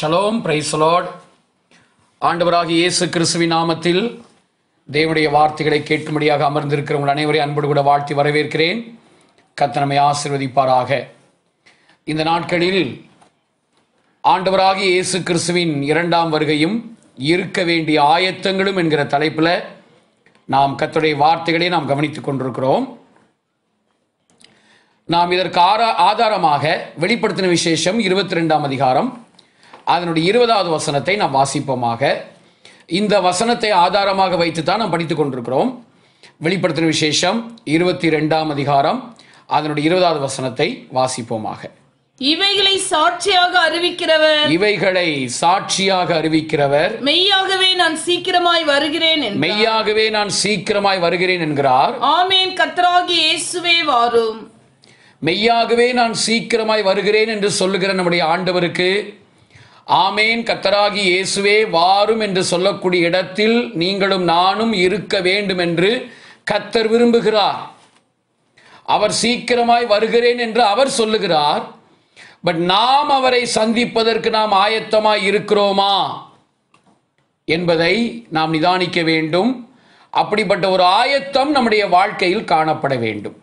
Shalom பிரைசலோட் ஆண்டவராகிய இயேசு கிறிஸ்துவின் நாமத்தில் தேவனுடைய வார்த்தைகளை கேட்கும்படியாக அமர்ந்திருக்கிற உங்கள் அனைவரையும் அன்போடு கூட வாழ்த்தி வரவேற்கிறேன் கத்தனமை ஆசிர்வதிப்பாராக இந்த நாட்களில் ஆண்டவராகிய இயேசு கிறிஸ்துவின் இரண்டாம் வருகையும் இருக்க வேண்டிய ஆயத்தங்களும் என்கிற தலைப்பில் நாம் கர்த்தருடைய வார்த்தைகளை நாம் கவனித்துக் கொண்டிருக்கிறோம் நாம் இதற்கு ஆரா ஆதாரமாக வெளிப்படுத்தின விசேஷம் இருபத்தி ரெண்டாம் அதிகாரம் அதனுடைய இருபதாவது வசனத்தை நாம் வாசிப்போமாக இந்த வசனத்தை ஆதாரமாக வைத்து தான் நாம் படித்துக் கொண்டிருக்கிறோம் வெளிப்படுத்தின விசேஷம் இருபத்தி ரெண்டாம் அதிகாரம் அதனுடைய இருபதாவது வசனத்தை வாசிப்போமாக இவைகளை சாட்சியாக அறிவிக்கிறவர் இவைகளை சாட்சியாக அறிவிக்கிறவர் மெய்யாகவே நான் சீக்கிரமாய் வருகிறேன் என்று மெய்யாகவே நான் சீக்கிரமாய் வருகிறேன் என்கிறார் ஆமேன் கர்த்தராகி இயேசுவே வாரும் மெய்யாகவே நான் சீக்கிரமாய் வருகிறேன் என்று சொல்லுகிற நம்முடைய ஆண்டவருக்கு ஆமேன் கத்தராகி இயேசுவே வாரும் என்று சொல்லக்கூடிய இடத்தில் நீங்களும் நானும் இருக்க வேண்டும் என்று கத்தர் விரும்புகிறார் அவர் சீக்கிரமாய் வருகிறேன் என்று அவர் சொல்லுகிறார் பட் நாம் அவரை சந்திப்பதற்கு நாம் ஆயத்தமாய் இருக்கிறோமா என்பதை நாம் நிதானிக்க வேண்டும் அப்படிப்பட்ட ஒரு ஆயத்தம் நம்முடைய வாழ்க்கையில் காணப்பட வேண்டும்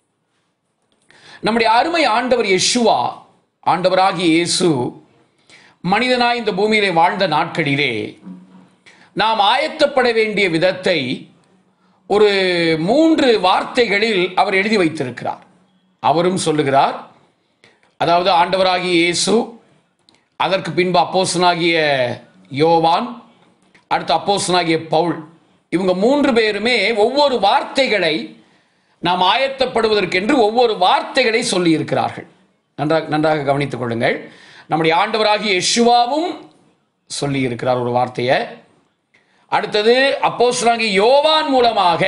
நம்முடைய அருமை ஆண்டவர் யெஷுவா ஆண்டவராகிய இயேசு மனிதனாய் இந்த பூமியிலே வாழ்ந்த நாட்களிலே நாம் ஆயத்தப்பட வேண்டிய விதத்தை ஒரு மூன்று வார்த்தைகளில் அவர் எழுதி வைத்திருக்கிறார் அவரும் சொல்லுகிறார் அதாவது ஆண்டவராகிய இயேசு அதற்கு பின்பு அப்போசனாகிய யோவான் அடுத்து அப்போசனாகிய பவுல் இவங்க மூன்று பேருமே ஒவ்வொரு வார்த்தைகளை நாம் ஆயத்தப்படுவதற்கென்று ஒவ்வொரு வார்த்தைகளை சொல்லி இருக்கிறார்கள் நன்றாக நன்றாக கவனித்துக் கொள்ளுங்கள் நம்முடைய ஆண்டவராகிய யெஷுவாவும் சொல்லி இருக்கிறார் ஒரு வார்த்தையை அடுத்தது அப்போஸ்தலனாகிய யோவான் மூலமாக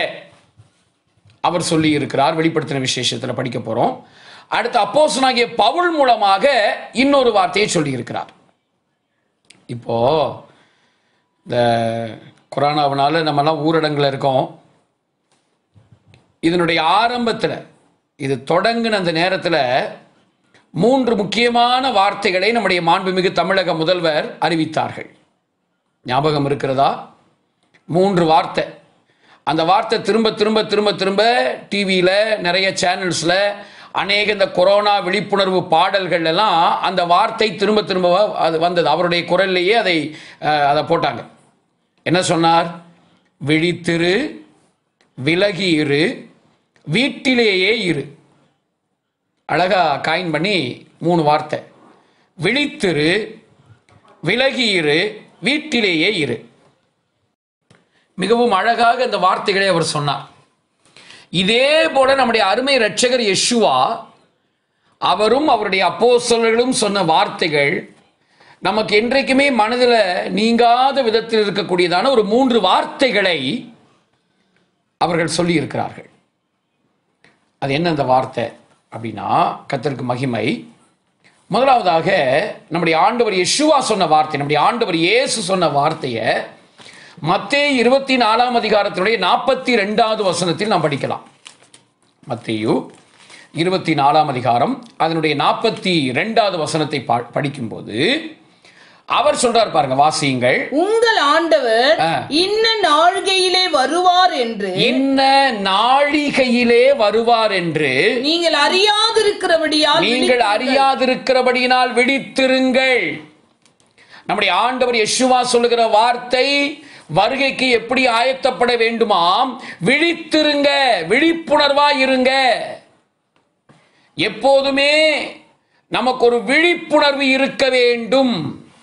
அவர் சொல்லி இருக்கிறார் வெளிப்படுத்தின விசேஷத்தில் படிக்க போறோம் அடுத்து அப்போஸ்தலனாகிய பவுல் மூலமாக இன்னொரு வார்த்தையை சொல்லி இருக்கிறார் இப்போ இந்த கொரோனாவினால நம்மலாம் ஊரடங்கில் இருக்கோம் இதனுடைய ஆரம்பத்தில் இது தொடங்கின அந்த நேரத்தில் மூன்று முக்கியமான வார்த்தைகளை நம்முடைய மாண்புமிகு தமிழக முதல்வர் அறிவித்தார்கள் ஞாபகம் இருக்கிறதா மூன்று வார்த்தை அந்த வார்த்தை திரும்ப திரும்ப திரும்ப திரும்ப டிவியில் நிறைய சேனல்ஸில் அநேக இந்த கொரோனா விழிப்புணர்வு பாடல்கள் எல்லாம் அந்த வார்த்தை திரும்ப திரும்ப அது வந்தது அவருடைய குரல்லையே அதை அஹ், அதை போட்டாங்க என்ன சொன்னார் விழித்திரு விலகி இரு வீட்டிலேயே இரு அழகா காயின் பண்ணி மூணு வார்த்தை விழித்திரு விலகி இரு வீட்டிலேயே இரு மிகவும் அழகாக இந்த வார்த்தைகளை அவர் சொன்னார் இதே போல நம்முடைய அருமை இரட்சகர் யெஷுவா அவரும் அவருடைய அப்போஸ்தலர்களும் சொன்ன வார்த்தைகள் நமக்கு என்றைக்குமே மனதில் நீங்காத விதத்தில் இருக்கக்கூடியதான ஒரு மூன்று வார்த்தைகளை அவர்கள் சொல்லி இருக்கிறார்கள் அது என்ன அந்த வார்த்தை அப்படின்னா கத்தருக்கு மகிமை முதலாவதாக நம்முடைய ஆண்டவர் யெஷுவா சொன்ன வார்த்தை நம்முடைய ஆண்டவர் இயேசு சொன்ன வார்த்தையை மத்தேயு இருபத்தி நாலாம் அதிகாரத்தினுடைய நாற்பத்தி ரெண்டாவது வசனத்தில் நாம் படிக்கலாம் மத்தேயு இருபத்தி நாலாம் அதிகாரம் அதனுடைய நாற்பத்தி ரெண்டாவது வசனத்தை பா- படிக்கும்போது அவர் சொல்றார் பாருங்க வாசியுங்கள் உங்கள் ஆண்டவர் ஆ. இன்ன நாழ்கையிலே வருவார் என்று இன்ன நாழிகையிலே வருவார் என்று நீங்கள் அறியாதிருக்கிறபடியால் நீங்கள் அறியாதிருக்கிறபடியினால் விழித்திருங்கள் நம்முடைய ஆண்டவர் யெஷுவா சொல்லுகிற வார்த்தை வருகைக்கு எப்படி ஆயத்தப்பட வேண்டுமாம் விழித்திருங்க விழிப்புணர்வா இருங்க எப்போதுமே நமக்கு ஒரு விழிப்புணர்வு இருக்க வேண்டும்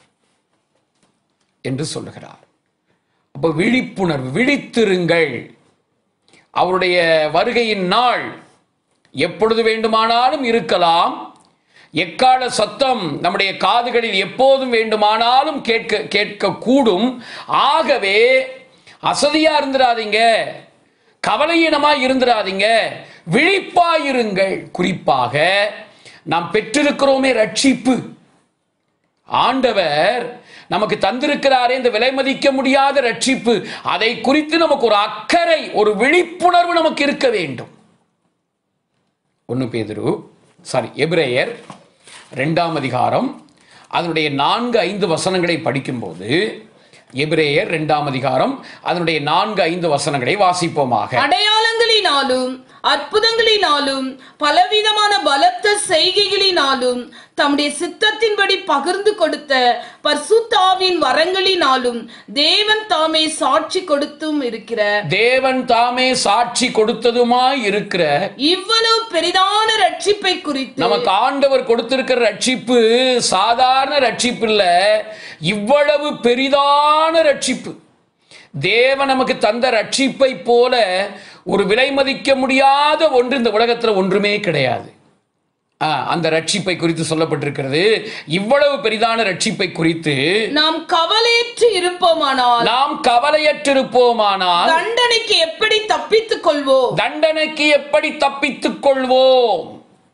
என்று சொல்லுகிறார் அப்ப விழிப்புணர்வு விழித்திருங்கள் அவருடைய வருகையின் நாள் எப்பொழுது வேண்டுமானாலும் இருக்கலாம் எக்கால சத்தம் நம்முடைய காதுகளில் எப்போதும் வேண்டுமானாலும் கேட்க கேட்கக்கூடும் ஆகவே அசதியா இருந்துடாதீங்க கவலையினமா இருந்துடாதீங்க விழிப்பாயிருங்கள் குறிப்பாக நாம் பெற்றிருக்கிறோமே ரட்சிப்பு ஆண்டவர் நமக்கு தந்திருக்கிறாரே இந்த விலை மதிக்க முடியாத ரட்சிப்பு அதை குறித்து நமக்கு ஒரு அக்கறை ஒரு விழிப்புணர்வு நமக்கு இருக்க வேண்டும் ஒன்று பேதுரு சாரி எபிரேயர் ரெண்டாம் அதிகாரம் அதனுடைய நான்கு ஐந்து வசனங்களை படிக்கும்போது எபிரேயர் இரண்டாம் அதிகாரம் அதனுடைய நான்கு ஐந்து வசனங்களை வாசிப்போமாக அடையாளங்களினாலும் அற்புதங்களினாலும் பலவிதமான பலத்த செய்கைகளினாலும் தம்முடைய சித்தத்தின்படி பகிர்ந்து கொடுத்த பர்சுத்தாவின் வரங்களினாலும் தேவன் தாமே சாட்சி கொடுத்தும் இருக்கிற தேவன் தாமே சாட்சி கொடுத்ததுமாய் இருக்கிற இவ்வளவு பெரிதான ரட்சிப்பை குறித்து நமக்கு ஆண்டவர் கொடுத்திருக்கிற ரட்சிப்பு சாதாரண ரட்சிப்பு இல்ல இவ்வளவு பெரிதான ரட்சிப்பு தேவன் நமக்கு தந்த ரட்சிப்பை போல ஒரு விலை மதிக்க முடியாத ஒன்று இந்த உலகத்துல ஒன்றுமே கிடையாது ஆ, அந்த ரட்சிப்பை குறித்து சொல்லப்பட்டிருக்கிறது இவ்வளவு பெரிதான ரட்சிப்பை குறித்து நாம் கவலையற்று இருப்போமானால் நாம் கவலையற்றிருப்போமானால் தண்டனைக்கு எப்படி தப்பித்துக் கொள்வோம் தண்டனைக்கு எப்படி தப்பித்துக் கொள்வோம்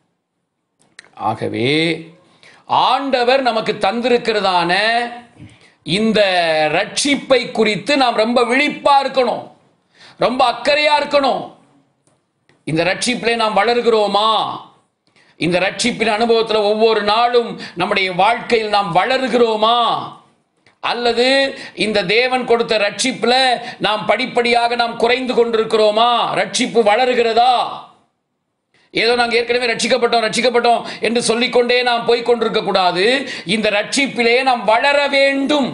ஆகவே ஆண்டவர் நமக்கு தந்திருக்கிறதான இந்த ரட்சிப்பை குறித்து நாம் ரொம்ப விழிப்பா இருக்கணும் ரொம்ப அக்கறையா இருக்கணும் இந்த ரட்சிப்பிலே நாம் வளர்கிறோமா இந்த ரட்சிப்பின் அனுபவத்தில் ஒவ்வொரு நாளும் நம்முடைய வாழ்க்கையில் நாம் வளர்கிறோமா அல்லது இந்த தேவன் கொடுத்த ரட்சிப்புல நாம் படிப்படியாக நாம் குறைந்து கொண்டிருக்கிறோமா ரட்சிப்பு வளருகிறதா ஏதோ நாங்கள் ஏற்கனவே ரட்சிக்கப்பட்டோம் ரட்சிக்கப்பட்டோம் என்று சொல்லிக்கொண்டே நாம் போய் கொண்டிருக்க கூடாது இந்த ரட்சிப்பிலே நாம் வளர வேண்டும்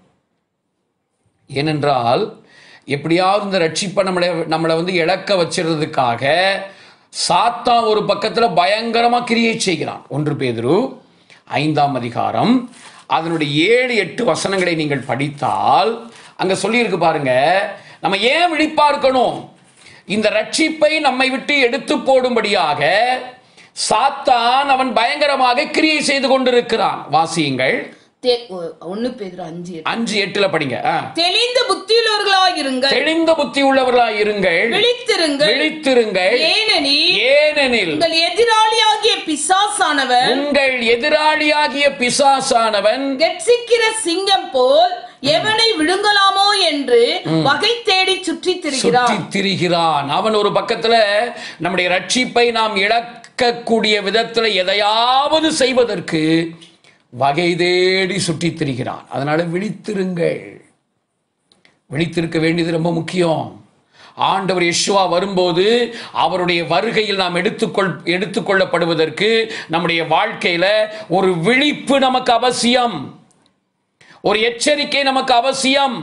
ஏனென்றால் எப்படியாவது இந்த ரட்சிப்பை நம்மளை நம்மளை வந்து இழக்க வச்சிருறதுக்காக சாத்தான் ஒரு பக்கத்துல பயங்கரமா கிரியை செய்கிறான் ஒன்று பேதுரு ஐந்தாம் அதிகாரம் அதனுடைய ஏழு எட்டு வசனங்களை நீங்கள் படித்தால் அங்க சொல்லியிருக்கு பாருங்க நம்ம ஏன் விழிப்பா இருக்கணும் இந்த ரட்சிப்பை நம்மை விட்டு எடுத்து போடும்படியாக சாத்தான் அவன் பயங்கரமாக கிரியை செய்து கொண்டிருக்கிறான் வாசியுங்கள் தே- ஒ- ஒண்ணு பேதுரு அஞ்சு எட்டு. அஞ்சு எட்டுல படிங்க ஆ. தெளிந்த புத்தியுள்ளவர்களாயிருங்கள் தெளிந்த புத்தி உள்ளவர்களாய் இருங்கள் விழித்திருங்கள் விழித்திருங்கள் ஏனெனில் ஏனெனில் உங்கள் எதிராளியாகிய பிசாசானவன் உங்கள் எதிராளியாகிய பிசாசானவன் கெட்சிக்கிற சிங்கம் போல் எவனை விழுங்கலாமோ என்று வகை தேடி சுற்றித் திரிகிறான் சுற்றி திரிகிறான் அவன் ஒரு பக்கத்துல நம்முடைய ரட்சிப்பை நாம் இழக்கக்கூடிய விதத்துல எதையாவது செய்வதற்கு வகை தேடி சுற்றித் திரிகிறான் அதனால விழித்திருங்கள் விழித்திருக்க வேண்டியது ரொம்ப முக்கியம் ஆண்டவர் யெஷுவா வரும்போது அவருடைய வருகையில் நாம் எடுத்துக்கொள் எடுத்துக்கொள்ளப்படுவதற்கு நம்முடைய வாழ்க்கையில ஒரு விழிப்பு நமக்கு அவசியம் ஒரு எச்சரிக்கை நமக்கு அவசியம்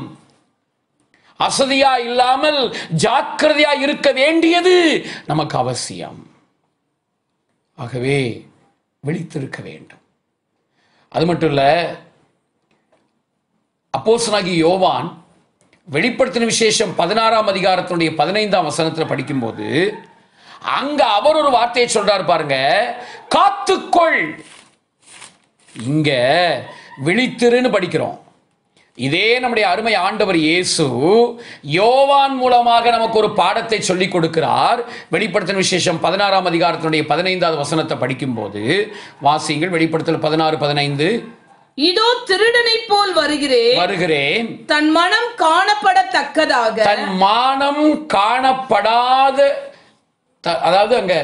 அசதியா இல்லாமல் ஜாக்கிரதையா இருக்க வேண்டியது நமக்கு அவசியம் ஆகவே விழித்திருக்க வேண்டும் அது மட்டும் இல்ல அப்போஸ்தலனாகிய யோவான் வெளிப்படுத்தின விசேஷம் பதினாறாம் அதிகாரத்தினுடைய பதினைந்தாம் வசனத்தில் படிக்கும்போது அங்க அவர் ஒரு வார்த்தையை சொல்றாரு பாருங்க காத்துக்கொள் இங்க விழித்திருன்னு படிக்கிறோம் இதே நம்முடைய அருமை ஆண்டவர் இயேசு யோவான் மூலமாக நமக்கு ஒரு பாடத்தை சொல்லிக் கொடுக்கிறார் வெளிப்படுத்தின விசேஷம் பதினாறாம் அதிகாரத்தினுடைய பதினைந்தாவது வசனத்தை படிக்கும்போது வாசியுங்கள் வெளிப்படுத்தல் பதினாறு பதினைந்து இதோ திருடனை போல் வருகிறேன் வருகிறேன் தன் மனம் காணப்படத்தக்கதாக தன் மானம் காணப்படாத த- அதாவது அங்க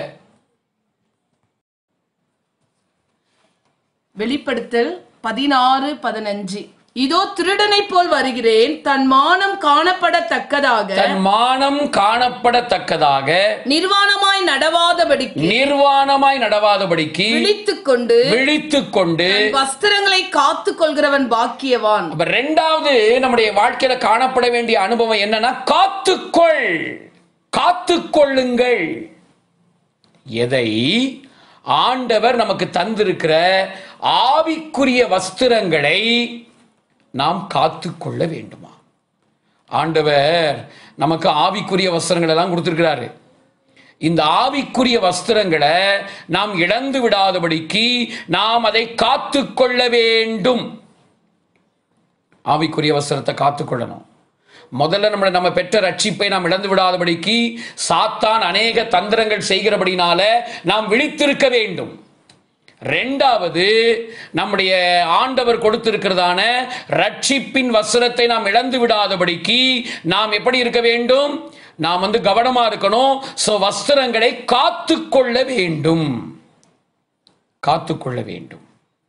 வெளிப்படுத்தல் பதினாறு பதினஞ்சு இதோ திருடனை போல் வருகிறேன் தன் மானம் காணப்படத்தக்கதாக தன் மானம் காணப்படத்தக்கதாக நிர்வாணமாய் நடவாதபடிக்கு நிர்வாணமாய் நடவாதபடிக்கு விழித்துக் கொண்டு விழித்துக் கொண்டு தன் வஸ்திரங்களை காத்துக் கொள்கிறவன் பாக்கியவான் அப்ப ரெண்டாவது நம்முடைய வாழ்க்கையில காணப்பட வேண்டிய அனுபவம் என்னன்னா காத்துக்கொள் காத்துக்கொள்ளுங்கள் எதை ஆண்டவர் நமக்கு தந்திருக்கிற ஆவிக்குரிய வஸ்திரங்களை நாம் காத்துக்கொள்ள வேண்டுமா ஆண்டவர் நமக்கு ஆவிக்குரிய வஸ்திரங்கள் எல்லாம் கொடுத்திருக்கிறாரு இந்த ஆவிக்குரிய வஸ்திரங்களை நாம் இழந்து விடாதபடிக்கு நாம் அதை காத்துக்கொள்ள வேண்டும் ஆவிக்குரிய வஸ்திரத்தை காத்துக்கொள்ளணும் முதல்ல நம்மளை நம்ம பெற்ற ரட்சிப்பை நாம் இழந்து விடாதபடிக்கு சாத்தான் அநேக தந்திரங்கள் செய்கிறபடினால நாம் விழித்திருக்க வேண்டும் ரெண்டாவது நம்முடைய ஆண்டவர் கொடுத்திருக்கிறதான ரட்சிப்பின் வஸ்திரத்தை நாம் இழந்து விடாதபடிக்கு நாம் எப்படி இருக்க வேண்டும் நாம் வந்து கவனமா இருக்கணும் சோ வஸ்திரங்களை காத்துக்கொள்ள வேண்டும் காத்துக்கொள்ள வேண்டும்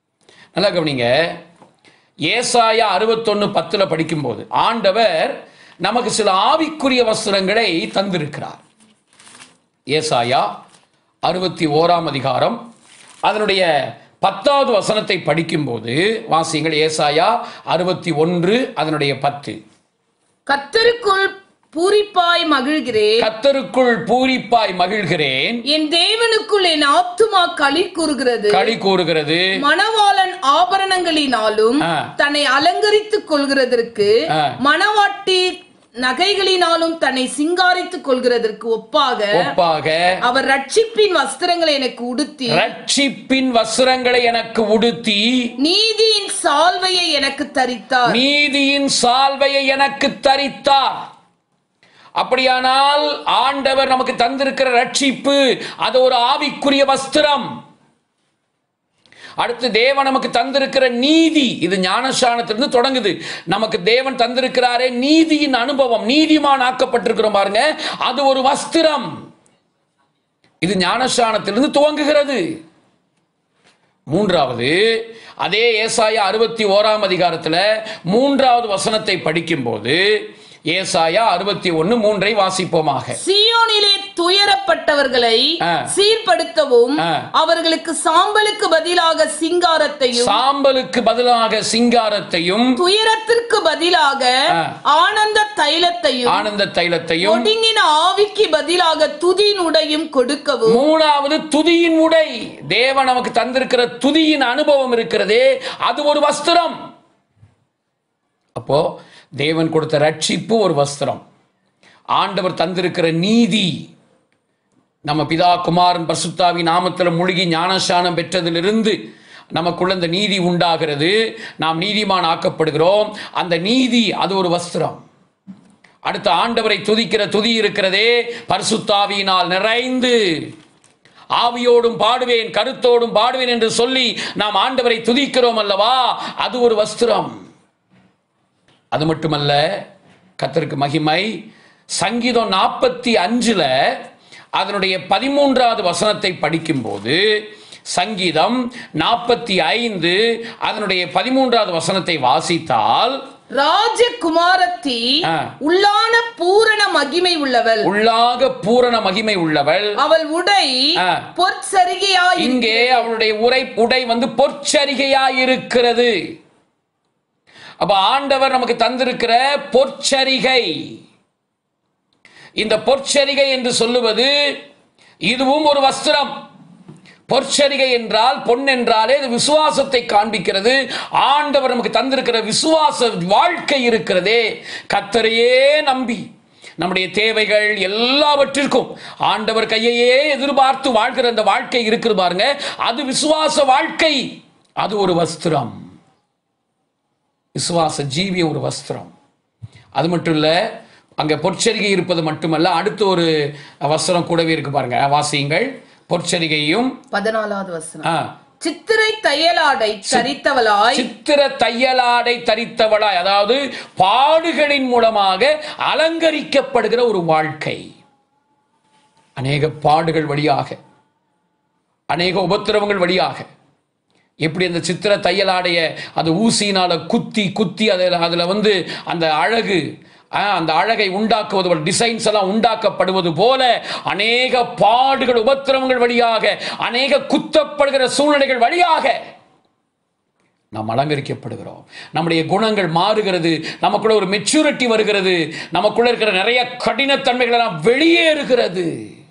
நல்லா கவனிங்க ஏசாயா அறுபத்தொன்னு பத்துல படிக்கும்போது ஆண்டவர் நமக்கு சில ஆவிக்குரிய வஸ்திரங்களை தந்திருக்கிறார் ஏசாயா அறுபத்தி ஓராம் அதிகாரம் அதனுடைய பத்தாவது வசனத்தை படிக்கும்போது வாசிங்கள் ஏசாயா அறுபத்தி ஒன்று அதனுடைய பத்து கத்தருக்குள் பூரிப்பாய் மகிழ்கிறேன் கத்தருக்குள் பூரிப்பாய் மகிழ்கிறேன் என் தேவனுக்குள் என் ஆத்துமா களி கூறுகிறது களி கூறுகிறது மணவாளன் ஆபரணங்களினாலும் ஆ. தன்னை அலங்கரித்துக் கொள்கிறதற்கு ஆ. மணவாட்டி நகைகளினாலும் தன்னை சிங்காரித்துக் கொள்கிறதற்கு ஒப்பாக ஒப்பாக அவர் ரட்சிப்பின் வஸ்திரங்களை எனக்கு உடுத்தி ரட்சிப்பின் வஸ்திரங்களை எனக்கு உடுத்தி நீதியின் சால்வையை எனக்கு தரித்தார் நீதியின் சால்வையை எனக்கு தரித்தார் அப்படியானால் ஆண்டவர் நமக்கு தந்திருக்கிற ரட்சிப்பு அது ஒரு ஆவிக்குரிய வஸ்திரம் அடுத்து தேவன் நமக்கு தந்திருக்கிற நீதி இது ஞானஸ்தானத்திலிருந்து தொடங்குது நமக்கு தேவன் தந்திருக்கிறாரே நீதியின் அனுபவம் நீதிமான் ஆக்கப்பட்டிருக்கிறோம் பாருங்க அது ஒரு வஸ்திரம் இது ஞானஸ்தானத்திலிருந்து துவங்குகிறது மூன்றாவது அதே ஏசாயா அறுபத்தி ஓராம் அதிகாரத்துல மூன்றாவது வசனத்தை படிக்கும்போது ஏசாயா அறுபத்தி ஒன்னு மூன்றை வாசிப்போமாக சியோனிலே துயரப்பட்டவர்களை ஆ. சீர்படுத்தவும் ஆ. அவர்களுக்கு சாம்பலுக்கு பதிலாக சிங்காரத்தையும் சாம்பலுக்கு பதிலாக சிங்காரத்தையும் துயரத்திற்கு பதிலாக ஆ. ஆனந்த தைலத்தையும் ஆனந்த தைலத்தையும் ஒடுங்கின ஆவிக்கு பதிலாக துதியின் உடையும் கொடுக்கவும் மூணாவது துதியின் உடை தேவன் நமக்கு தந்திருக்கிற துதியின் அனுபவம் இருக்கிறதே அது ஒரு வஸ்திரம் அப்போ தேவன் கொடுத்த ரட்சிப்பு ஒரு வஸ்திரம் ஆண்டவர் தந்திருக்கிற நீதி நம்ம பிதா குமாரன் பரிசுத்தாவி நாமத்தில் மூழ்கி ஞானஸ்தானம் பெற்றதிலிருந்து நமக்குள்ள இந்த நீதி உண்டாகிறது நாம் நீதிமான் ஆக்கப்படுகிறோம் அந்த நீதி அது ஒரு வஸ்திரம் அடுத்த ஆண்டவரை துதிக்கிற துதி இருக்கிறதே பரிசுத்தாவியினால் நிறைந்து ஆவியோடும் பாடுவேன் கருத்தோடும் பாடுவேன் என்று சொல்லி நாம் ஆண்டவரை துதிக்கிறோம் அல்லவா அது ஒரு வஸ்திரம் அது மட்டுமல்ல கத்தருக்கு மகிமை சங்கீதம் நாற்பத்தி அஞ்சுல அதனுடைய பதிமூன்றாவது வசனத்தை படிக்கும்போது சங்கீதம் நாற்பத்தி ஐந்து அதனுடைய பதிமூன்றாவது வசனத்தை வாசித்தால் ராஜகுமாரத்தி ஆ. உள்ளான பூரண மகிமை உள்ளவள் உள்ளாக பூரண மகிமை உள்ளவள் அவள் உடை ஆ. பொற்சரிகையாய் இங்கே அவளுடைய உரை உடை வந்து பொற்சரிகையாயிருக்கிறது அப்ப ஆண்டவர் நமக்கு தந்திருக்கிற பொற்சரிகை இந்த பொற்சரிகை என்று சொல்லுவது இதுவும் ஒரு வஸ்திரம் பொற்சரிகை என்றால் பொன் என்றாலே இது விசுவாசத்தை காண்பிக்கிறது ஆண்டவர் நமக்கு தந்திருக்கிற விசுவாச வாழ்க்கை இருக்கிறதே கத்தரையே நம்பி நம்முடைய தேவைகள் எல்லாவற்றிற்கும் ஆண்டவர் கையையே எதிர்பார்த்து வாழ்கிற அந்த வாழ்க்கை இருக்குது பாருங்க அது விசுவாச வாழ்க்கை அது ஒரு வஸ்திரம் விசுவாச ஜீவிய ஒரு வஸ்திரம் அது மட்டும் இல்ல அங்க பொற்சரிகை இருப்பது மட்டுமல்ல அடுத்து ஒரு வஸ்திரம் கூடவே இருக்கு பாருங்க வாசியுங்கள் பொற்சரிகையும் பதினாலாவது வசனம் ஆ, சித்திரை தையலாடை தரித்தவளாய் சித்திர தையலாடை தரித்தவளாய் அதாவது பாடுகளின் மூலமாக அலங்கரிக்கப்படுகிற ஒரு வாழ்க்கை அநேக பாடுகள் வழியாக அநேக உபத்திரவங்கள் வழியாக எப்படி அந்த சித்திர தையலாடைய அந்த ஊசியினால குத்தி குத்தி அதில் அதில் வந்து அந்த அழகு ஆ, அந்த அழகை உண்டாக்குவது டிசைன்ஸ் எல்லாம் உண்டாக்கப்படுவது போல அநேக பாடுகள் உபத்திரவங்கள் வழியாக அநேக குத்தப்படுகிற சூழ்நிலைகள் வழியாக நாம் அலங்கரிக்கப்படுகிறோம் நம்முடைய குணங்கள் மாறுகிறது நமக்குள்ள ஒரு மெச்சூரிட்டி வருகிறது நமக்குள்ள இருக்கிற நிறைய கடினத்தன்மைகள் எல்லாம் வெளியேறுகிறது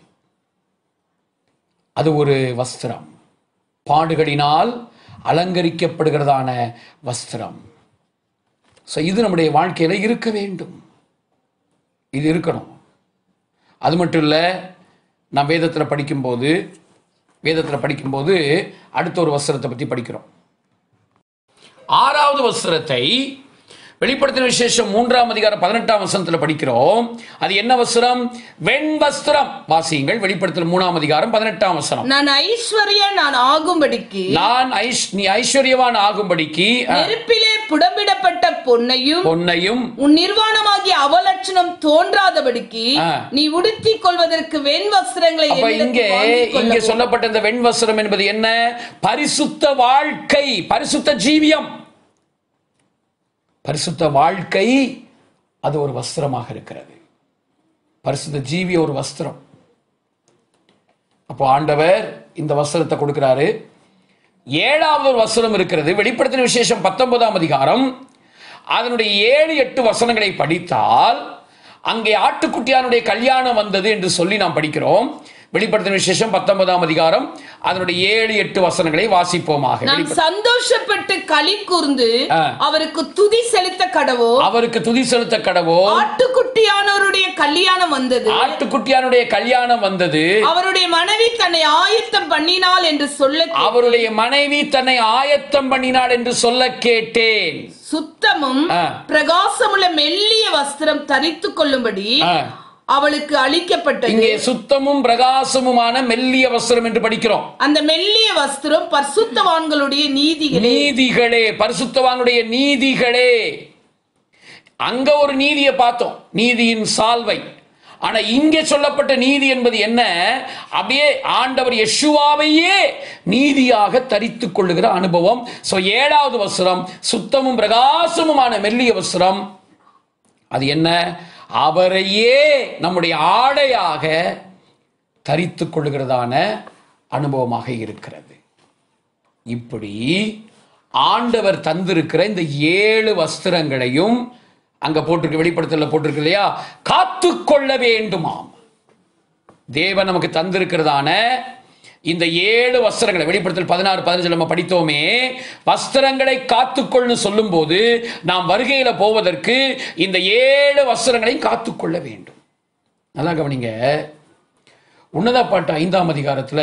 அது ஒரு வஸ்திரம் பாடுகளினால் அலங்கரிக்கப்படுகிறதான வஸ்திரம் ஸோ இது நம்முடைய வாழ்க்கையில இருக்க வேண்டும் இது இருக்கணும் அது மட்டும் இல்லை நான் வேதத்தில் படிக்கும்போது வேதத்தில் படிக்கும்போது அடுத்த ஒரு வஸ்திரத்தை பற்றி படிக்கிறோம் ஆறாவது வஸ்திரத்தை வெளிப்படுத்தின விசேஷம் மூன்றாம் அதிகாரம் பதினெட்டாம் வசனத்துல படிக்கிறோம் அது என்ன வஸ்திரம் வெண் வஸ்திரம் வாசியுங்கள் வெளிப்படுத்தல் மூணாம் அதிகாரம் பதினெட்டாம் வசனம் நான் ஐஸ்வர்ய நான் ஆகும்படிக்கு நான் ஐஸ்- நீ ஐஸ்வர்யவான் ஆகும்படிக்கு அஹ், நெருப்பிலே புடமிடப்பட்ட பொன்னையும் பொன்னையும் உன் நிர்வாணமாகிய அவலட்சணம் தோன்றாதபடிக்கு ஆ. நீ உடுத்திக் கொள்வதற்கு வெண் வஸ்திரங்களை அப்ப என்னிடத்தில் இங்கே வாங்கிக் இங்கே கொள்ளவும். சொல்லப்பட்ட இந்த வெண் வஸ்திரம் என்பது என்ன பரிசுத்த வாழ்க்கை பரிசுத்த ஜீவியம் பரிசுத்த வாழ்க்கை அது ஒரு வஸ்திரமாக இருக்கிறது பரிசுத்த ஜீவி ஒரு வஸ்திரம் அப்போ ஆண்டவர் இந்த வஸ்திரத்தை கொடுக்கிறாரு ஏழாவது ஒரு வசனம் இருக்கிறது வெளிப்படுத்தின விசேஷம் பத்தொன்பதாம் அதிகாரம் அதனுடைய ஏழு எட்டு வசனங்களை படித்தால் அங்கே ஆட்டுக்குட்டியானுடைய கல்யாணம் வந்தது என்று சொல்லி நாம் படிக்கிறோம் வெளிப்படுத்தின விசேஷம் பத்தொன்பதாம் அதிகாரம் அதனுடைய ஏழு எட்டு வசனங்களை வாசிப்போமாக நாம் வெளிப்ப- சந்தோஷப்பட்டு களி கூர்ந்து ஆ. அவருக்கு துதி செலுத்த கடவோ அவருக்கு துதி செலுத்த கடவோ ஆட்டுக்குட்டியானவருடைய கல்யாணம் வந்தது ஆட்டுக்குட்டியானுடைய கல்யாணம் வந்தது அவருடைய மனைவி தன்னை ஆயத்தம் பண்ணினாள் என்று சொல்ல அவருடைய மனைவி தன்னை ஆயத்தம் பண்ணினாள் என்று சொல்ல கேட்டேன் சுத்தமும் ஆ. பிரகாசமுள்ள மெல்லிய வஸ்திரம் தரித்துக் கொள்ளும்படி ஆ. அவளுக்கு அளிக்கப்பட்டது இங்கே சுத்தமும் பிரகாசமுமான மெல்லிய வஸ்திரம் என்று படிக்கிறோம் அந்த மெல்லிய வஸ்திரம் பரிசுத்தவான்களுடைய நீதிகளே நீதிகளே பரிசுத்தவானுடைய நீதிகளே அங்க ஒரு நீதியை பார்த்தோம் நீதியின் சால்வை ஆனா இங்கே சொல்லப்பட்ட நீதி என்பது என்ன அப்படியே ஆண்டவர் யெஷுவாவையே நீதியாக தரித்துக் கொள்ளுகிற அனுபவம் சோ ஏழாவது வஸ்திரம் சுத்தமும் பிரகாசமுமான மெல்லிய வஸ்திரம் அது என்ன அவரையே நம்முடைய ஆடையாக தரித்துக் கொள்ளுகிறதான அனுபவமாக இருக்கிறது இப்படி ஆண்டவர் தந்திருக்கிற இந்த ஏழு வஸ்திரங்களையும் அங்க போட்டிருக்கு வெளிப்படுத்தல போட்டிருக்கு இல்லையா காத்து கொள்ள வேண்டுமாம் தேவன் நமக்கு தந்திருக்கிறதான இந்த ஏழு வஸ்திரங்களை வெளிப்படுத்தல் பதினாறு பதினஞ்சு நம்ம படித்தோமே வஸ்திரங்களை காத்துக்கொள்னு சொல்லும்போது நாம் வருகையில போவதற்கு இந்த ஏழு வஸ்திரங்களையும் காத்துக்கொள்ள வேண்டும் நல்லா கவனிங்க உன்னத பாட்டு ஐந்தாம் அதிகாரத்துல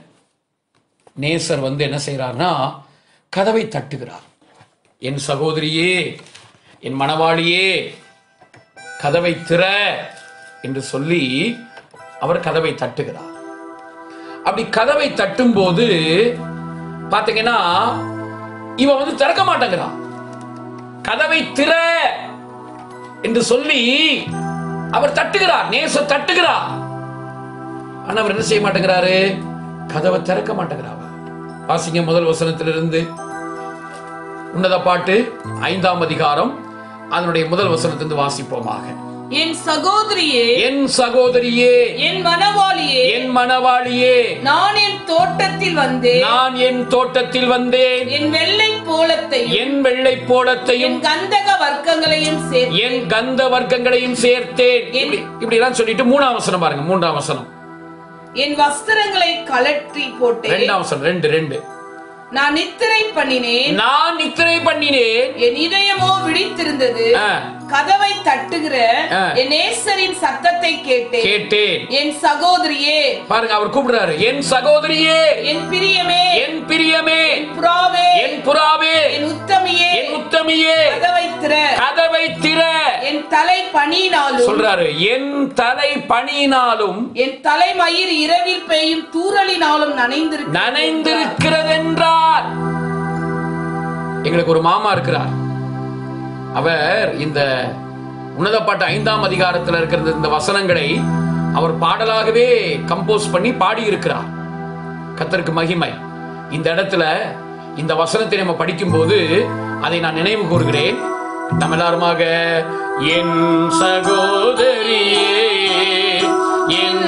நேசர் வந்து என்ன செய்கிறார்னா கதவை தட்டுகிறார் என் சகோதரியே என் மணவாளியே கதவை திற என்று சொல்லி அவர் கதவை தட்டுகிறார் அப்படி கதவை தட்டும்போது பாத்தீங்கன்னா இவன் வந்து திறக்க மாட்டேங்கிறான் கதவை திற என்று சொல்லி அவர் தட்டுகிறார் நேச தட்டுகிறார் ஆனா அவர் என்ன செய்ய மாட்டேங்கிறாரு கதவை திறக்க மாட்டேங்கிறார் வாசிங்க முதல் வசனத்திலிருந்து உன்னத பாட்டு ஐந்தாம் அதிகாரம் அதனுடைய முதல் வசனத்திலிருந்து வாசிப்போமாக என் சகோதரியே என் சகோதரியே என் மனவாளியே என் மணவாளியே நான் என் தோட்டத்தில் வந்தேன் நான் என் தோட்டத்தில் வந்தேன் என் வெள்ளை போலத்தையும் என் வெள்ளை போலத்தையும் என் கந்தக வர்க்கங்களையும் சேர்த்து என் கந்த வர்க்கங்களையும் சேர்த்தேன் இப்படி இப்படி எல்லாம் சொல்லிட்டு மூணாம் வசனம் பாருங்க மூன்றாம் வசனம் என் வஸ்திரங்களை கலற்றி போட்டேன் ரெண்டாம் வசனம் ரெண்டு ரெண்டு நான் நித்திரை பண்ணினேன் நான் நித்திரை பண்ணினேன் என் இதயமோ விழித்திருந்தது ஆ, கதவை தட்டுகிற ஆ. என் நேசரின் சத்தத்தை கேட்டேன் கேட்டேன் என் சகோதரியே பாருங்க அவர் கூப்பிடுறாரு என் சகோதரியே என் பிரியமே என் பிரியமே புறாவே என் புறாவே என் உத்தமியே என் உத்தமியே கதவை திற கதவை திற என் தலை பணியினாலும் சொல்றாரு என் தலை பணியினாலும் என் தலைமயிர் இரவில் பெய்யும் தூறலினாலும் நனைந்திருக்க நனைந்திருக்கிறதென்றார் எங்களுக்கு ஒரு மாமா இருக்கிறார் அவர் இந்த உன்னதப்பாட்டு ஐந்தாம் அதிகாரத்தில் இருக்கிற இந்த வசனங்களை அவர் பாடலாகவே கம்போஸ் பண்ணி பாடி இருக்கிறார் கத்தருக்கு மகிமை இந்த இடத்துல இந்த வசனத்தை நம்ம படிக்கும்போது அதை நான் நினைவு கூறுகிறேன் நம்ம எல்லாருமாக என் சகோதரியே என்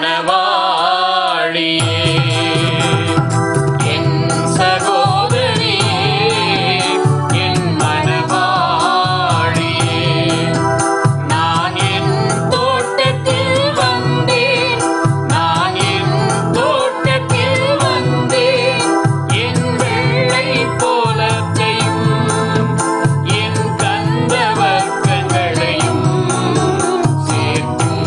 மனவாளியே என் சகோதரியே என் மனவாளியே நான் என் தோட்டத்தில் வந்தேன் நான் என் தோட்டத்தில் வந்தேன் என் வெள்ளை போலத்தையும் என் கந்த வர்க்கங்களையும் சேர்த்து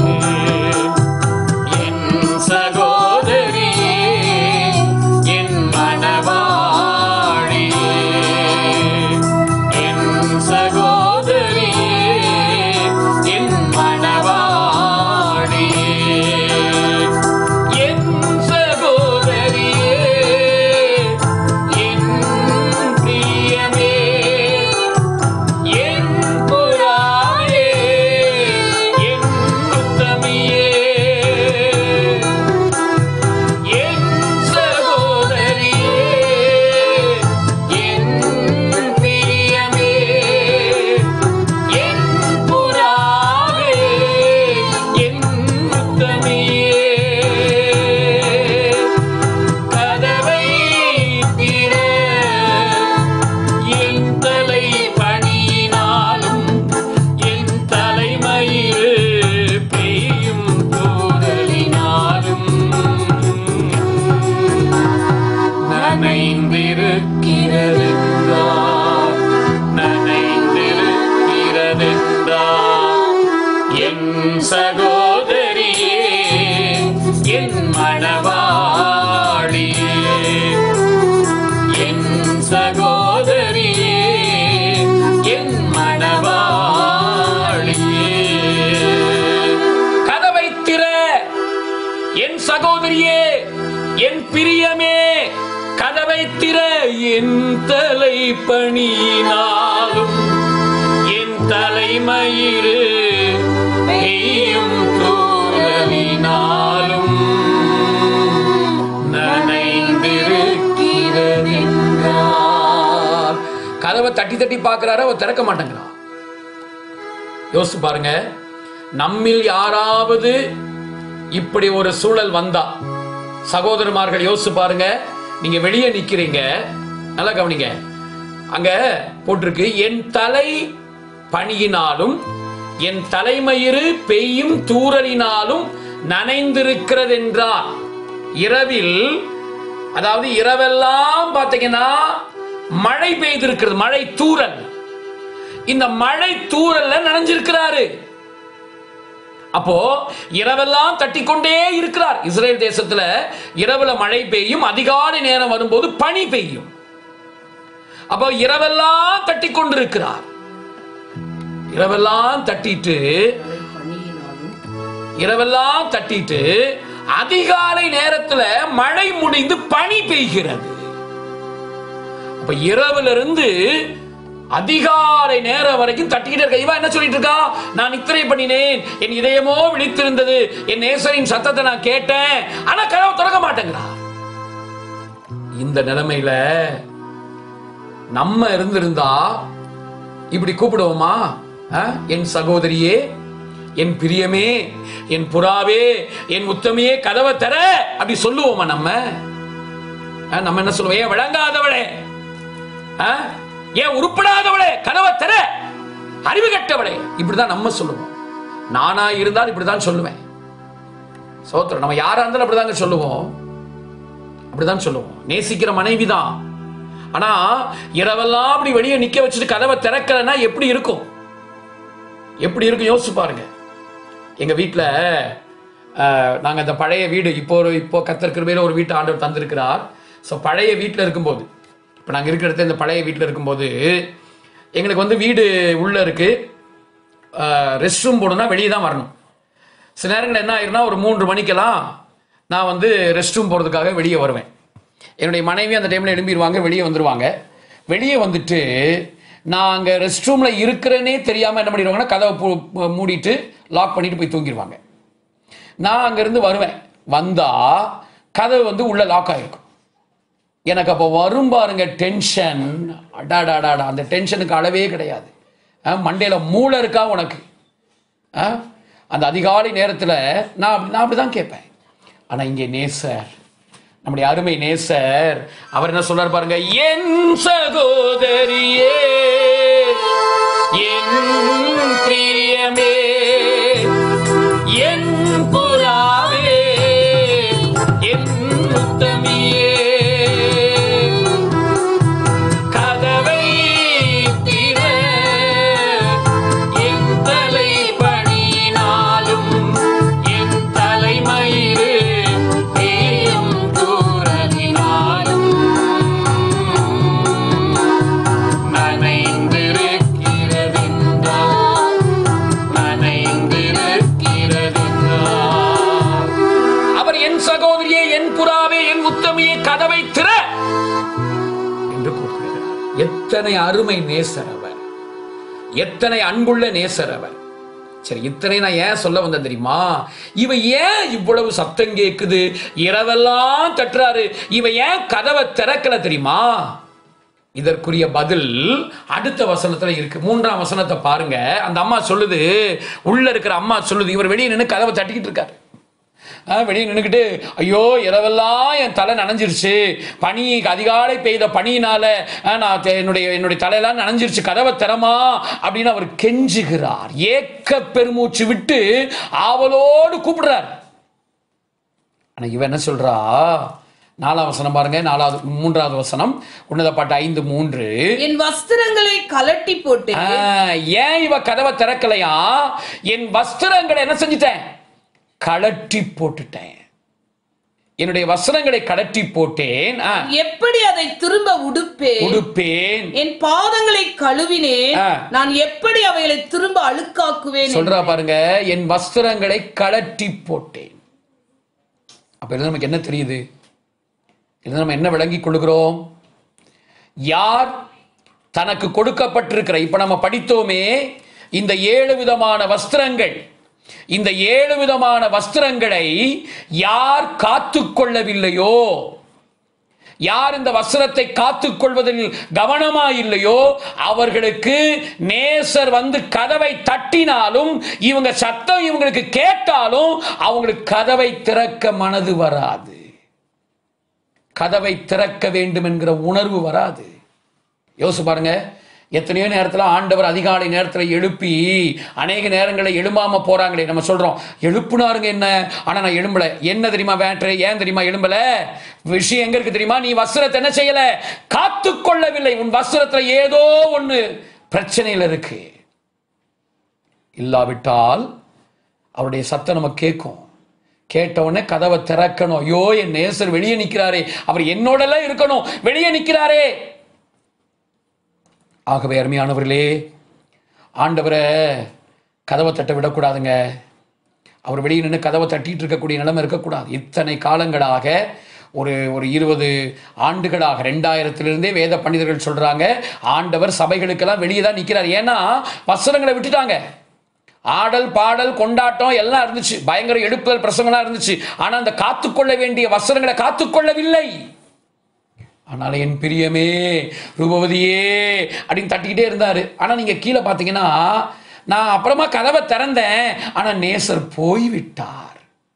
என் மணவாளியே என் சகோதரியே என் மணவாளியே கதவை திற என் சகோதரியே என் பிரியமே கதவை திற என் தலை பணியினாலும் என் தலைமயிறு பெய்யும் தூரலினாலும் நனைந்திருக்கிறதென்றார் கதவை தட்டி தட்டி பார்க்கிறாரு அவர் திறக்க மாட்டேங்கிறான் யோசிச்சு பாருங்க நம்மில் யாராவது இப்படி ஒரு சூழல் வந்தா சகோதரமார்கள் யோசிச்சு பாருங்க நீங்க வெளியே நிக்கிறீங்க நல்லா கவனிங்க அங்க போட்டிருக்கு என் தலை பணியினாலும் என் தலைமயிறு பெய்யும் தூறலினாலும் நனைந்திருக்கிறது என்றார் இரவில் அதாவது இரவெல்லாம் பாத்தீங்கன்னா மழை பெய்திருக்கிறது மழை தூறல் இந்த மழை தூறல்ல நனைஞ்சிருக்கிறாரு அப்போ இரவெல்லாம் தட்டிக்கொண்டே இருக்கிறார் இஸ்ரேல் தேசத்துல இரவுல மழை பெய்யும் அதிகாலை நேரம் வரும்போது பனி பெய்யும் அப்போ இரவெல்லாம் தட்டி கொண்டிருக்கிறார் இரவெல்லாம் தட்டிட்டு இரவெல்லாம் தட்டிட்டு அதிகாலை நேரத்துல மழை முடிந்து பனி பெய்கிறது அப்ப இரவுல இருந்து அதிகாலை நேரம் வரைக்கும் தட்டிக்கிட்டே இருக்க இவன் என்ன சொல்லிட்டு இருக்கா நான் நித்திரை பண்ணினேன் என் இதயமோ விழித்திருந்தது என் நேசரின் சத்தத்தை நான் கேட்டேன் ஆனா கதவை திறக்க மாட்டேங்கிறா இந்த நிலைமையில நம்ம இருந்திருந்தா இப்படி கூப்பிடுவோமா ஆ? என் சகோதரியே என் பிரியமே என் புறாவே என் உத்தமியே கதவை தர அப்படி சொல்லுவோமா நம்ம ஆ, நம்ம என்ன சொல்லுவோம் ஏன் விளங்காதவளே ஆ? ஏன் உருப்படாதவளே கதவை தர அறிவு கட்டவளே இப்படிதான் நம்ம சொல்லுவோம் நானா இருந்தால் இப்படிதான் சொல்லுவேன் சோத்திரம் நம்ம யாரா இருந்தாலும் அப்படிதாங்க சொல்லுவோம் அப்படிதான் சொல்லுவோம் நேசிக்கிற மனைவி தான் ஆனா இரவெல்லாம் அப்படி வெளியே நிக்க வச்சுட்டு கதவை திறக்கலைன்னா எப்படி இருக்கும் எப்படி இருக்கும் யோசிச்சு பாருங்க எங்க வீட்டில் நாங்க இந்த பழைய வீடு இப்போ ஒரு இப்போ கத்தர் கிருபையில ஒரு வீட்டு ஆண்டவர் தந்திருக்கிறார் ஸோ பழைய வீட்டில் இருக்கும்போது இப்போ நாங்கள் இருக்கிற இடத்துல இந்த பழைய வீட்டில் இருக்கும்போது எங்களுக்கு வந்து வீடு உள்ள இருக்கு ரெஸ்ட் ரூம் போடணும்னா வெளியே தான் வரணும் சில நேரங்கள் என்ன ஆயிரும்னா ஒரு மூன்று மணிக்கெல்லாம் நான் வந்து ரெஸ்ட் ரூம் போகிறதுக்காக வெளியே வருவேன் என்னுடைய மனைவி அந்த டைமில் எழும்பிடுவாங்க வெளியே வந்துடுவாங்க வெளியே வந்துட்டு நான் அங்கே ரெஸ்ட் ரூமில் இருக்கிறேனே தெரியாமல் என்ன பண்ணிடுவாங்கன்னா கதவை பூ- மூடிட்டு லாக் பண்ணிட்டு போய் தூங்கிடுவாங்க நான் அங்கேருந்து வருவேன் வந்தா கதவு வந்து உள்ள லாக் ஆகிருக்கும் எனக்கு அப்போ வரும் பாருங்க டென்ஷன் அடாடாடாடா அந்த டென்ஷனுக்கு அளவே கிடையாது மண்டையில் மூளை இருக்கா உனக்கு ஆ? அந்த அதிகாலை நேரத்தில் நான் அப்படி நான் அப்படி தான் கேட்பேன் ஆனால் இங்கே நேசர் நம்முடைய அருமை நேசர் அவர் என்ன சொல்றார் பாருங்க என் சகோதரியே என் பிரியமே என் புறாவே என் முத்தமியே கதவை திற என் தலை பணியினாலும் என் தலைமயிறு தேயும் தூரலினாலும் நனைந்திருக்கிறதென்றால் நனைந்திருக்கிறதென்றால் அவர் என் சகோதரியே என் புறாவே என் உத்தமியே கதவை திற என்று கூப்பிடுகிறார் எத்தனை அருமை நேசர் அவர் எத்தனை அன்புள்ள நேசர் அவர் சரி இத்தனை நான் ஏன் சொல்ல வந்தேன் தெரியுமா இவ ஏன் இவ்வளவு சத்தம் கேக்குது இரவெல்லாம் தட்டுறாரு இவ ஏன் கதவை திறக்கல தெரியுமா இதற்குரிய பதில் அடுத்த வசனத்துல இருக்கு மூன்றாம் வசனத்தை பாருங்க அந்த அம்மா சொல்லுது உள்ள இருக்கிற அம்மா சொல்லுது இவர் வெளியே நின்று கதவை தட்டிக்கிட்டு இருக்காரு ஆ, வெளியே நின்றுக்கிட்டு ஐயோ இரவெல்லாம் என் தலை நனைஞ்சிருச்சு பனி அதிகாலை பெய்த பனியினால ஆ, நான் தே- என்னுடைய என்னுடைய தலையெல்லாம் நனைஞ்சிருச்சு கதவை திறமா அப்படின்னு அவர் கெஞ்சுகிறார் ஏக்க பெருமூச்சு விட்டு ஆவலோடு கூப்பிடுறார் ஆனா இவன் என்ன சொல்றா நாலாம் வசனம் பாருங்க நாலாவது மூன்றாவது வசனம் உன்னத பாட்டு ஐந்து மூன்று என் வஸ்திரங்களை கலட்டி போட்டு ஆ, ஏன் இவ கதவை திறக்கலையா என் வஸ்திரங்களை என்ன செஞ்சிட்டேன் கழட்டி போட்டுட்டேன் என்னுடைய வஸ்திரங்களை கடற்றி போட்டேன் ஆ, எப்படி அதை திரும்ப உடுப்பேன் உடுப்பேன் என் பாதங்களை கழுவினேன் ஆ. நான் எப்படி அவைகளை திரும்ப அழுக்காக்குவேன் சொல்றா பாருங்க என் வஸ்திரங்களை கழட்டி போட்டேன் அப்ப இதுல நமக்கு என்ன தெரியுது இதுல நம்ம என்ன விளங்கிக் கொள்கிறோம் யார் தனக்கு கொடுக்கப்பட்டிருக்கிற இப்ப நம்ம படித்தோமே இந்த ஏழு விதமான வஸ்திரங்கள் இந்த ஏழு விதமான வஸ்திரங்களை யார் காத்துக் கொள்ளவில்லையோ யார் இந்த வஸ்திரத்தை காத்துக் கொள்வதில் கவனமா இல்லையோ அவர்களுக்கு நேசர் வந்து கதவை தட்டினாலும் இவங்க சத்தம் இவங்களுக்கு கேட்டாலும் அவங்களுக்கு கதவை திறக்க மனது வராது கதவை திறக்க வேண்டும் என்கிற உணர்வு வராது யோசிச்சு பாருங்க எத்தனையோ நேரத்தில் ஆண்டவர் அதிகாலை நேரத்தில் எழுப்பி அநேக நேரங்களில் எழும்பாம போறாங்களே நம்ம சொல்றோம் எழுப்புனாருங்க என்ன ஆனா நான் எழும்பல என்ன தெரியுமா வேட்ரு ஏன் தெரியுமா எழும்பல விஷயம் எங்க இருக்கு தெரியுமா நீ வஸ்திரத்தை என்ன செய்யல காத்து கொள்ளவில்லை உன் வஸ்திரத்துல ஏதோ ஒண்ணு பிரச்சனையில் இருக்கு இல்லாவிட்டால் அவருடைய சத்தம் நம்ம கேட்கும் கேட்ட உடனே கதவை திறக்கணும் ஐயோ என் நேசர் வெளியே நிற்கிறாரே அவர் என்னோடலாம் இருக்கணும் வெளியே நிற்கிறாரே ஆகவே அருமையானவர்களே ஆண்டவரை கதவை தட்ட விடக்கூடாதுங்க அவர் வெளியே நின்று கதவை தட்டிட்டு இருக்கக்கூடிய நிலைமை இருக்கக்கூடாது இத்தனை காலங்களாக ஒரு ஒரு இருபது ஆண்டுகளாக ரெண்டாயிரத்திலிருந்தே வேத பண்டிதர்கள் சொல்றாங்க ஆண்டவர் சபைகளுக்கெல்லாம் வெளியே தான் நிற்கிறார் ஏன்னா வசனங்களை விட்டுட்டாங்க ஆடல் பாடல் கொண்டாட்டம் எல்லாம் இருந்துச்சு பயங்கர எடுப்புதல் பிரசங்கம்லாம் இருந்துச்சு ஆனா அந்த காத்துக்கொள்ள வேண்டிய வசனங்களை காத்துக்கொள்ளவில்லை ஆனால் என் பிரியமே ரூபவதியே அப்படின்னு தட்டிக்கிட்டே இருந்தாரு ஆனா நீங்க கீழே பார்த்தீங்கன்னா நான் அப்புறமா கதவை திறந்தேன் ஆனா நேசர் போய்விட்டார்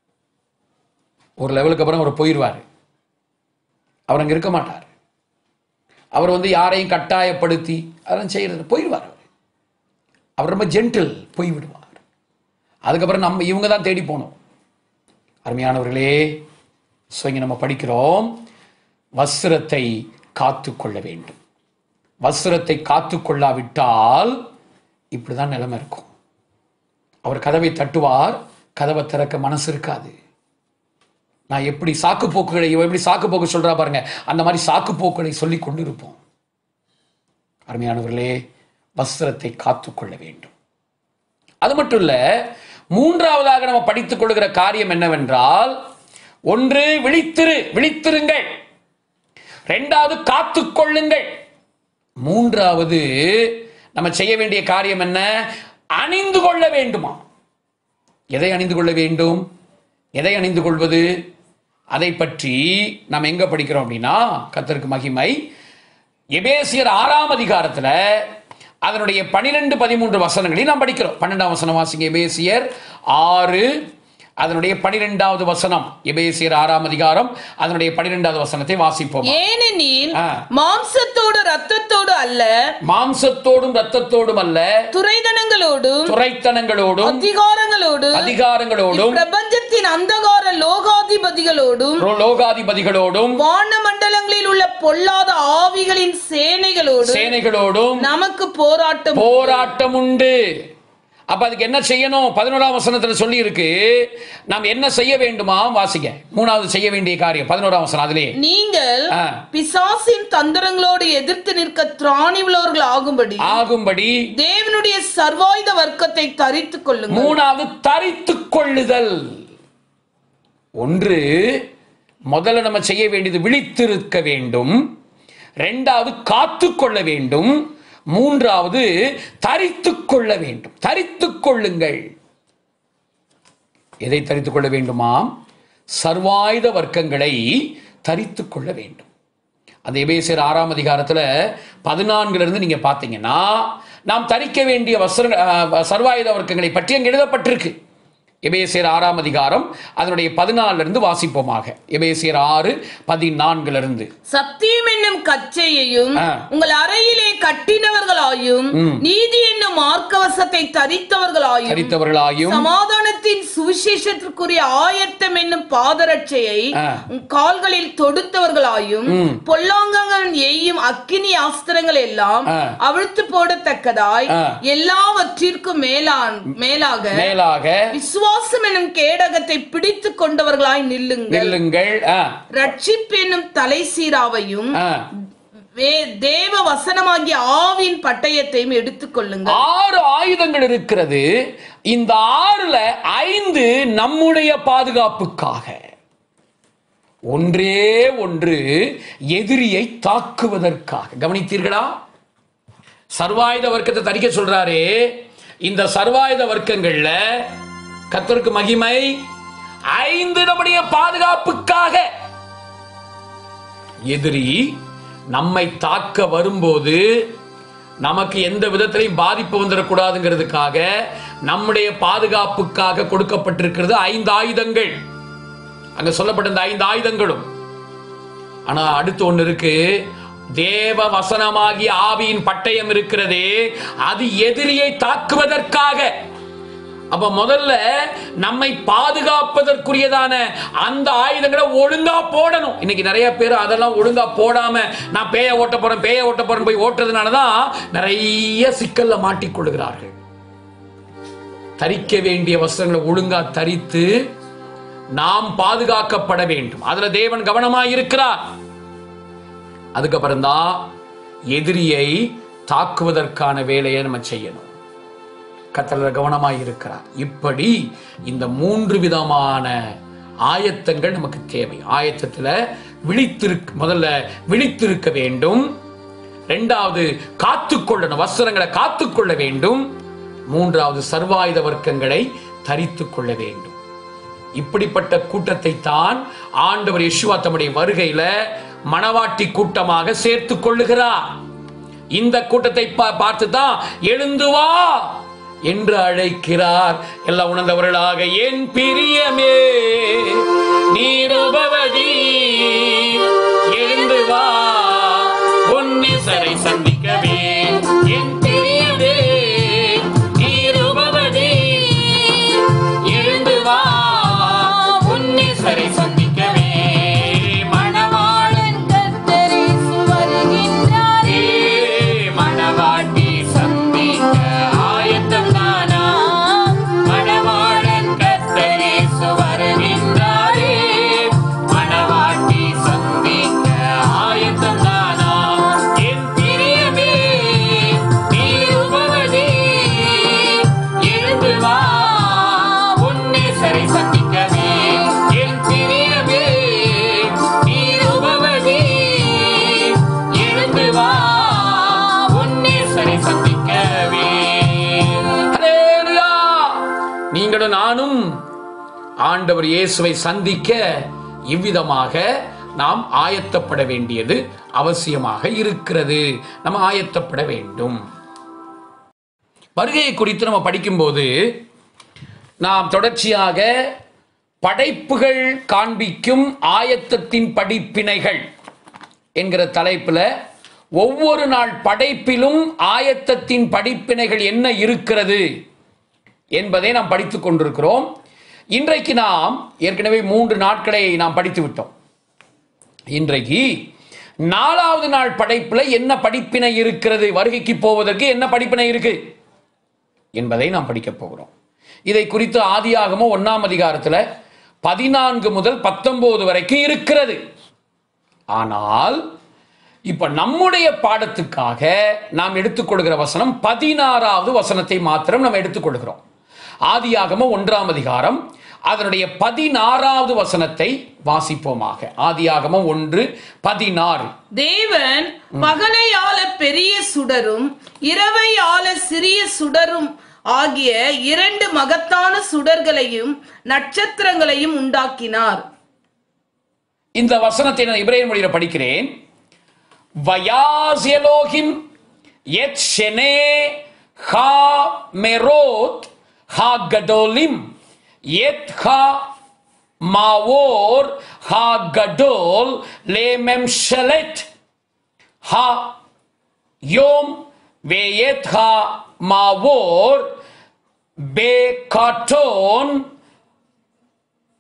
ஒரு லெவலுக்கு அப்புறம் அவர் போயிடுவார் அவர் அங்க இருக்க மாட்டார் அவர் வந்து யாரையும் கட்டாயப்படுத்தி அதெல்லாம் செய்யறது போயிடுவார் அவர் அவர் ரொம்ப ஜென்டில் போய்விடுவார் அதுக்கப்புறம் நம்ம இவங்க தான் தேடி போனோம் அருமையானவர்களே ஸோ இங்கே நம்ம படிக்கிறோம் வஸ்திரத்தை காத்து கொள்ள வேண்டும் வஸ்திரத்தை காத்து கொள்ளாவிட்டால் இப்படிதான் நிலைமை இருக்கும் அவர் கதவை தட்டுவார் கதவை திறக்க மனசு இருக்காது நான் எப்படி சாக்கு போக்குகளை இவன் எப்படி சாக்கு போக்கு சொல்றா பாருங்க அந்த மாதிரி சாக்கு போக்குகளை சொல்லி கொண்டு இருப்போம் அருமையானவர்களே வஸ்திரத்தை காத்துக்கொள்ள வேண்டும் அது மட்டும் இல்ல மூன்றாவதாக நம்ம படித்துக் கொள்கிற காரியம் என்னவென்றால் ஒன்று விழித்திரு விழித்திருங்கள் ரெண்டாவது காத்துக்கொள்ளுங்கள் மூன்றாவது நம்ம செய்ய வேண்டிய காரியம் என்ன அணிந்து கொள்ள வேண்டுமா எதை அணிந்து கொள்ள வேண்டும் எதை அணிந்து கொள்வது அதை பற்றி நாம் எங்க படிக்கிறோம் அப்படின்னா கத்தருக்கு மகிமை எபேசியர் ஆறாம் அதிகாரத்துல அதனுடைய பனிரெண்டு பதிமூன்று வசனங்களையும் நாம் படிக்கிறோம் பன்னெண்டாம் வசனம் வாசிங்க எபேசியர் ஆறு அதனுடைய பனிரெண்டாவது வசனம் எபேசியர் ஆறாம் அதிகாரம் அதனுடைய பனிரெண்டாவது வசனத்தை வாசிப்போம் ஏனெனில் ஆ. மாம்சத்தோடு ரத்தத்தோடு அல்ல மாம்சத்தோடும் ரத்தத்தோடும் அல்ல துரைதனங்களோடும் துரைத்தனங்களோடும் அதிகாரங்களோடும் அதிகாரங்களோடும் பிரபஞ்சத்தின் அந்தகார லோகாதிபதிகளோடும் லோகாதிபதிகளோடும் வான மண்டலங்களில் உள்ள பொல்லாத ஆவிகளின் சேனைகளோடும் சேனைகளோடும் நமக்கு போராட்டம் போராட்டம் உண்டு அப்ப அதுக்கு என்ன செய்யணும் பதினோராம் வசனத்துல சொல்லி இருக்கு நாம் என்ன செய்ய வேண்டுமா வாசிக்க மூணாவது செய்ய வேண்டிய காரியம் பதினோராம் வசனம் அதிலே நீங்கள் ஆ. பிசாசின் தந்திரங்களோடு எதிர்த்து நிற்க திராணி உள்ளவர்கள் ஆகும்படி ஆகும்படி தேவனுடைய சர்வாயுத வர்க்கத்தை தரித்துக் கொள்ளுங்கள் மூணாவது தரித்துக் கொள்ளுதல் ஒன்று முதல்ல நம்ம செய்ய வேண்டியது விழித்திருக்க வேண்டும் ரெண்டாவது காத்து கொள்ள வேண்டும் மூன்றாவது தரித்துக் கொள்ள வேண்டும் தரித்துக் கொள்ளுங்கள் எதை தரித்துக் கொள்ள வேண்டுமாம் சர்வாயுத வர்க்கங்களை தரித்துக் கொள்ள வேண்டும் அந்த எபேசியர் ஆறாம் அதிகாரத்துல பதினான்குல இருந்து நீங்க பாத்தீங்கன்னா நாம் தரிக்க வேண்டிய வஸ்திர அஹ், சர்வாயுத வர்க்கங்களை பற்றி அங்கு எழுதப்பட்டிருக்கு எபேசியர் ஆறாம் அதிகாரம் அதனுடைய பதினாலுல இருந்து வாசிப்போமாக எபேசியர் ஆறு பதினான்குல இருந்து சத்தியம் என்னும் கச்சையையும் ஆ. உங்கள் அறையிலே கட்டினவர்களாயும் நீதி என்னும் மார்க்கவசத்தை தரித்தவர்களாயும் தரித்தவர்களாயும் சமாதானத்தின் சுவிசேஷத்திற்குரிய ஆயத்தம் என்னும் பாதரட்சையை ஆ. உன் கால்களில் தொடுத்தவர்களாயும் பொல்லாங்கங்கள் எய்யும் அக்கினி ஆஸ்திரங்கள் எல்லாம் ஆ. அவிழ்த்து போடத்தக்கதாய் ஆ. எல்லாவற்றிற்கும் மேலான் மேலாக மேலாக விசுவாசம் எனும் கேடகத்தை பிடித்துக் கொண்டவர்களாய் நில்லுங்கள் நெல்லுங்கள் ஆ, ரட்சிப்பு என்னும் தலை சீராவையும் ஆ. வே- தேவ வசனமாகிய ஆவின் பட்டயத்தையும் எடுத்துக்கொள்ளுங்கள் ஆறு ஆயுதங்கள் இருக்கிறது இந்த ஆறுல ஐந்து நம்முடைய பாதுகாப்புக்காக ஒன்றே ஒன்று எதிரியை தாக்குவதற்காக கவனித்தீர்களா சர்வாயுத வர்க்கத்தை தரிக்க சொல்றாரு இந்த சர்வாயுத வர்க்கங்கள்ல கத்தருக்கு மகிமை ஐந்து நம்முடைய பாதுகாப்புக்காக எதிரி நம்மை தாக்க வரும்போது நமக்கு எந்த விதத்திலையும் பாதிப்பு வந்துடக்கூடாதுங்கிறதுக்காக நம்முடைய பாதுகாப்புக்காக கொடுக்கப்பட்டிருக்கிறது ஐந்து ஆயுதங்கள் அங்க சொல்லப்பட்ட இந்த ஐந்து ஆயுதங்களும் ஆனா அடுத்து ஒண்ணு இருக்கு தேவ வசனமாகிய ஆவியின் பட்டயம் இருக்கிறது அது எதிரியை தாக்குவதற்காக அப்ப முதல்ல நம்மை பாதுகாப்பதற்குரியதான அந்த ஆயுதங்களை ஒழுங்கா போடணும் இன்னைக்கு நிறைய பேர் அதெல்லாம் ஒழுங்கா போடாம நான் பேய ஓட்ட போறேன் பேய ஓட்ட போறேன் போய் ஓட்டுறதுனாலதான் நிறைய சிக்கல்ல மாட்டிக்கொள்கிறார்கள் தரிக்க வேண்டிய வஸ்திரங்களை ஒழுங்கா தரித்து நாம் பாதுகாக்கப்பட வேண்டும் அதுல தேவன் கவனமாய் இருக்கிறார் அதுக்கப்புறம் தான் எதிரியை தாக்குவதற்கான வேலையை நம்ம செய்யணும் கத்தல கவனமாய் இருக்கிறார் இப்படி இந்த மூன்று விதமான ஆயத்தங்கள் நமக்கு தேவை ஆயத்தத்துல விழித்திருக்க முதல்ல விழித்திருக்க வேண்டும் ரெண்டாவது காத்துக்கொள்ளணும் வஸ்திரங்களை காத்துக்கொள்ள வேண்டும் மூன்றாவது சர்வாயுத வர்க்கங்களை தரித்துக் கொள்ள வேண்டும் இப்படிப்பட்ட கூட்டத்தை தான் ஆண்டவர் யெஷுவா தம்முடைய வருகையில மணவாட்டி கூட்டமாக சேர்த்துக் கொள்ளுகிறார் இந்த கூட்டத்தை பா- பார்த்து தான் எழுந்து வா என்று அழைக்கிறார் எல்லாம் உணர்ந்தவர்களாக என் பிரியமே நீருபவதி எழுந்து வா உன்னிசரை சந்திக்கவே என் பிரியமே நீருபவதி எழுந்து வா உன்னிசரை சந்திக்கவே மணவாளன் கர்த்தரேசு வருகின்றாரே. ஏ மணவாட்டி சந்திக்க ஆயத்தம் தானா மணவாளன் கத்தரேசு வருகின்றாரே மணவாட்டி சந்திக்க ஆயத்தம் தானா என் பிரியமே நீருபவதி எழுந்து வா உன்னேசரை சந்திக்கவே என் பிரியமே நீருபவதி எழுந்து வா உன்னேசரை சந்திக்கவே ஹalleluya நீங்களும் நானும் ஆண்டவர் இயேசுவை சந்திக்க இவ்விதமாக நாம் ஆயத்தப்பட வேண்டியது அவசியமாக இருக்கிறது நம்ம ஆயத்தப்பட வேண்டும் வருகையை குறித்து நம்ம படிக்கும்போது நாம் தொடர்ச்சியாக படைப்புகள் காண்பிக்கும் ஆயத்தத்தின் படிப்பினைகள் என்கிற தலைப்புல ஒவ்வொரு நாள் படைப்பிலும் ஆயத்தத்தின் படிப்பினைகள் என்ன இருக்கிறது என்பதை நாம் படித்துக் கொண்டிருக்கிறோம் இன்றைக்கு நாம் ஏற்கனவே மூன்று நாட்களை நாம் படித்து விட்டோம் இன்றைக்கு நாலாவது நாள் படைப்புல என்ன படிப்பினை இருக்கிறது வருகைக்கு போவதற்கு என்ன படிப்பினை இருக்கு என்பதை நாம் படிக்க போகிறோம் இதை குறித்து ஆதியாகமோ ஒன்னாம் அதிகாரத்துல பதினான்கு முதல் பத்தொன்பது வரைக்கும் இருக்கிறது ஆனால் இப்ப நம்முடைய பாடத்துக்காக நாம் எடுத்துக்கொள்கிற வசனம் பதினாறாவது வசனத்தை மாத்திரம் நாம் எடுத்துக்கொள்கிறோம் ஆதியாகம ஒன்றாம் அதிகாரம் அதனுடைய பதினாறாவது வசனத்தை வாசிப்போமாக ஆதியாகமம் ஒன்று பதினாறு தேவன் பகலை ஆள பெரிய சுடரும் இரவை ஆள சிறிய சுடரும் ஆகிய இரண்டு மகத்தான சுடர்களையும் நட்சத்திரங்களையும் உண்டாக்கினார் இந்த வசனத்தை நான் இப்ரேல் மொழியில படிக்கிறேன் வயாஸ் எலோகிம் எத் ஷெனே ஹா மெரோத் ஹா கடோலிம் எத் ஹா மாவோர் ஹா கடோல் லேமெம் ஷெலெட் ஹா யோம் வேயத் ஹா மாவோர் பே காட்டோன்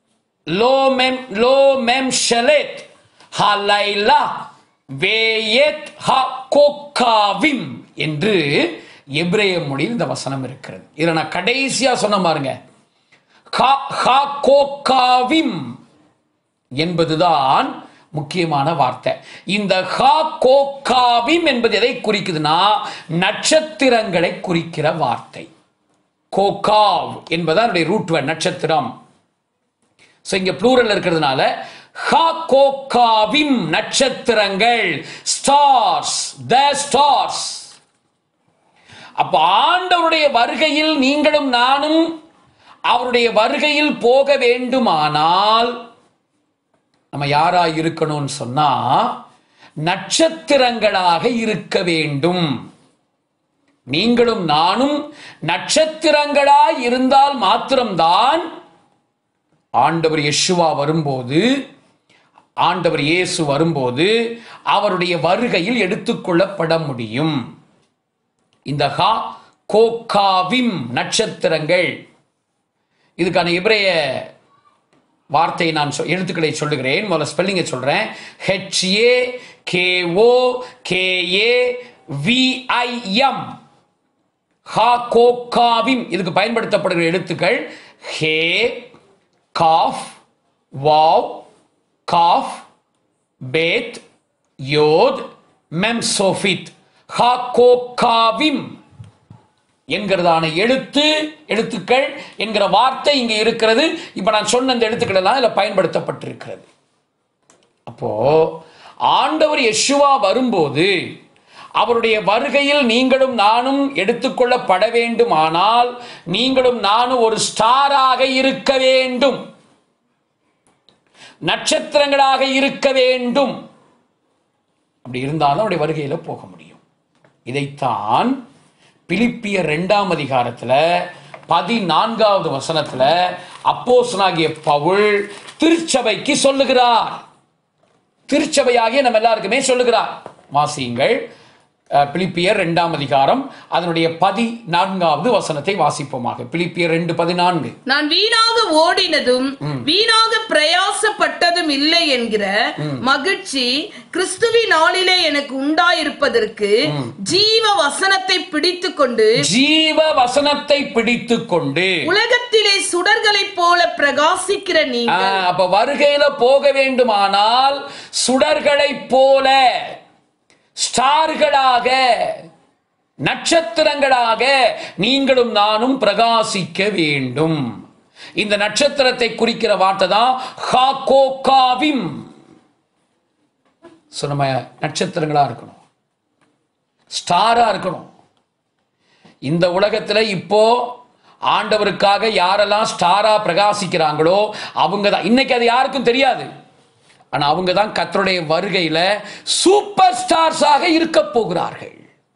லோ மெம் லோ மெம் ஷெலெத் ஹலைலா வேயத் ஹ கோக்காவிம் என்று எபிரேய மொழியில் இந்த வசனம் இருக்கிறது இதை நான் கடைசியா சொன்ன பாருங்க ஹா ஹா கோக்காவிம் என்பதுதான் முக்கியமான வார்த்தை இந்த ஹா கோக்காவிம் என்பது எதை குறிக்குதுன்னா நட்சத்திரங்களை குறிக்கிற வார்த்தை கோகாவ் என்பதான் அதனுடைய ரூட் வேர்ட் நட்சத்திரம் ஸோ இங்க ப்ளூரல் இருக்கிறதுனால ஹா கோகாவிம் நட்சத்திரங்கள் ஸ்டார்ஸ் த ஸ்டார்ஸ் அப்ப ஆண்டவருடைய வருகையில் நீங்களும் நானும் அவருடைய வருகையில் போக வேண்டுமானால் நம்ம யாரா இருக்கணும்னு சொன்னா நட்சத்திரங்களாக இருக்க வேண்டும் நீங்களும் நானும் நட்சத்திரங்களாய் இருந்தால் மாத்திரம்தான் ஆண்டவர் யெஷுவா வரும்போது ஆண்டவர் இயேசு வரும்போது அவருடைய வருகையில் எடுத்துக்கொள்ளப்பட முடியும் இந்த ஹா கோகாவிம் நட்சத்திரங்கள் இதுக்கான இப்ரேய வார்த்தையை நான் சொ- எழுத்துக்களை சொல்லுகிறேன் முதல்ல ஸ்பெல்லிங்கை சொல்றேன் ஹெச்ஏ கேஓ கேஏ விஐஎம் ஹா கோகாவிம் இதுக்கு பயன்படுத்தப்படுகிற எழுத்துக்கள் ஹே காஃப் வாவ் காஃப் பேத் யோத் மெம்சோஃபித் ஹா கோகாவிம் என்கிறதான எழுத்து எழுத்துக்கள் என்கிற வார்த்தை இங்க இருக்கிறது இப்ப நான் சொன்ன இந்த எழுத்துக்கள் எல்லாம் இதுல பயன்படுத்தப்பட்டிருக்கிறது அப்போ ஆண்டவர் யெஷுவா வரும்போது அவருடைய வருகையில் நீங்களும் நானும் எடுத்துக்கொள்ளப்பட வேண்டுமானால் நீங்களும் நானும் ஒரு ஸ்டாராக இருக்க வேண்டும் நட்சத்திரங்களாக இருக்க வேண்டும் அப்படி இருந்தாலும் அவருடைய வருகையில போக முடியும் இதைத்தான் பிலிப்பியர் இரண்டாம் அதிகாரத்துல பதினான்காவது வசனத்துல அப்போஸ்தலனாகிய பவுல் திருச்சபைக்கு சொல்லுகிறார் திருச்சபையாகிய நம்ம எல்லாருக்குமே சொல்லுகிறார் வாசியுங்கள் அஹ், பிலிப்பியர் இரண்டாம் அதிகாரம் அதனுடைய பதினான்காவது வசனத்தை வாசிப்போமாக பிலிப்பியர் ரெண்டு பதினான்கு நான் வீணாக ஓடினதும் வீணாக பிரயாசப்பட்டதும் இல்லை என்கிற மகிழ்ச்சி கிறிஸ்துவின் நாளிலே எனக்கு உண்டாயிருப்பதற்கு ஜீவ வசனத்தை பிடித்துக் கொண்டு ஜீவ வசனத்தை பிடித்து கொண்டு உலகத்திலே சுடர்களைப் போல பிரகாசிக்கிற நீ ஆஹ், அப்ப வருகையில போக வேண்டுமானால் சுடர்களைப் போல ஸ்டார்களாக நட்சத்திரங்களாக நீங்களும் நானும் பிரகாசிக்க வேண்டும் இந்த நட்சத்திரத்தை குறிக்கிற வார்த்தை தான் ஹாகோகாவிம் So, நம்ம நட்சத்திரங்களா இருக்கணும் ஸ்டாரா இருக்கணும் இந்த உலகத்துல இப்போ ஆண்டவருக்காக யாரெல்லாம் ஸ்டாரா பிரகாசிக்கிறாங்களோ அவங்க தான் இன்னைக்கு அது யாருக்கும் தெரியாது ஆனா அவங்க தான் கர்த்தருடைய வருகையில சூப்பர் ஸ்டார்ஸாக இருக்க போகிறார்கள்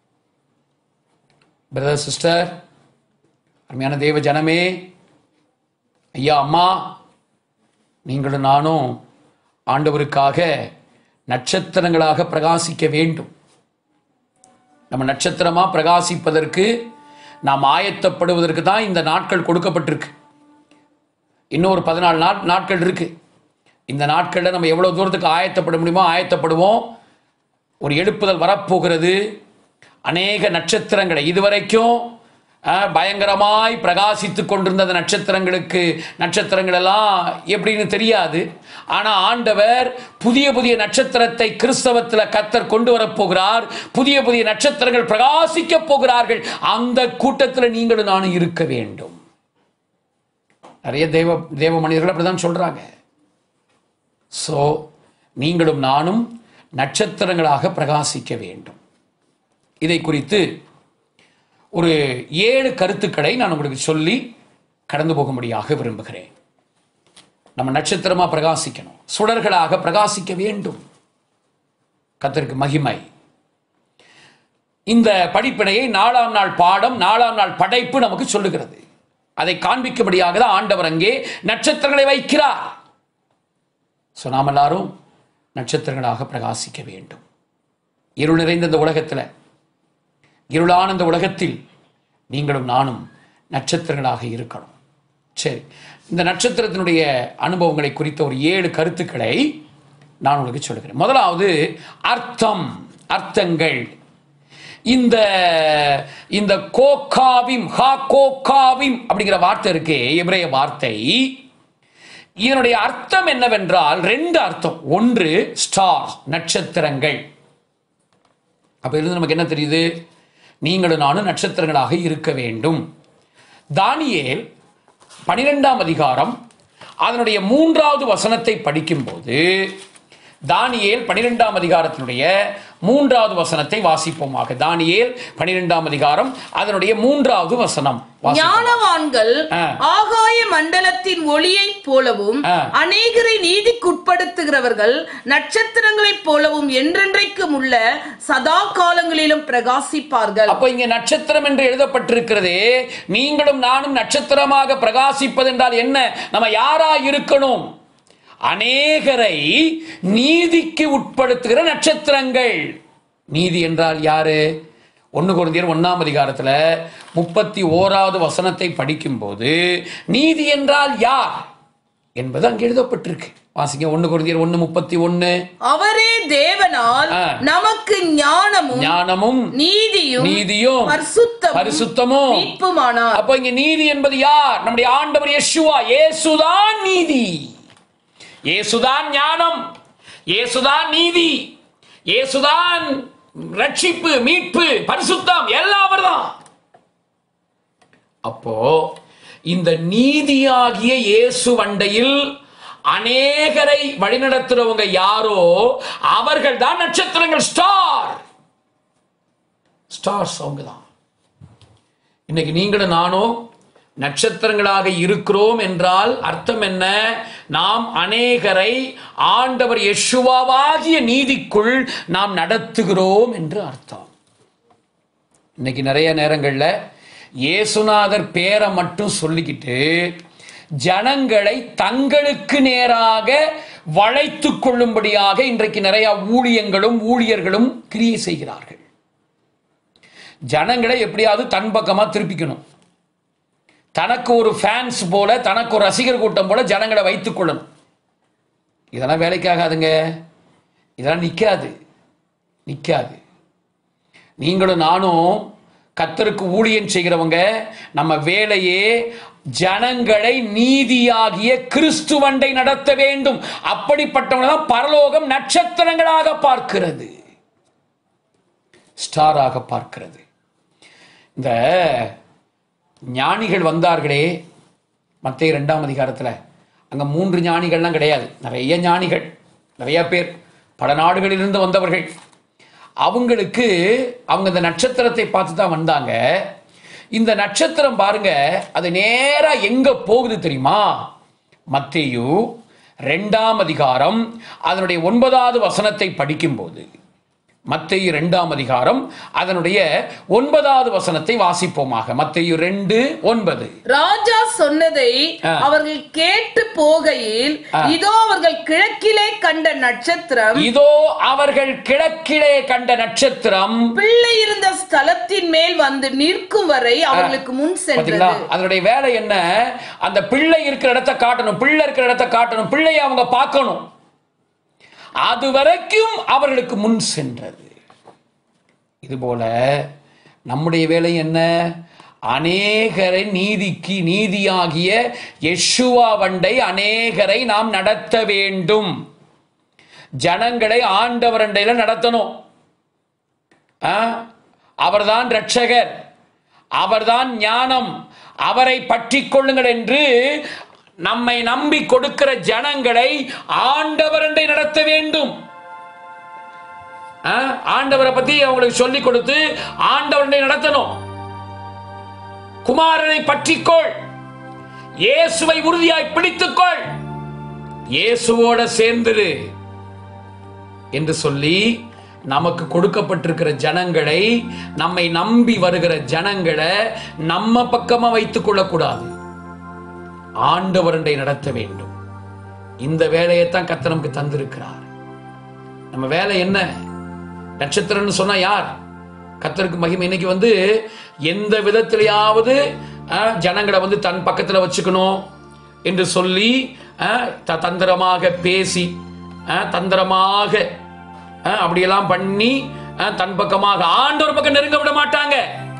பிரதர் சிஸ்டர் அருமையான தேவ ஜனமே ஐயா அம்மா நீங்களும் நானும் ஆண்டவருக்காக நட்சத்திரங்களாக பிரகாசிக்க வேண்டும் நம்ம நட்சத்திரமா பிரகாசிப்பதற்கு நாம் ஆயத்தப்படுவதற்கு தான் இந்த நாட்கள் கொடுக்கப்பட்டிருக்கு இன்னொரு பதினாலு நாட் நாட்கள் இருக்கு இந்த நாட்களில் நம்ம எவ்வளவு தூரத்துக்கு ஆயத்தப்பட முடியுமோ ஆயத்தப்படுவோம் ஒரு எழுப்புதல் வரப்போகிறது அநேக நட்சத்திரங்களை இதுவரைக்கும் அஹ், பயங்கரமாய் பிரகாசித்துக் கொண்டிருந்த அந்த நட்சத்திரங்களுக்கு நட்சத்திரங்கள் எல்லாம் எப்படின்னு தெரியாது ஆனா ஆண்டவர் புதிய புதிய நட்சத்திரத்தை கிறிஸ்தவத்துல கத்தர் கொண்டு வரப்போகிறார் புதிய புதிய நட்சத்திரங்கள் பிரகாசிக்க போகிறார்கள் அந்த கூட்டத்தில் நீங்களும் நானும் இருக்க வேண்டும் நிறைய தேவ தேவ மனிதர்கள் அப்படிதான் சொல்றாங்க ஸோ நீங்களும் நானும் நட்சத்திரங்களாக பிரகாசிக்க வேண்டும் இதை குறித்து ஒரு ஏழு கருத்துக்களை நான் உங்களுக்கு சொல்லி கடந்து போகும்படியாக விரும்புகிறேன் நம்ம நட்சத்திரமா பிரகாசிக்கணும் சுடர்களாக பிரகாசிக்க வேண்டும் கத்தருக்கு மகிமை இந்த படிப்பினையை நாலாம் நாள் பாடம் நாலாம் நாள் படைப்பு நமக்கு சொல்லுகிறது அதை காண்பிக்கும்படியாக தான் ஆண்டவர் அங்கே நட்சத்திரங்களை வைக்கிறார் ஸோ நாம் எல்லாரும் நட்சத்திரங்களாக பிரகாசிக்க வேண்டும் இருள் நிறைந்த இந்த உலகத்தில் இருளான இந்த உலகத்தில் நீங்களும் நானும் நட்சத்திரங்களாக இருக்கணும் சரி இந்த நட்சத்திரத்தினுடைய அனுபவங்களை குறித்த ஒரு ஏழு கருத்துக்களை நான் உங்களுக்கு சொல்லுகிறேன் முதலாவது அர்த்தம் அர்த்தங்கள் இந்த இந்த கோகாவிம் ஹா கோகாவிம் அப்படிங்கிற வார்த்தை இருக்கே எபிரேய வார்த்தை இதனுடைய அர்த்தம் என்னவென்றால் ரெண்டு அர்த்தம் ஒன்று ஸ்டார் நட்சத்திரங்கள் அப்ப இருந்து நமக்கு என்ன தெரியுது நீங்களும் நானும் நட்சத்திரங்களாக இருக்க வேண்டும் தானியேல் பனிரெண்டாம் அதிகாரம் அதனுடைய மூன்றாவது வசனத்தை படிக்கும்போது தானியேல் பனிரெண்டாம் அதிகாரத்தினுடைய மூன்றாவது வசனத்தை வாசிப்போமாக தானியேல் பனிரெண்டாம் அதிகாரம் அதனுடைய மூன்றாவது வசனம் வாசிப்போம். ஞானவான்கள் ஆ. ஆகாய மண்டலத்தின் ஒளியைப் போலவும் ஆ. அநேகரை நீதிக்குட்படுத்துகிறவர்கள் நட்சத்திரங்களைப் போலவும் என்றென்றைக்கும் உள்ள சதா காலங்களிலும் பிரகாசிப்பார்கள் அப்போ இங்க நட்சத்திரம் என்று எழுதப்பட்டிருக்கிறதே நீங்களும் நானும் நட்சத்திரமாக பிரகாசிப்பது என்றால் என்ன நம்ம யாரா இருக்கணும் அநேகரை நீதிக்கு உட்படுத்துகிற நட்சத்திரங்கள் நீதி என்றால் யாரு ஒன்று குருந்தியர் ஒன்னாம் அதிகாரத்துல முப்பத்தி ஓராவது வசனத்தை படிக்கும்போது நீதி என்றால் யார் என்பது அங்கே எழுதப்பட்டிருக்கு வாசிங்க ஒன்று குருந்தியர் ஒன்று முப்பத்தி ஒன்று அவரே தேவனால் ஆ. நமக்கு ஞானமும் ஞானமும் நீதியும் நீதியும் பரிசுத்தமும் பரிசுத்தமும் மீட்புமானார் அப்போ இங்க நீதி என்பது யார் நம்முடைய ஆண்டவர் யேசுவா இயேசுதான் நீதி இயேசுதான் ஞானம் இயேசுதான் நீதி இயேசுதான் ரட்சிப்பு மீட்பு பரிசுத்தம் எல்லாம் அவர்தான் அப்போ இந்த நீதியாகிய இயேசு வண்டையில் அநேகரை வழிநடத்துறவங்க யாரோ அவர்கள் தான் நட்சத்திரங்கள் ஸ்டார் ஸ்டார்ஸ் அவங்க தான் இன்னைக்கு நீங்களும் நானும் நட்சத்திரங்களாக இருக்கிறோம் என்றால் அர்த்தம் என்ன நாம் அநேகரை ஆண்டவர் யெஷுவாவாகிய நீதிக்குள் நாம் நடத்துகிறோம் என்று அர்த்தம் இன்னைக்கு நிறைய நேரங்கள்ல இயேசுநாதர் பேரை மட்டும் சொல்லிக்கிட்டு ஜனங்களை தங்களுக்கு நேராக வளைத்துக் கொள்ளும்படியாக இன்றைக்கு நிறைய ஊழியங்களும் ஊழியர்களும் கிரியை செய்கிறார்கள் ஜனங்களை எப்படியாவது தன் பக்கமா திருப்பிக்கணும் தனக்கு ஒரு ஃபேன்ஸ் போல தனக்கு ஒரு ரசிகர் கூட்டம் போல ஜனங்களை வைத்துக் கொள்ளணும் இதெல்லாம் வேலைக்காகாதுங்க இதெல்லாம் நிக்காது நிக்காது நீங்களும் நானும் கத்தருக்கு ஊழியம் செய்கிறவங்க நம்ம வேலையே ஜனங்களை நீதியாகிய கிறிஸ்துவண்டை நடத்த வேண்டும் அப்படிப்பட்டவங்க தான் பரலோகம் நட்சத்திரங்களாக பார்க்கிறது ஸ்டாராக பார்க்கிறது இந்த ஞானிகள் வந்தார்களே மத்திய ரெண்டாம் அதிகாரத்தில் அங்கே மூன்று ஞானிகள்லாம் கிடையாது நிறைய ஞானிகள் நிறைய பேர் பல நாடுகளிலிருந்து வந்தவர்கள் அவங்களுக்கு அவங்க இந்த நட்சத்திரத்தை பார்த்து தான் வந்தாங்க இந்த நட்சத்திரம் பாருங்க அது நேரா எங்க போகுது தெரியுமா மத்தேயு ரெண்டாம் அதிகாரம் அதனுடைய ஒன்பதாவது வசனத்தை படிக்கும்போது மத்தேயு ரெண்டாம் அதிகாரம் அதனுடைய ஒன்பதாவது வசனத்தை வாசிப்போமாக மத்தேயு ரெண்டு ஒன்பது ராஜா சொன்னதை ஆ. அவர்கள் கேட்டு போகையில் ஆ. இதோ அவர்கள் கிழக்கிலே கண்ட நட்சத்திரம் இதோ அவர்கள் கிழக்கிலே கண்ட நட்சத்திரம் பிள்ளை இருந்த ஸ்தலத்தின் மேல் வந்து நிற்கும் வரை அவர்களுக்கு முன் பாத்தீங்களா சென்றது அதனுடைய வேலை என்ன அந்த பிள்ளை இருக்கிற இடத்தை காட்டணும் பிள்ளை இருக்கிற இடத்தை காட்டணும் பிள்ளையை அவங்க பார்க்கணும் அது வரைக்கும் அவர்களுக்கு முன் சென்றது இதுபோல நம்முடைய வேலை என்ன அநேகரை நீதிக்கு நீதியாகிய யெஷுவா வண்டை அநேகரை நாம் நடத்த வேண்டும் ஜனங்களை ஆண்டவர் அண்டையில நடத்தணும் ஆ? அவர்தான் ரட்சகர் அவர்தான் ஞானம் அவரை பற்றி கொள்ளுங்கள் என்று நம்மை நம்பி கொடுக்கிற ஜனங்களை ஆண்டவரண்டை நடத்த வேண்டும் ஆ? ஆண்டவரை பத்தி அவங்களுக்கு சொல்லிக் கொடுத்து ஆண்டவரண்டை நடத்தணும் குமாரனை பற்றிக்கொள் இயேசுவை உறுதியாய் பிடித்துக்கொள் இயேசுவோட சேர்ந்துரு என்று சொல்லி நமக்கு கொடுக்கப்பட்டிருக்கிற ஜனங்களை நம்மை நம்பி வருகிற ஜனங்களை நம்ம பக்கமா வைத்துக் கொள்ளக்கூடாது ஆண்டவரண்டை நடத்த வேண்டும் இந்த வேலையைத்தான் கர்த்தர் நமக்கு தந்திருக்கிறார் நம்ம வேலை என்ன நட்சத்திரம்னு சொன்னா யார் கர்த்தருக்கு மகிமை இன்னைக்கு வந்து எந்த விதத்திலேயாவது அஹ், ஜனங்களை வந்து தன் பக்கத்துல வச்சுக்கணும் என்று சொல்லி அஹ், த- தந்திரமாக பேசி அஹ், தந்திரமாக அஹ், அப்படியெல்லாம் பண்ணி அஹ், தன் பக்கமாக ஆண்டவர் பக்கம் நெருங்க விட மாட்டாங்க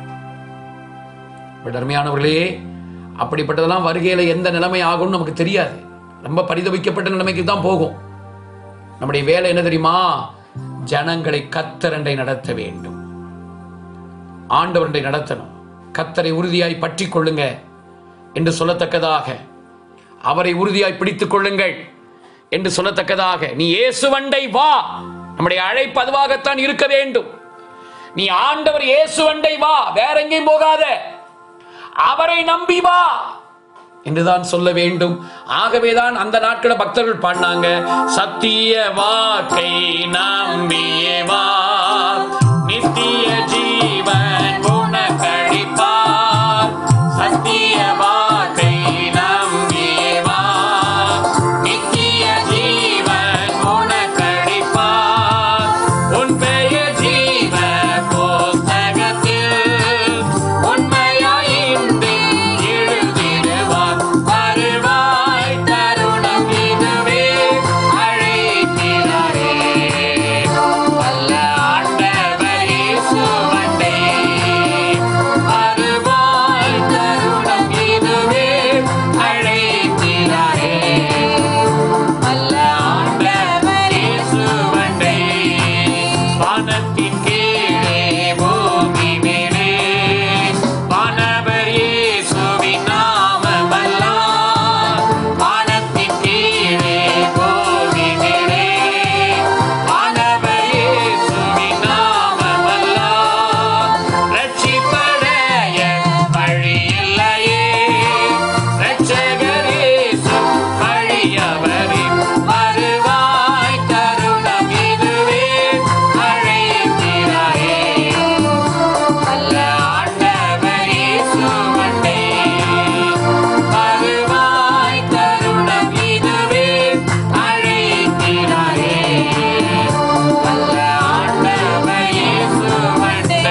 பட் அருமையானவர்களே அப்படிப்பட்டதெல்லாம் வருகையில எந்த நிலைமை ஆகும்னு நமக்கு தெரியாது ரொம்ப பரிதவிக்கப்பட்ட நிலைமைக்கு தான் போகும் நம்முடைய வேலை என்ன தெரியுமா ஜனங்களை கத்தரண்டை நடத்த வேண்டும் ஆண்டவரண்டை நடத்தணும் கத்தரை உறுதியாய் பற்றி கொள்ளுங்க என்று சொல்லத்தக்கதாக அவரை உறுதியாய் பிடித்துக் கொள்ளுங்கள் என்று சொல்லத்தக்கதாக நீ இயேசுவண்டை வா நம்முடைய அழைப்பு அதுவாகத்தான் இருக்க வேண்டும் நீ ஆண்டவர் இயேசுவண்டை வா வேற எங்கேயும் போகாத அவரை நம்பி வா என்றுதான் சொல்ல வேண்டும் ஆகவேதான் அந்த நாட்கள பக்தர்கள் பாடினாங்க சத்திய வாக்கை நம்பியே வா நித்திய ஜீவன் உனக்களிப்பார் சத்திய வாக்கை நம்பியே வா நித்திய ஜீவன் உனக்களிப்பார் உன் பெயர் ஜீவ புஸ்தகத்தில் உண்மையாயின்றி எழுதிடுவார் வருவாய் தருணம் இதுவே அழைக்கிறாரே அல்ல ஆண்டவர் இயேசுவண்டே வருவாய் தருணம் இதுவே அழைக்கிறாரே அல்ல ஆண்டவர் இயேசுவண்டே வானத்தின் கீழே பூமி மேலே வானவர் இயேசுவின் நாமமல்லால் வானத்தின் கீழே பூமி மேலே வானவர் இயேசுவின் நாமமல்லால் ரட்சிப்படைய வழியில்லையே ரட்சகர் இயேசு வழியவரே வருவாய் தருணம் இதுவே அழைக்கிறாரே அல்ல ஆண்டவர் இயேசுவண்டே வருவாய் தருணம் இதுவே அழைக்கிறாரே அல்ல ஆண்டவர் இயேசுவண்டே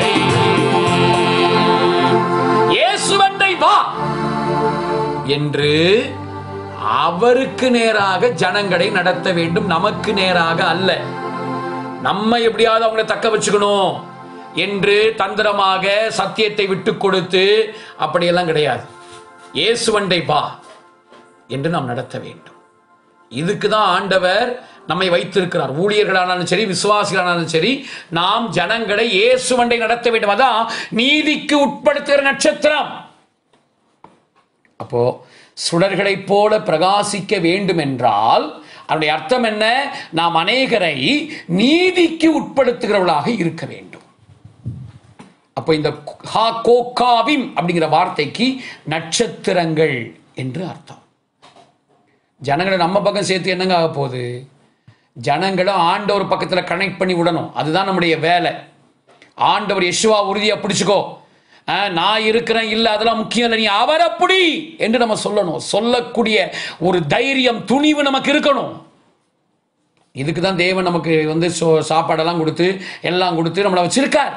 இயேசுவண்டை வா என்று அவருக்கு நேராக ஜனங்களை நடத்த வேண்டும் நமக்கு நேராக அல்ல நம்ம எப்படியாவது அவங்கள தக்க வச்சுக்கணும் என்று தந்திரமாக சத்தியத்தை விட்டு கொடுத்து அப்படியெல்லாம் கிடையாது இயேசுவண்டை வா என்று நாம் நடத்த வேண்டும் இதுக்கு தான் ஆண்டவர் நம்மை வைத்திருக்கிறார் ஊழியர்களானாலும் சரி விசுவாசிகளானாலும் சரி நாம் ஜனங்களை இயேசுவண்டை நடத்த வேண்டும் அதான் நீதிக்கு உட்படுத்துகிற நட்சத்திரம் அப்போ சுடர்களைப் போல பிரகாசிக்க வேண்டும் என்றால் அதனுடைய அர்த்தம் என்ன நாம் அநேகரை நீதிக்கு உட்படுத்துகிறவர்களாக இருக்க வேண்டும் அப்போ இந்த ஹா கோகாவிம் அப்படிங்கிற வார்த்தைக்கு நட்சத்திரங்கள் என்று அர்த்தம் ஜனங்களை நம்ம பக்கம் சேர்த்து என்னங்க ஆக போகுது ஜனங்களை ஆண்டவர் பக்கத்தில் கனெக்ட் பண்ணி விடணும் அதுதான் நம்முடைய வேலை ஆண்டவர் யெஷுவா உறுதியா பிடிச்சுக்கோ அஹ், நான் இருக்கிறேன் இல்லை அதெல்லாம் முக்கியம் இல்லை நீ அவர் அப்படி என்று நம்ம சொல்லணும் சொல்லக்கூடிய ஒரு தைரியம் துணிவு நமக்கு இருக்கணும் இதுக்கு தான் தேவன் நமக்கு வந்து சோ- சாப்பாடெல்லாம் கொடுத்து எல்லாம் கொடுத்து நம்மளை வச்சிருக்கார்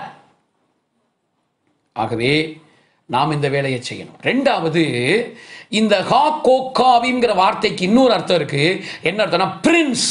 ஆகவே நாம் இந்த வேலையை செய்யணும் ரெண்டாவது இந்த ஹா கோகாவிங்கிற வார்த்தைக்கு இன்னொரு அர்த்தம் இருக்கு என்ன அர்த்தம்னா பிரின்ஸ்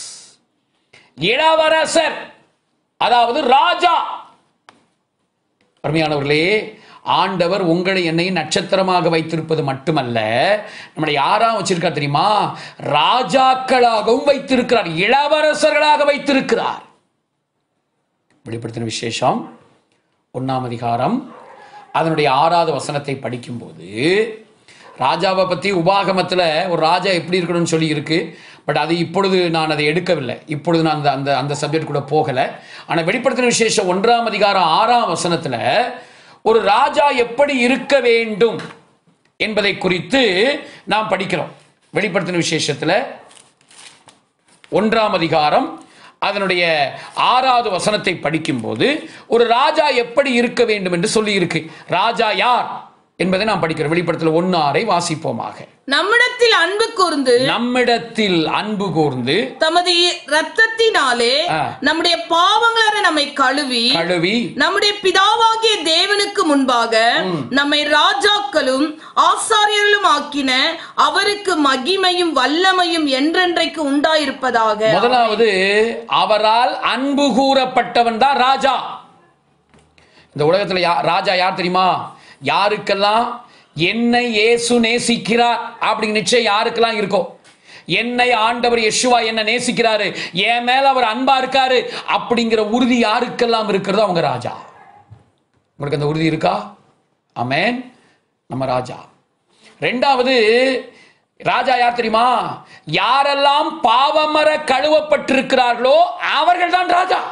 இளவரசர் அதாவது ராஜா அருமையானவர்களே ஆண்டவர் உங்களை என்னை நட்சத்திரமாக வைத்திருப்பது மட்டுமல்ல நம்மளை யாரா வச்சிருக்கார் தெரியுமா ராஜாக்களாகவும் வைத்திருக்கிறார் இளவரசர்களாக வைத்திருக்கிறார் வெளிப்படுத்தின விசேஷம் ஒன்னாம் அதிகாரம் அதனுடைய ஆறாவது வசனத்தை படிக்கும்போது ராஜாவை பற்றி உபாகமத்தில் ஒரு ராஜா எப்படி இருக்கணும்னு சொல்லி இருக்கு பட் அது இப்பொழுது நான் அதை எடுக்கவில்லை இப்பொழுது நான் அந்த அந்த அந்த சப்ஜெக்ட் கூட போகலை ஆனால் வெளிப்படுத்தின விசேஷம் ஒன்றாம் அதிகாரம் ஆறாம் வசனத்தில் ஒரு ராஜா எப்படி இருக்க வேண்டும் என்பதை குறித்து நாம் படிக்கிறோம் வெளிப்படுத்தின விசேஷத்தில் ஒன்றாம் அதிகாரம் அதனுடைய ஆறாவது வசனத்தை படிக்கும்போது ஒரு ராஜா எப்படி இருக்க வேண்டும் என்று சொல்லி இருக்கு ராஜா யார் என்பதை நாம் படிக்கிறோம் வெளிப்படத்தில் ஒன்று ஆறை வாசிப்போமாக நம்மிடத்தில் அன்பு கூர்ந்து நம்மிடத்தில் அன்பு கூர்ந்து தமது இரத்தத்தினாலே ஆ. நம்முடைய பாவங்களை நம்மை கழுவி கழுவி நம்முடைய பிதாவாகிய தேவனுக்கு முன்பாக நம்மை ராஜாக்களும் ஆசாரியர்களும் ஆக்கின அவருக்கு மகிமையும் வல்லமையும் என்றென்றைக்கு உண்டாயிருப்பதாக முதலாவது அவரால் அன்பு கூறப்பட்டவன் தான் ராஜா இந்த உலகத்துல யா- ராஜா யார் தெரியுமா யாருக்கெல்லாம் என்னை இயேசு நேசிக்கிறார் அப்படிங்க நிச்சயம் யாருக்கெல்லாம் இருக்கும் என்னை ஆண்டவர் யெஷுவா என்ன நேசிக்கிறாரு என் மேல அவர் அன்பா இருக்காரு அப்படிங்கிற உறுதி யாருக்கெல்லாம் இருக்கிறதோ அவங்க ராஜா உங்களுக்கு அந்த உறுதி இருக்கா ஆமென் நம்ம ராஜா ரெண்டாவது ராஜா யார் தெரியுமா யாரெல்லாம் பாவமர கழுவப்பட்டிருக்கிறார்களோ அவர்கள் தான் ராஜா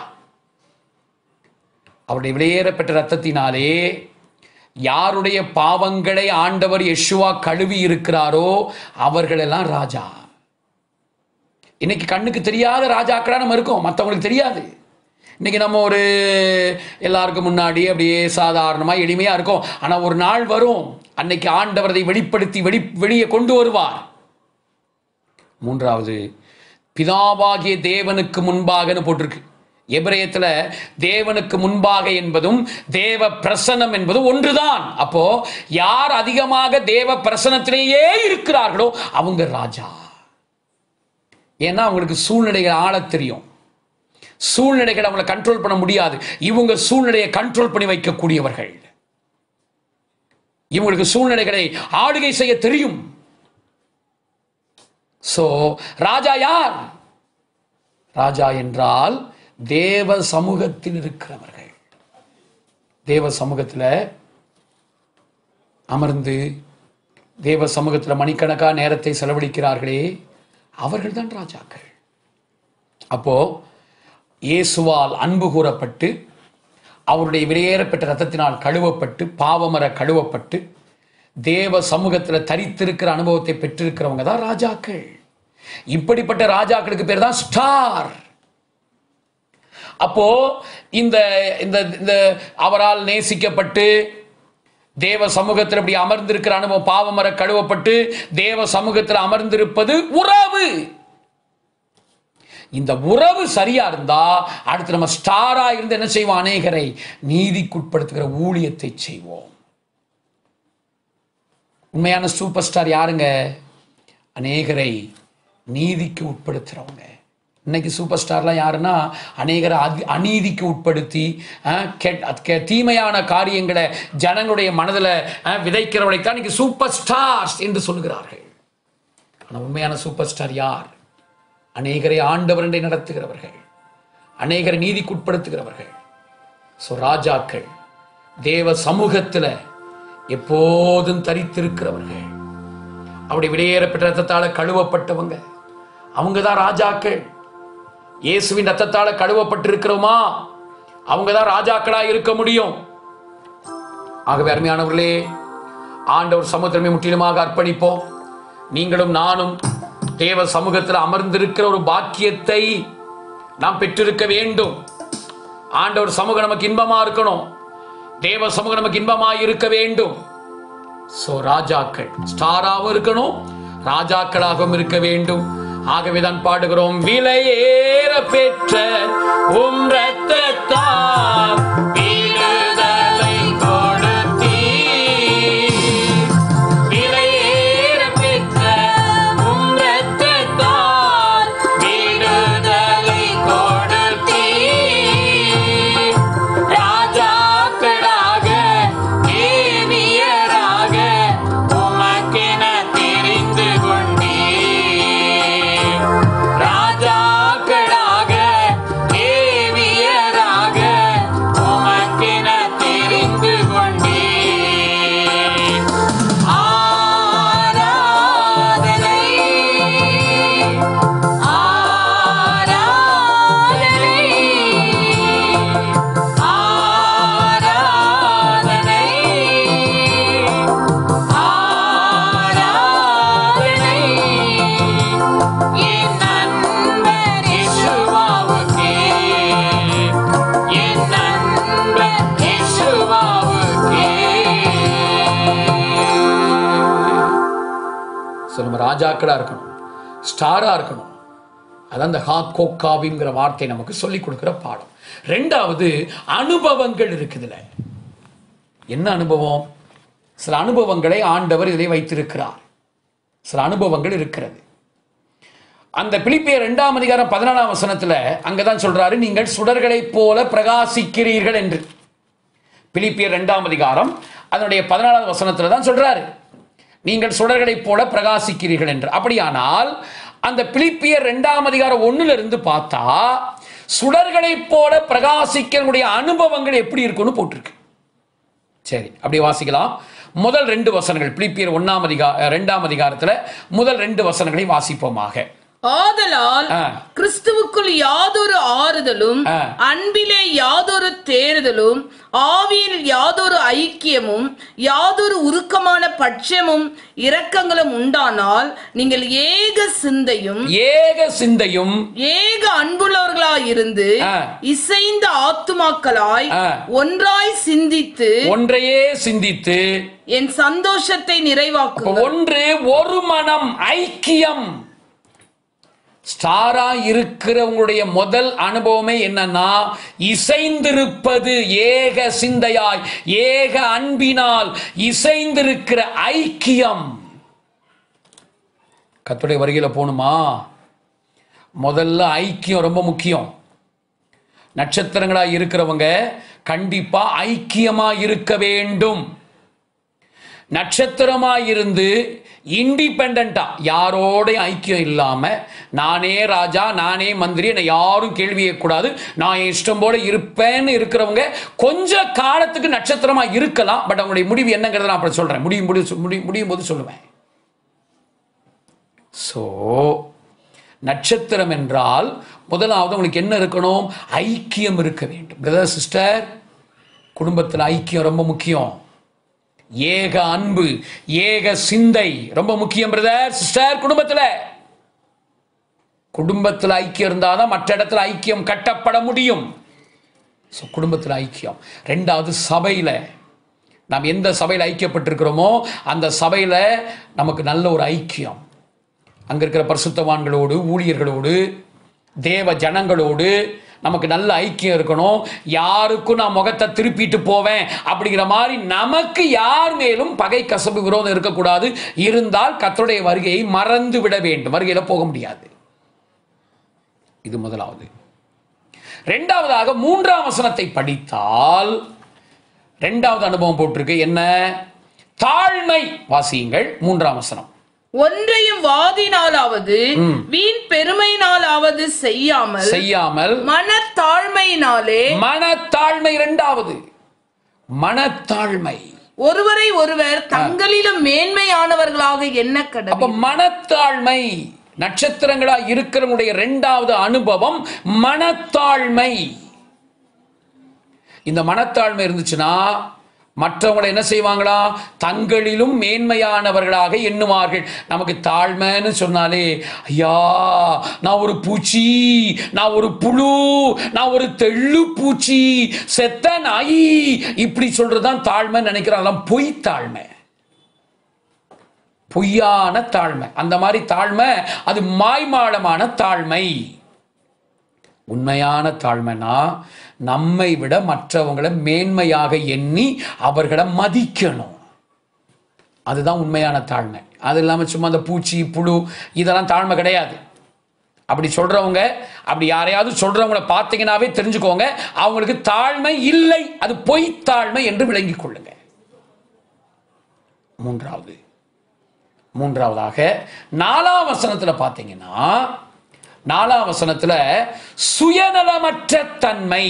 அவருடைய வெளியேறப்பட்ட ரத்தத்தினாலே யாருடைய பாவங்களை ஆண்டவர் யெஷுவா கழுவி இருக்கிறாரோ அவர்களெல்லாம் ராஜா இன்னைக்கு கண்ணுக்கு தெரியாத ராஜாக்களா நம்ம இருக்கோம் மற்றவங்களுக்கு தெரியாது இன்னைக்கு நம்ம ஒரு எல்லாருக்கும் முன்னாடி அப்படியே சாதாரணமா எளிமையா இருக்கும் ஆனா ஒரு நாள் வரும் அன்னைக்கு ஆண்டவர் அதை வெளிப்படுத்தி வெளி வெளியே கொண்டு வருவார் மூன்றாவது பிதாவாகிய தேவனுக்கு முன்பாகன்னு போட்டிருக்கு எபிரேயத்துல தேவனுக்கு முன்பாக என்பதும் தேவ பிரசனம் என்பதும் ஒன்றுதான் அப்போ யார் அதிகமாக தேவ பிரசனத்திலேயே இருக்கிறார்களோ அவங்க ராஜா ஏன்னா அவங்களுக்கு சூழ்நிலைகள் ஆளத் தெரியும் சூழ்நிலைகளை அவங்களை கண்ட்ரோல் பண்ண முடியாது இவங்க சூழ்நிலையை கண்ட்ரோல் பண்ணி வைக்கக்கூடியவர்கள் இவங்களுக்கு சூழ்நிலைகளை ஆளுகை செய்ய தெரியும் சோ ராஜா யார் ராஜா என்றால் தேவ சமூகத்தில் இருக்கிறவர்கள் தேவ சமூகத்தில் அமர்ந்து தேவ சமூகத்தில் மணிக்கணக்கா நேரத்தை செலவழிக்கிறார்களே அவர்கள் தான் ராஜாக்கள் அப்போ இயேசுவால் அன்பு கூறப்பட்டு அவருடைய வெளியேறப்பட்ட ரத்தத்தினால் கழுவப்பட்டு பாவமர கழுவப்பட்டு தேவ சமூகத்தில் தரித்திருக்கிற அனுபவத்தை பெற்றிருக்கிறவங்க தான் ராஜாக்கள் இப்படிப்பட்ட ராஜாக்களுக்கு பேர் தான் ஸ்டார் அப்போ இந்த இந்த இந்த அவரால் நேசிக்கப்பட்டு தேவ சமூகத்தில் இப்படி அமர்ந்திருக்கிற அனுபவம் பாவமர கழுவப்பட்டு தேவ சமூகத்தில் அமர்ந்திருப்பது உறவு இந்த உறவு சரியா இருந்தா அடுத்து நம்ம ஸ்டாரா இருந்து என்ன செய்வோம் அநேகரை நீதிக்குட்படுத்துகிற ஊழியத்தை செய்வோம் உண்மையான சூப்பர் ஸ்டார் யாருங்க அநேகரை நீதிக்கு உட்படுத்துறவங்க இன்னைக்கு சூப்பர் ஸ்டார்லாம் யாருன்னா அநேகரை அதி அநீதிக்கு உட்படுத்தி அஹ், கெட்- கெ- தீமையான காரியங்களை ஜனங்களுடைய மனதில் விதைக்கிறவளைத்தான் இன்னைக்கு சூப்பர் ஸ்டார்ஸ் என்று சொல்லுகிறார்கள் ஆனால் உண்மையான சூப்பர் ஸ்டார் யார் அநேகரை ஆண்டவரண்டை நடத்துகிறவர்கள் அநேகரை நீதிக்குட்படுத்துகிறவர்கள் ஸோ ராஜாக்கள் தேவ சமூகத்தில் எப்போதும் தரித்திருக்கிறவர்கள் அவருடைய வெளியேறப்பட்ட ரத்தத்தால கழுவப்பட்டவங்க அவங்க தான் ராஜாக்கள் இயேசுவின் ரத்தத்தால கழுவப்பட்டிருக்கிறோமா அவங்க தான் ராஜாக்களா இருக்க முடியும் ஆகவே அருமையானவர்களே ஆண்டவர் சமுத்திரமே முற்றிலுமாக அர்ப்பணிப்போம் நீங்களும் நானும் தேவ சமூகத்தில் அமர்ந்திருக்கிற ஒரு பாக்கியத்தை நாம் பெற்றிருக்க வேண்டும் ஆண்டவர் சமூகம் நமக்கு இன்பமா இருக்கணும் தேவ சமூகம் நமக்கு இன்பமா இருக்க வேண்டும் சோ ராஜாக்கள் ஸ்டாராகவும் இருக்கணும் ராஜாக்களாகவும் இருக்க வேண்டும் ஆகவேதான் பாடுகிறோம் விலையேற பெற்ற உம் ரத்தத்தால் விடுதலை கொடுத்தீர். விலையேற பெற்ற உம் ரத்தத்தால் விடுதலை கொடுத்தீர். ராஜாக்களாக தேவியராக உமக்கென தெரிந்து கொண்டீர் ராஜாக்களாக தேவியராக உமக்கென ராஜாக்களா இருக்கணும் ஸ்டாரா இருக்கணும் அதான் இந்த ஹா கோக்காவிங்கிற வார்த்தை நமக்கு சொல்லிக் கொடுக்கிற பாடம் ரெண்டாவது அனுபவங்கள் இருக்குதுல என்ன அனுபவம் சில அனுபவங்களை ஆண்டவர் இதை வைத்திருக்கிறார் சில அனுபவங்கள் இருக்கிறது அந்த பிலிப்பியர் இரண்டாம் அதிகாரம் பதினாலாம் வசனத்துல அங்கதான் சொல்றாரு நீங்கள் சுடர்களைப் போல பிரகாசிக்கிறீர்கள் என்று பிலிப்பியர் இரண்டாம் அதிகாரம் அதனுடைய பதினாலாவது வசனத்துல தான் சொல்றாரு நீங்கள் சுடர்களைப் போல பிரகாசிக்கிறீர்கள் என்று அப்படியானால் அந்த பிலிப்பியர் இரண்டாம் அதிகாரம் ஒண்ணுல இருந்து பார்த்தா சுடர்களைப் போல பிரகாசிக்கிறனுடைய அனுபவங்கள் எப்படி இருக்கும்னு போட்டிருக்கு சரி அப்படியே வாசிக்கலாம் முதல் ரெண்டு வசனங்கள் பிலிப்பியர் ஒன்னாம் அதிகார இரண்டாம் அதிகாரத்துல முதல் ரெண்டு வசனங்களை வாசிப்போமாக ஆதலால் ஆ. கிறிஸ்துவுக்குள் யாதொரு ஆறுதலும் ஆ. அன்பிலே யாதொரு தேறுதலும் ஆவியில் யாதொரு ஐக்கியமும் யாதொரு உருக்கமான பட்சமும் இரக்கங்களும் உண்டானால் நீங்கள் ஏக சிந்தையும் ஏக சிந்தையும் ஏக அன்புள்ளவர்களாயிருந்து ஆ. இசைந்த ஆத்துமாக்களாய் ஆ. ஒன்றாய் சிந்தித்து ஒன்றையே சிந்தித்து என் சந்தோஷத்தை அப்ப நிறைவாக்குங்கள் ஒன்று ஒரு மனம் ஐக்கியம் ஸ்டாரா இருக்கிறவங்களுடைய முதல் அனுபவமே என்னன்னா இசைந்திருப்பது ஏக சிந்தையாய் ஏக அன்பினால் இசைந்திருக்கிற ஐக்கியம் கத்துடைய வருகையில போகணுமா முதல்ல ஐக்கியம் ரொம்ப முக்கியம் நட்சத்திரங்களா இருக்கிறவங்க கண்டிப்பா ஐக்கியமா இருக்க வேண்டும் நட்சத்திரமா இருந்து இண்டிபெண்டா யாரோடையும் ஐக்கியம் இல்லாம நானே ராஜா நானே மந்திரி என்னை யாரும் கேள்வி கூடாது நான் என் இஷ்டம் போல இருப்பேன்னு இருக்கிறவங்க கொஞ்ச காலத்துக்கு நட்சத்திரமா இருக்கலாம் பட் அவங்களுடைய முடிவு என்னங்கிறத நான் அப்புறம் சொல்றேன் முடியும் முடிவு முடி- முடியும் போது சொல்லுவேன் ஸோ நட்சத்திரம் என்றால் முதலாவது உங்களுக்கு என்ன இருக்கணும் ஐக்கியம் இருக்க வேண்டும் பிரதர் சிஸ்டர் குடும்பத்தில் ஐக்கியம் ரொம்ப முக்கியம் ஏக அன்பு ஏக சிந்தை ரொம்ப முக்கியம் பிரதர் சிஸ்டர் குடும்பத்தில் குடும்பத்தில் ஐக்கியம் இருந்தாதான் மற்ற இடத்துல ஐக்கியம் கட்டப்பட முடியும் ஸோ குடும்பத்தில் ஐக்கியம் ரெண்டாவது சபையில் நாம் எந்த சபையில் ஐக்கியப்பட்டிருக்கிறோமோ அந்த சபையில் நமக்கு நல்ல ஒரு ஐக்கியம் அங்க இருக்கிற பரிசுத்தவான்களோடு ஊழியர்களோடு தேவ ஜனங்களோடு நமக்கு நல்ல ஐக்கியம் இருக்கணும் யாருக்கும் நான் முகத்தை திருப்பிட்டு போவேன் அப்படிங்கிற மாதிரி நமக்கு யார் மேலும் பகை கசப்பு விரோதம் இருக்கக்கூடாது இருந்தால் கர்த்தருடைய வருகையை மறந்து விட வேண்டும் வருகையில போக முடியாது இது முதலாவது இரண்டாவதாக மூன்றாம் வசனத்தை படித்தால் இரண்டாவது அனுபவம் போட்டிருக்கு என்ன தாழ்மை வாசியுங்கள் மூன்றாம் வசனம் ஒன்றையும் வாதினாலாவது வீண் பெருமையினாலாவது செய்யாமல் செய்யாமல் மனத்தாழ்மையினாலே மனத்தாழ்மை இரண்டாவது மனத்தாழ்மை ஒருவரை ஒருவர் தங்களிலும் மேன்மையானவர்களாக எண்ண அப்ப கடவுள் மனத்தாழ்மை நட்சத்திரங்களா இருக்கிறவங்களுடைய இரண்டாவது அனுபவம் மனத்தாழ்மை இந்த மனத்தாழ்மை இருந்துச்சுன்னா மற்றவங்களை என்ன செய்வாங்களா தங்களிலும் மேன்மையானவர்களாக எண்ணுவார்கள் நமக்கு தாழ்மைன்னு சொன்னாலே ஐயா நான் ஒரு பூச்சி நான் ஒரு புழு நான் ஒரு தெள்ளு பூச்சி செத்த நாயி இப்படி சொல்றதுதான் தாழ்மை நினைக்கிறோம் அதெல்லாம் பொய் தாழ்மை பொய்யான தாழ்மை அந்த மாதிரி தாழ்மை அது மாய்மாலமான தாழ்மை உண்மையான தாழ்மைனா நம்மை விட மற்றவங்களை மேன்மையாக எண்ணி அவர்களை மதிக்கணும் அதுதான் உண்மையான தாழ்மை அது இல்லாமல் சும்மா அந்த பூச்சி புழு இதெல்லாம் தாழ்மை கிடையாது அப்படி சொல்றவங்க அப்படி யாரையாவது சொல்றவங்கள பார்த்தீங்கன்னாவே தெரிஞ்சுக்கோங்க அவங்களுக்கு தாழ்மை இல்லை அது பொய் தாழ்மை என்று விளங்கிக் கொள்ளுங்க மூன்றாவது மூன்றாவதாக நாலாம் வசனத்துல பார்த்தீங்கன்னா நாலாம் வசனத்துல சுயநலமற்ற தன்மை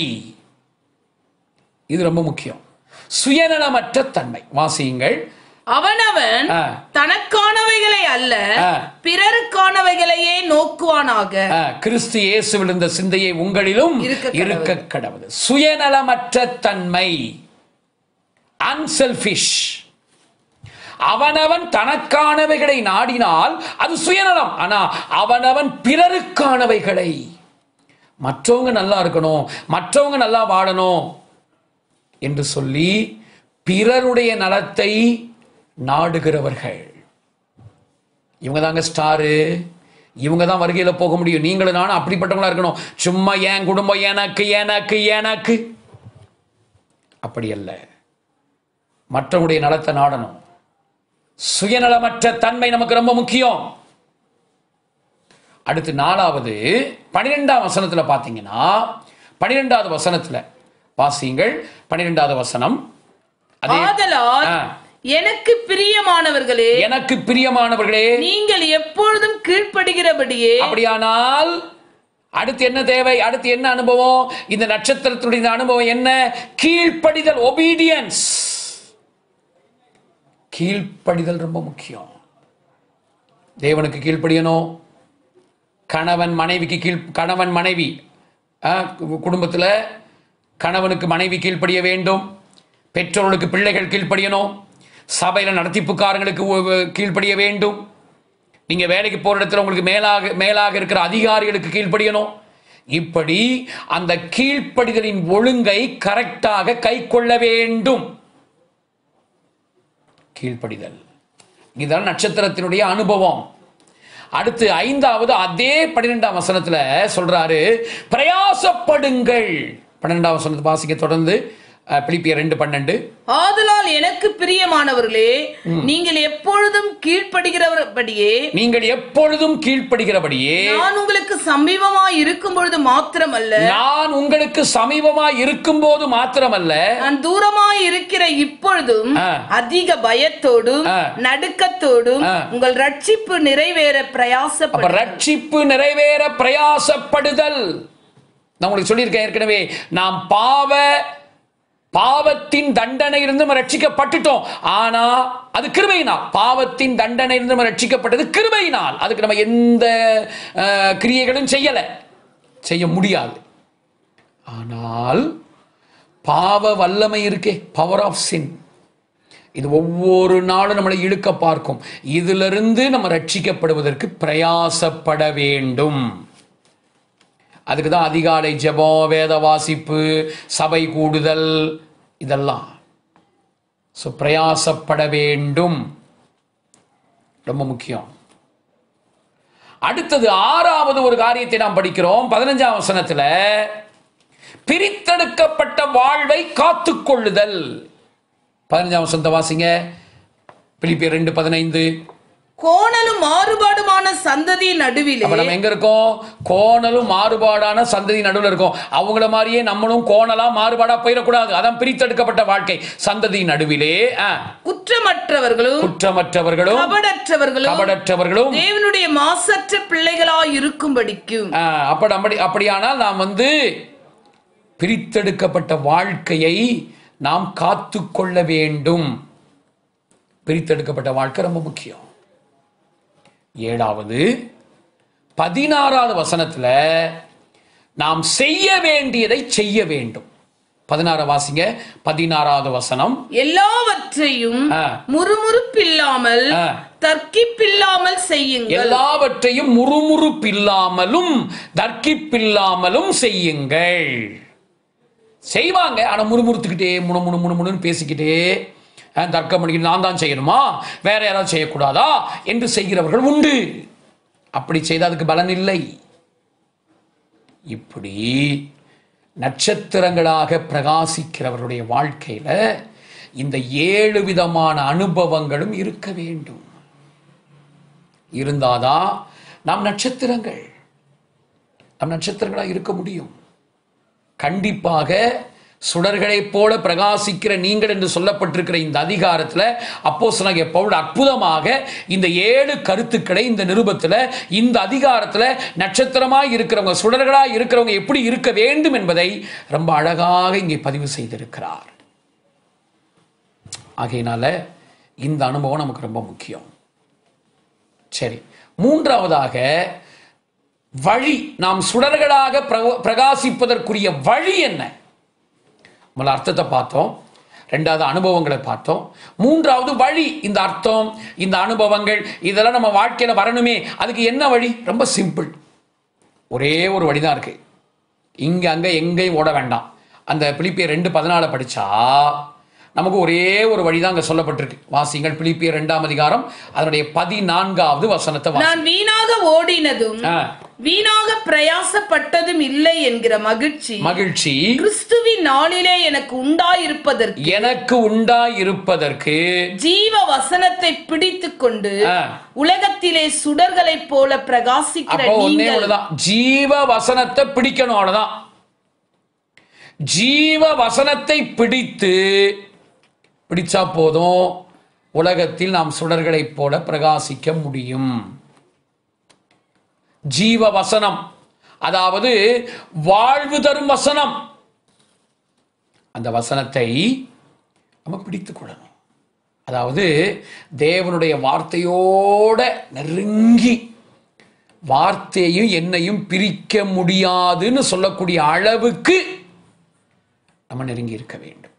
இது ரொம்ப முக்கியம் சுயநலமற்ற தன்மை வாசியுங்கள் அவனவன் ஆ. தனக்கானவைகளை அல்ல ஆ. பிறருக்கானவைகளையே நோக்குவானாக ஆ, கிறிஸ்து இயேசுவில் இருந்த சிந்தையை உங்களிலும் இருக்க கடவுது. இருக்க கடவுது சுயநலமற்ற தன்மை அன்செல்பிஷ் அவனவன் தனக்கானவைகளை நாடினால் அது சுயநலம் ஆனா அவனவன் பிறருக்கானவைகளை மற்றவங்க நல்லா இருக்கணும் மற்றவங்க நல்லா வாழணும் என்று சொல்லி பிறருடைய நலத்தை நாடுகிறவர்கள் இவங்க தாங்க ஸ்டாரு இவங்க தான் வருகையில் போக முடியும் நீங்களும் நானும் அப்படிப்பட்டவங்களா இருக்கணும் சும்மா என் குடும்பம் எனக்கு எனக்கு எனக்கு அப்படி அல்ல மற்றவங்களுடைய நலத்தை நாடணும் சுயநலமற்ற தன்மை நமக்கு ரொம்ப முக்கியம் அடுத்து நாலாவது பன்னிரெண்டாம் வசனத்துல பாத்தீங்கன்னா பன்னிரெண்டாவது வசனத்துல வாசியுங்கள் பன்னிரெண்டாவது வசனம் அதே ஆதலால் ஆ. எனக்கு பிரியமானவர்களே எனக்கு பிரியமானவர்களே நீங்கள் எப்பொழுதும் கீழ்ப்படுகிறபடியே அப்படியானால் அடுத்து என்ன தேவை அடுத்து என்ன அனுபவம் இந்த நட்சத்திரத்துடைய இந்த அனுபவம் என்ன கீழ்ப்படிதல் ஒபீடியன்ஸ் கீழ்ப்படிதல் ரொம்ப முக்கியம் தேவனுக்கு கீழ்ப்படியணும் கணவன் மனைவிக்கு கீழ் கணவன் மனைவி குடும்பத்தில் கணவனுக்கு மனைவி கீழ்ப்படிய வேண்டும் பெற்றோர்களுக்கு பிள்ளைகள் கீழ்ப்படியணும் சபையில் நடத்திப்புக்காரங்களுக்கு ஒ- ஒ- கீழ்ப்படிய வேண்டும் நீங்க வேலைக்கு போற இடத்துல உங்களுக்கு மேலாக மேலாக இருக்கிற அதிகாரிகளுக்கு கீழ்ப்படியணும் இப்படி அந்த கீழ்ப்படிதலின் ஒழுங்கை கரெக்டாக கை கொள்ள வேண்டும் கீழ்ப்படிதல் இதுதான் நட்சத்திரத்தினுடைய அனுபவம் அடுத்து ஐந்தாவது அதே பன்னிரெண்டாம் வசனத்துல சொல்றாரு பிரயாசப்படுங்கள் பன்னிரெண்டாம் வசனத்தை வாசிக்க தொடர்ந்து அஹ், பிலிப்பியர் ரெண்டு பன்னெண்டு ஆதலால் எனக்கு பிரியமானவர்களே நீங்கள் எப்பொழுதும் கீழ்ப்படுகிறபடியே நீங்கள் எப்பொழுதும் கீழ்ப்படுகிறபடியே நான் உங்களுக்கு சமீபமாய் இருக்கும் பொழுது மாத்திரமல்ல நான் உங்களுக்கு சமீபமாய் இருக்கும்போது மாத்திரமல்ல நான் தூரமாய் இருக்கிற இப்பொழுதும் ஆ. அதிக பயத்தோடும் ஆ. நடுக்கத்தோடும் ஆ. உங்கள் ரட்சிப்பு நிறைவேற அப்ப பிரயாசப்பட ரட்சிப்பு நிறைவேற பிரயாசப்படுதல் நான் உங்களுக்கு சொல்லியிருக்கேன் ஏற்கனவே நாம் பாவ பாவத்தின் தண்டனையிலிருந்து நம்ம ரட்சிக்கப்பட்டுட்டோம் ஆனா அது கிருபையினால் பாவத்தின் தண்டனையிலிருந்து நம்ம ரட்சிக்கப்பட்டது கிருபையினால் அதுக்கு நம்ம எந்த அஹ், கிரியைகளும் செய்யல செய்ய முடியாது ஆனால் பாவ வல்லமை இருக்கே பவர் ஆஃப் சின் இது ஒவ்வொரு நாளும் நம்மளை இழுக்க பார்க்கும் இதிலிருந்து நம்ம ரட்சிக்கப்படுவதற்கு பிரயாசப்பட வேண்டும் அதுக்கு தான் அதிகாலை ஜெபம் வேத வாசிப்பு சபை கூடுதல் இதெல்லாம் ஸோ பிரயாசப்பட வேண்டும் ரொம்ப முக்கியம் அடுத்தது ஆறாவது ஒரு காரியத்தை நாம் படிக்கிறோம் பதினஞ்சாம் வசனத்துல பிரித்தெடுக்கப்பட்ட வாழ்வை காத்துக்கொள்ளுதல் பதினஞ்சாம் வசனத்தை வாசிங்க பிலிப்பியர் ரெண்டு பதினைந்து கோணலும் மாறுபாடுமான சந்ததி நடுவிலே அப்ப நம்ம எங்க இருக்கோம் கோணலும் மாறுபாடான சந்ததி நடுவில் இருக்கோம் அவங்கள மாதிரியே நம்மளும் கோணலா மாறுபாடா போயிடக்கூடாது அதான் பிரித்தெடுக்கப்பட்ட வாழ்க்கை சந்ததி நடுவிலே ஆ, குற்றமற்றவர்களும் குற்றமற்றவர்களும் கபடற்றவர்களும் கபடற்றவர்களும் தேவனுடைய மாசற்ற பிள்ளைகளாய் இருக்கும்படிக்கும் ஆ, அப்படி அப்படி அப்படியானால் நாம் வந்து பிரித்தெடுக்கப்பட்ட வாழ்க்கையை நாம் காத்துக்கொள்ள வேண்டும் பிரித்தெடுக்கப்பட்ட வாழ்க்கை ரொம்ப முக்கியம் ஏழாவது பதினாறாவது வசனத்துல நாம் செய்ய வேண்டியதை செய்ய வேண்டும் பதினாறு வாசிங்க பதினாறாவது வசனம் எல்லாவற்றையும் ஆ. முறுமுறுப்பில்லாமல் ஆ. தர்க்கிப்பில்லாமல் செய்யுங்கள் எல்லாவற்றையும் முறுமுறுப்பில்லாமலும் தர்க்கிப்பில்லாமலும் செய்யுங்கள் செய்வாங்க ஆனா முறுமுறுத்துக்கிட்டே முணு முணு முணு முணுன்னு பேசிக்கிட்டே அஹ், தர்க்கம் பண்ணிக்கிட்டு நான் தான் செய்யணுமா வேற யாராவது செய்யக்கூடாதா என்று செய்கிறவர்கள் உண்டு அப்படி செய்த அதுக்கு பலன் இல்லை இப்படி நட்சத்திரங்களாக பிரகாசிக்கிறவருடைய வாழ்க்கையில இந்த ஏழு விதமான அனுபவங்களும் இருக்க வேண்டும் இருந்தாதான் நாம் நட்சத்திரங்கள் நாம் நட்சத்திரங்களாக இருக்க முடியும் கண்டிப்பாக சுடர்களைப் போல பிரகாசிக்கிற நீங்கள் என்று சொல்லப்பட்டிருக்கிற இந்த அதிகாரத்தில் அப்போ சொன்னாங்க பவுல் அற்புதமாக இந்த ஏழு கருத்துக்களை இந்த நிருபத்தில் இந்த அதிகாரத்தில் நட்சத்திரமாய் இருக்கிறவங்க சுடர்களாய் இருக்கிறவங்க எப்படி இருக்க வேண்டும் என்பதை ரொம்ப அழகாக இங்கே பதிவு செய்திருக்கிறார் ஆகையினால இந்த அனுபவம் நமக்கு ரொம்ப முக்கியம் சரி மூன்றாவதாக வழி நாம் சுடர்களாக பிரக- பிரகாசிப்பதற்குரிய வழி என்ன முதல்ல அர்த்தத்தை பார்த்தோம் ரெண்டாவது அனுபவங்களை பார்த்தோம் மூன்றாவது வழி இந்த அர்த்தம் இந்த அனுபவங்கள் இதெல்லாம் நம்ம வாழ்க்கையில வரணுமே அதுக்கு என்ன வழி ரொம்ப சிம்பிள் ஒரே ஒரு வழி தான் இருக்கு இங்க அங்க எங்கேயும் ஓட வேண்டாம் அந்த பிலிப்பிய ரெண்டு பதினால படிச்சா நமக்கு ஒரே ஒரு வழிதான் அங்க சொல்லப்பட்டிருக்கு வாசிங்கள் பிலிப்பியர் இரண்டாம் அதிகாரம் அதனுடைய பதினான்காவது வசனத்தை வாசி. நான் வீணாக ஓடினதும் ஆ, வீணாக பிரயாசப்பட்டதும் இல்லை என்கிற மகிழ்ச்சி மகிழ்ச்சி கிறிஸ்துவின் நாளிலே எனக்கு உண்டாயிருப்பதற்கு எனக்கு உண்டாயிருப்பதற்கு ஜீவ வசனத்தை பிடித்துக் கொண்டு ஆ. உலகத்திலே சுடர்களைப் போல பிரகாசிக்கிற அப்போ ஒன்னே நீங்கள் ஒண்ணுதான் ஜீவ வசனத்தை பிடிக்கணும் அவ்வளவுதான் ஜீவ வசனத்தை பிடித்து பிடிச்சா போதும் உலகத்தில் நாம் சுடர்களைப் போல பிரகாசிக்க முடியும் ஜீவ வசனம் அதாவது வாழ்வு தரும் வசனம் அந்த வசனத்தை நம்ம பிடித்துக் கொள்ளணும் அதாவது தேவனுடைய வார்த்தையோட நெருங்கி வார்த்தையும் என்னையும் பிரிக்க முடியாதுன்னு சொல்லக்கூடிய அளவுக்கு நம்ம நெருங்கி இருக்க வேண்டும்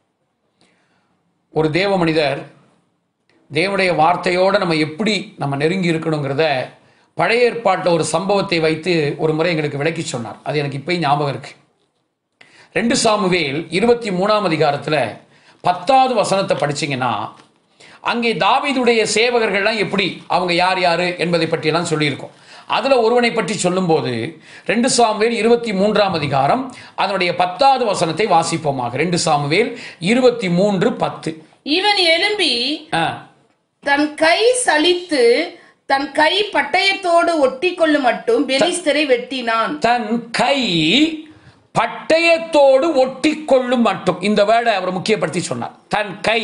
ஒரு தேவ மனிதர் தேவனுடைய வார்த்தையோட நம்ம எப்படி நம்ம நெருங்கி இருக்கணுங்கிறத பழைய ஏற்பாட்டில் ஒரு சம்பவத்தை வைத்து ஒரு முறை எங்களுக்கு விளக்கி சொன்னார் அது எனக்கு இப்பயும் ஞாபகம் இருக்கு ரெண்டு சாமுவேல் இருபத்தி மூணாம் அதிகாரத்துல பத்தாவது வசனத்தை படிச்சீங்கன்னா அங்கே தாவீதுடைய சேவகர்கள்லாம் எப்படி அவங்க யார் யாரு என்பதை பற்றியெல்லாம் சொல்லியிருக்கோம் அதுல ஒருவனை பற்றி சொல்லும்போது ரெண்டு சாமுவேல் இருபத்தி மூன்றாம் அதிகாரம் அதனுடைய பத்தாவது வசனத்தை வாசிப்போமாக ரெண்டு சாமுவேல் இருபத்தி மூன்று பத்து இவன் எழும்பி ஆ, தன் கை சலித்து தன் கை பட்டயத்தோடு ஒட்டி கொள்ளும் மட்டும் பெலிஸ்தரை வெட்டினான் தன் கை பட்டயத்தோடு ஒட்டி கொள்ளும் மட்டும் இந்த வேர்டை அவர் முக்கியப்படுத்தி சொன்னார் தன் கை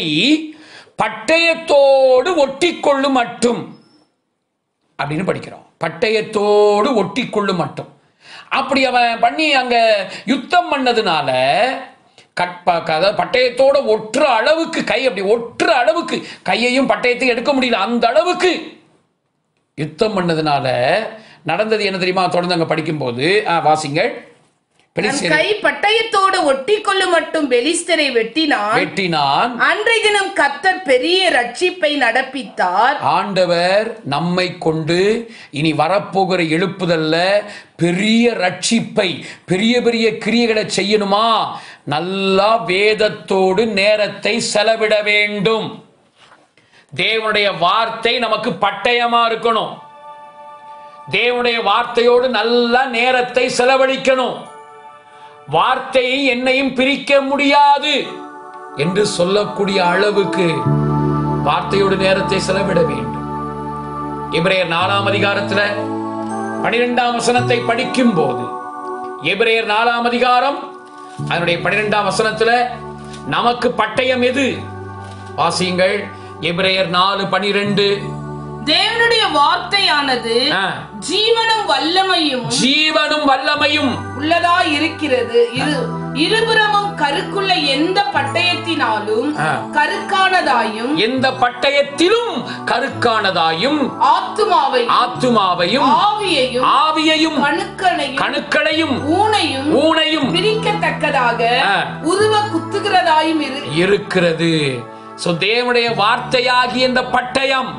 பட்டயத்தோடு ஒட்டி கொள்ளும் மட்டும் அப்படின்னு படிக்கிறோம் பட்டயத்தோடு ஒட்டி கொள்ளும் மட்டும் அப்படி அவன் பண்ணி அங்க யுத்தம் பண்ணதுனால கட்ப அதாவது பட்டயத்தோட ஒட்டுற அளவுக்கு கை அப்படி ஒட்டுற அளவுக்கு கையையும் பட்டயத்தையும் எடுக்க முடியல அந்த அளவுக்கு யுத்தம் பண்ணதுனால நடந்தது என்ன தெரியுமா தொடர்ந்து அங்க படிக்கும்போது ஆ, வாசிங்கள் தன் பெலிஸ்தரை கை பட்டயத்தோடு ஒட்டி கொள்ளும் மட்டும் பெலிஸ்தரை வெட்டினான் வெட்டினான் அன்றைய தினம் கத்தர் பெரிய ரட்சிப்பை நடப்பித்தார் ஆண்டவர் நம்மை கொண்டு இனி வரப்போகிற எழுப்புதல்ல பெரிய ரட்சிப்பை பெரிய பெரிய கிரியைகளை செய்யணுமா நல்லா வேதத்தோடு நேரத்தை செலவிட வேண்டும் தேவனுடைய வார்த்தை நமக்கு பட்டயமா இருக்கணும் தேவனுடைய வார்த்தையோடு நல்லா நேரத்தை செலவழிக்கணும் வார்த்தையை என்னையும் பிரிக்க முடியாது என்று சொல்லக்கூடிய அளவுக்கு வார்த்தையோடு நேரத்தை செலவிட வேண்டும் எபிரேயர் நாலாம் அதிகாரத்துல பனிரெண்டாம் வசனத்தை படிக்கும் போது எபிரேயர் நாலாம் அதிகாரம் அதனுடைய பனிரெண்டாம் வசனத்துல நமக்கு பட்டயம் எது வாசியுங்கள் எபிரேயர் நாலு பனிரெண்டு தேவனுடைய வார்த்தையானது ஆ. ஜீவனும் வல்லமையும் ஜீவனும் வல்லமையும் உள்ளதா இருக்கிறது இரு இருபுறமும் கருக்குள்ள எந்த பட்டயத்தினாலும் ஆ. கருக்கானதாயும் எந்த பட்டயத்திலும் கருக்கானதாயும் ஆத்துமாவையும் ஆத்துமாவையும் ஆவியையும் ஆவியையும் கணுக்களையும் கணுக்களையும் ஊனையும் ஊனையும் பிரிக்கத்தக்கதாக ஆ. உருவ குத்துகிறதாயும் இரு இருக்கிறது சோ தேவனுடைய வார்த்தையாகிய இந்த பட்டயம்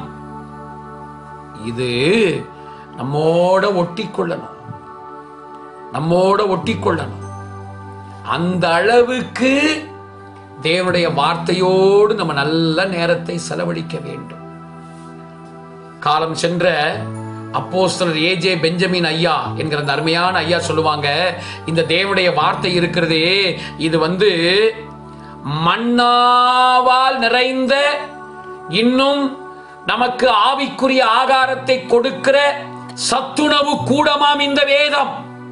இது நம்மோட ஒட்டி கொள்ளணும் நம்மோட ஒட்டி கொள்ளணும் அந்த அளவுக்கு தேவனுடைய வார்த்தையோடு நம்ம நல்ல நேரத்தை செலவழிக்க வேண்டும் காலம் சென்ற அப்போஸ்தலர் ஏஜே பெஞ்சமின் ஐயா என்கிற அந்த அருமையான ஐயா சொல்லுவாங்க இந்த தேவனுடைய வார்த்தை இருக்கிறதே இது வந்து மன்னாவால் நிறைந்த இன்னும் நமக்கு ஆவிக்குரிய ஆகாரத்தை கொடுக்கிற சத்துணவு கூடமாம் இந்த வேதம்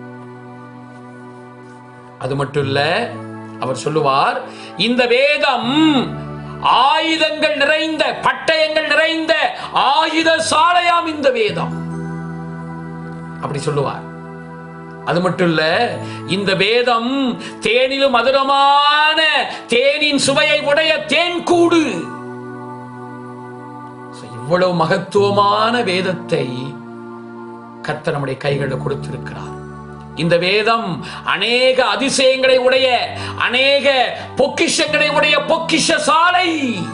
அது மட்டும் இல்ல அவர் சொல்லுவார் இந்த வேதம் ஆயுதங்கள் நிறைந்த பட்டயங்கள் நிறைந்த ஆயுத சாலையாம் இந்த வேதம் அப்படி சொல்லுவார் அது மட்டும் இல்ல இந்த வேதம் தேனிலும் மதுரமான தேனின் சுவையை உடைய தேன்கூடு So, இவ்வளவு மகத்துவமான வேதத்தை கர்த்தர் நம்முடைய கைகளில் கொடுத்திருக்கிறார் இந்த வேதம் அநேக அதிசயங்களை உடைய அநேக பொக்கிஷங்களை உடைய பொக்கிஷ சாலை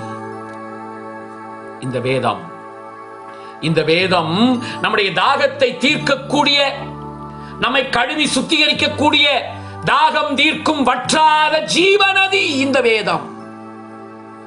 இந்த வேதம் இந்த வேதம் நம்முடைய தாகத்தை தீர்க்கக்கூடிய நம்மை கழுவி சுத்திகரிக்கக்கூடிய தாகம் தீர்க்கும் வற்றாத ஜீவநதி இந்த வேதம்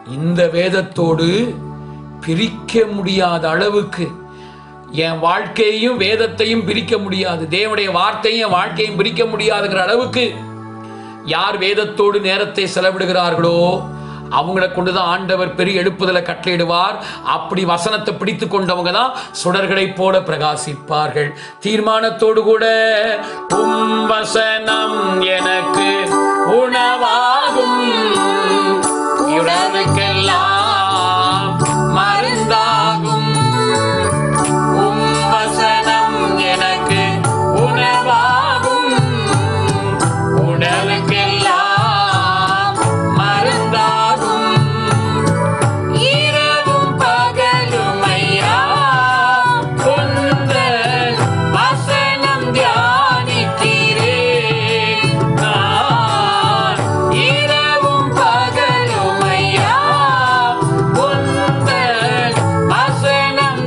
இந்த வேதத்தோடு பிரிக்க முடியாத அளவுக்கு என் வாழ்க்கையையும் வேதத்தையும் பிரிக்க முடியாது தேவனுடைய வார்த்தையும் என் வாழ்க்கையும் பிரிக்க முடியாதுங்கிற அளவுக்கு யார் வேதத்தோடு நேரத்தை செலவிடுகிறார்களோ அவங்கள கொண்டுதான் ஆண்டவர் பெரிய எழுப்புதலை கட்டளையிடுவார் அப்படி வசனத்தை பிடித்து கொண்டவங்க தான் சுடர்களைப் போல பிரகாசிப்பார்கள் தீர்மானத்தோடு கூட உம் வசனம் எனக்கு உணவாகும் உணவுக்கெல்லாம் மருந்தாகும் உம் வசனம் எனக்கு உணவாகும் உடலுக்கெல்லாம் மருந்தாகும் இரவும் பகலும் ஐயா உந்தன் வசனம் தியானிக்கிறேன் நான் இரவும் பகலும் ஐயா உந்தன் வசனம்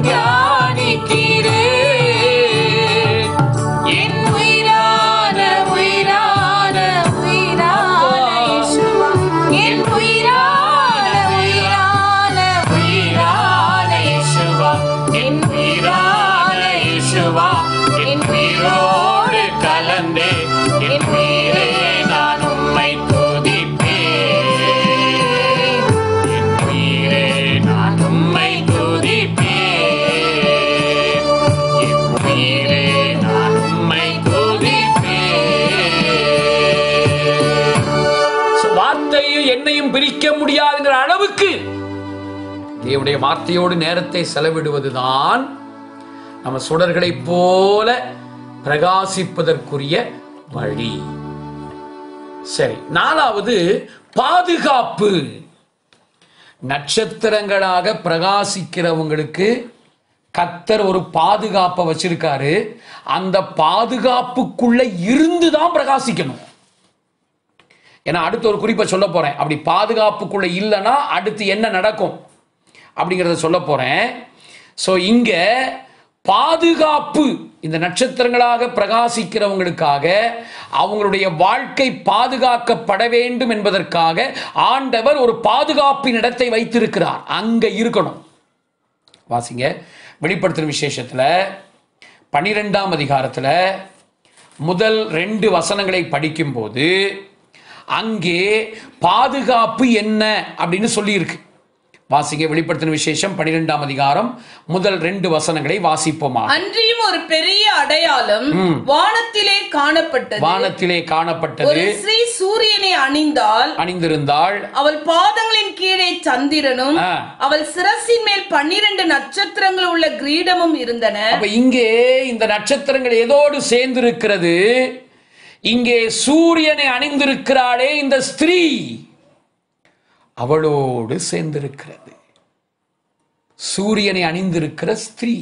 தியானிக்கிறேன் என் உயிரான உயிரான உயிரான இயேசுவா என் உயிரான உயிரான உயிரான இயேசுவா என் உயிரான இயேசுவா என் உயிரோடு கலந்தே என் உயிரே நான் உம்மை துதிப்பேன் என் உயிரே நான் உம்மை துதிப்பேன் என் உயிரே நான் உம்மை துதிப்பேன் So, வார்த்தையும் என்னையும் பிரிக்க முடியாதுங்கிற அளவுக்கு தேவனுடைய வார்த்தையோடு நேரத்தை செலவிடுவதுதான் நம்ம சுடர்களைப் போல பிரகாசிப்பதற்குரிய வழி சரி நாலாவது பாதுகாப்பு நட்சத்திரங்களாக பிரகாசிக்கிறவங்களுக்கு கத்தர் ஒரு பாதுகாப்பை வச்சிருக்காரு அந்த பாதுகாப்புக்குள்ள இருந்து தான் பிரகாசிக்கணும் ஏன்னா அடுத்து ஒரு குறிப்பை சொல்ல போறேன் அப்படி பாதுகாப்புக்குள்ள இல்லைன்னா அடுத்து என்ன நடக்கும் அப்படிங்கிறத சொல்ல போறேன் ஸோ இங்க பாதுகாப்பு இந்த நட்சத்திரங்களாக பிரகாசிக்கிறவங்களுக்காக அவங்களுடைய வாழ்க்கை பாதுகாக்கப்பட வேண்டும் என்பதற்காக ஆண்டவர் ஒரு பாதுகாப்பின் இடத்தை வைத்திருக்கிறார் அங்க இருக்கணும் வாசிங்க வெளிப்படுத்தும் விசேஷத்துல பனிரெண்டாம் அதிகாரத்துல முதல் ரெண்டு வசனங்களை படிக்கும்போது அங்கே பாதுகாப்பு என்ன அப்படின்னு சொல்லியிருக்கு வாசிங்க வெளிப்படுத்தின விசேஷம் பனிரெண்டாம் அதிகாரம் முதல் ரெண்டு வசனங்களை வாசிப்போமா அன்றியும் ஒரு பெரிய அடையாளம் வானத்திலே காணப்பட்டது வானத்திலே காணப்பட்டது ஒரு ஸ்ரீ சூரியனை அணிந்தால் அணிந்திருந்தாள் அவள் பாதங்களின் கீழே சந்திரனும் ஆ. அவள் சிரசின் மேல் பன்னிரண்டு நட்சத்திரங்கள் உள்ள கிரீடமும் இருந்தன அப்ப இங்கே இந்த நட்சத்திரங்கள் எதோடு சேர்ந்திருக்கிறது இங்கே சூரியனை அணிந்திருக்கிறாளே இந்த ஸ்திரீ அவளோடு சேர்ந்திருக்கிறது சூரியனை அணிந்திருக்கிற ஸ்திரீ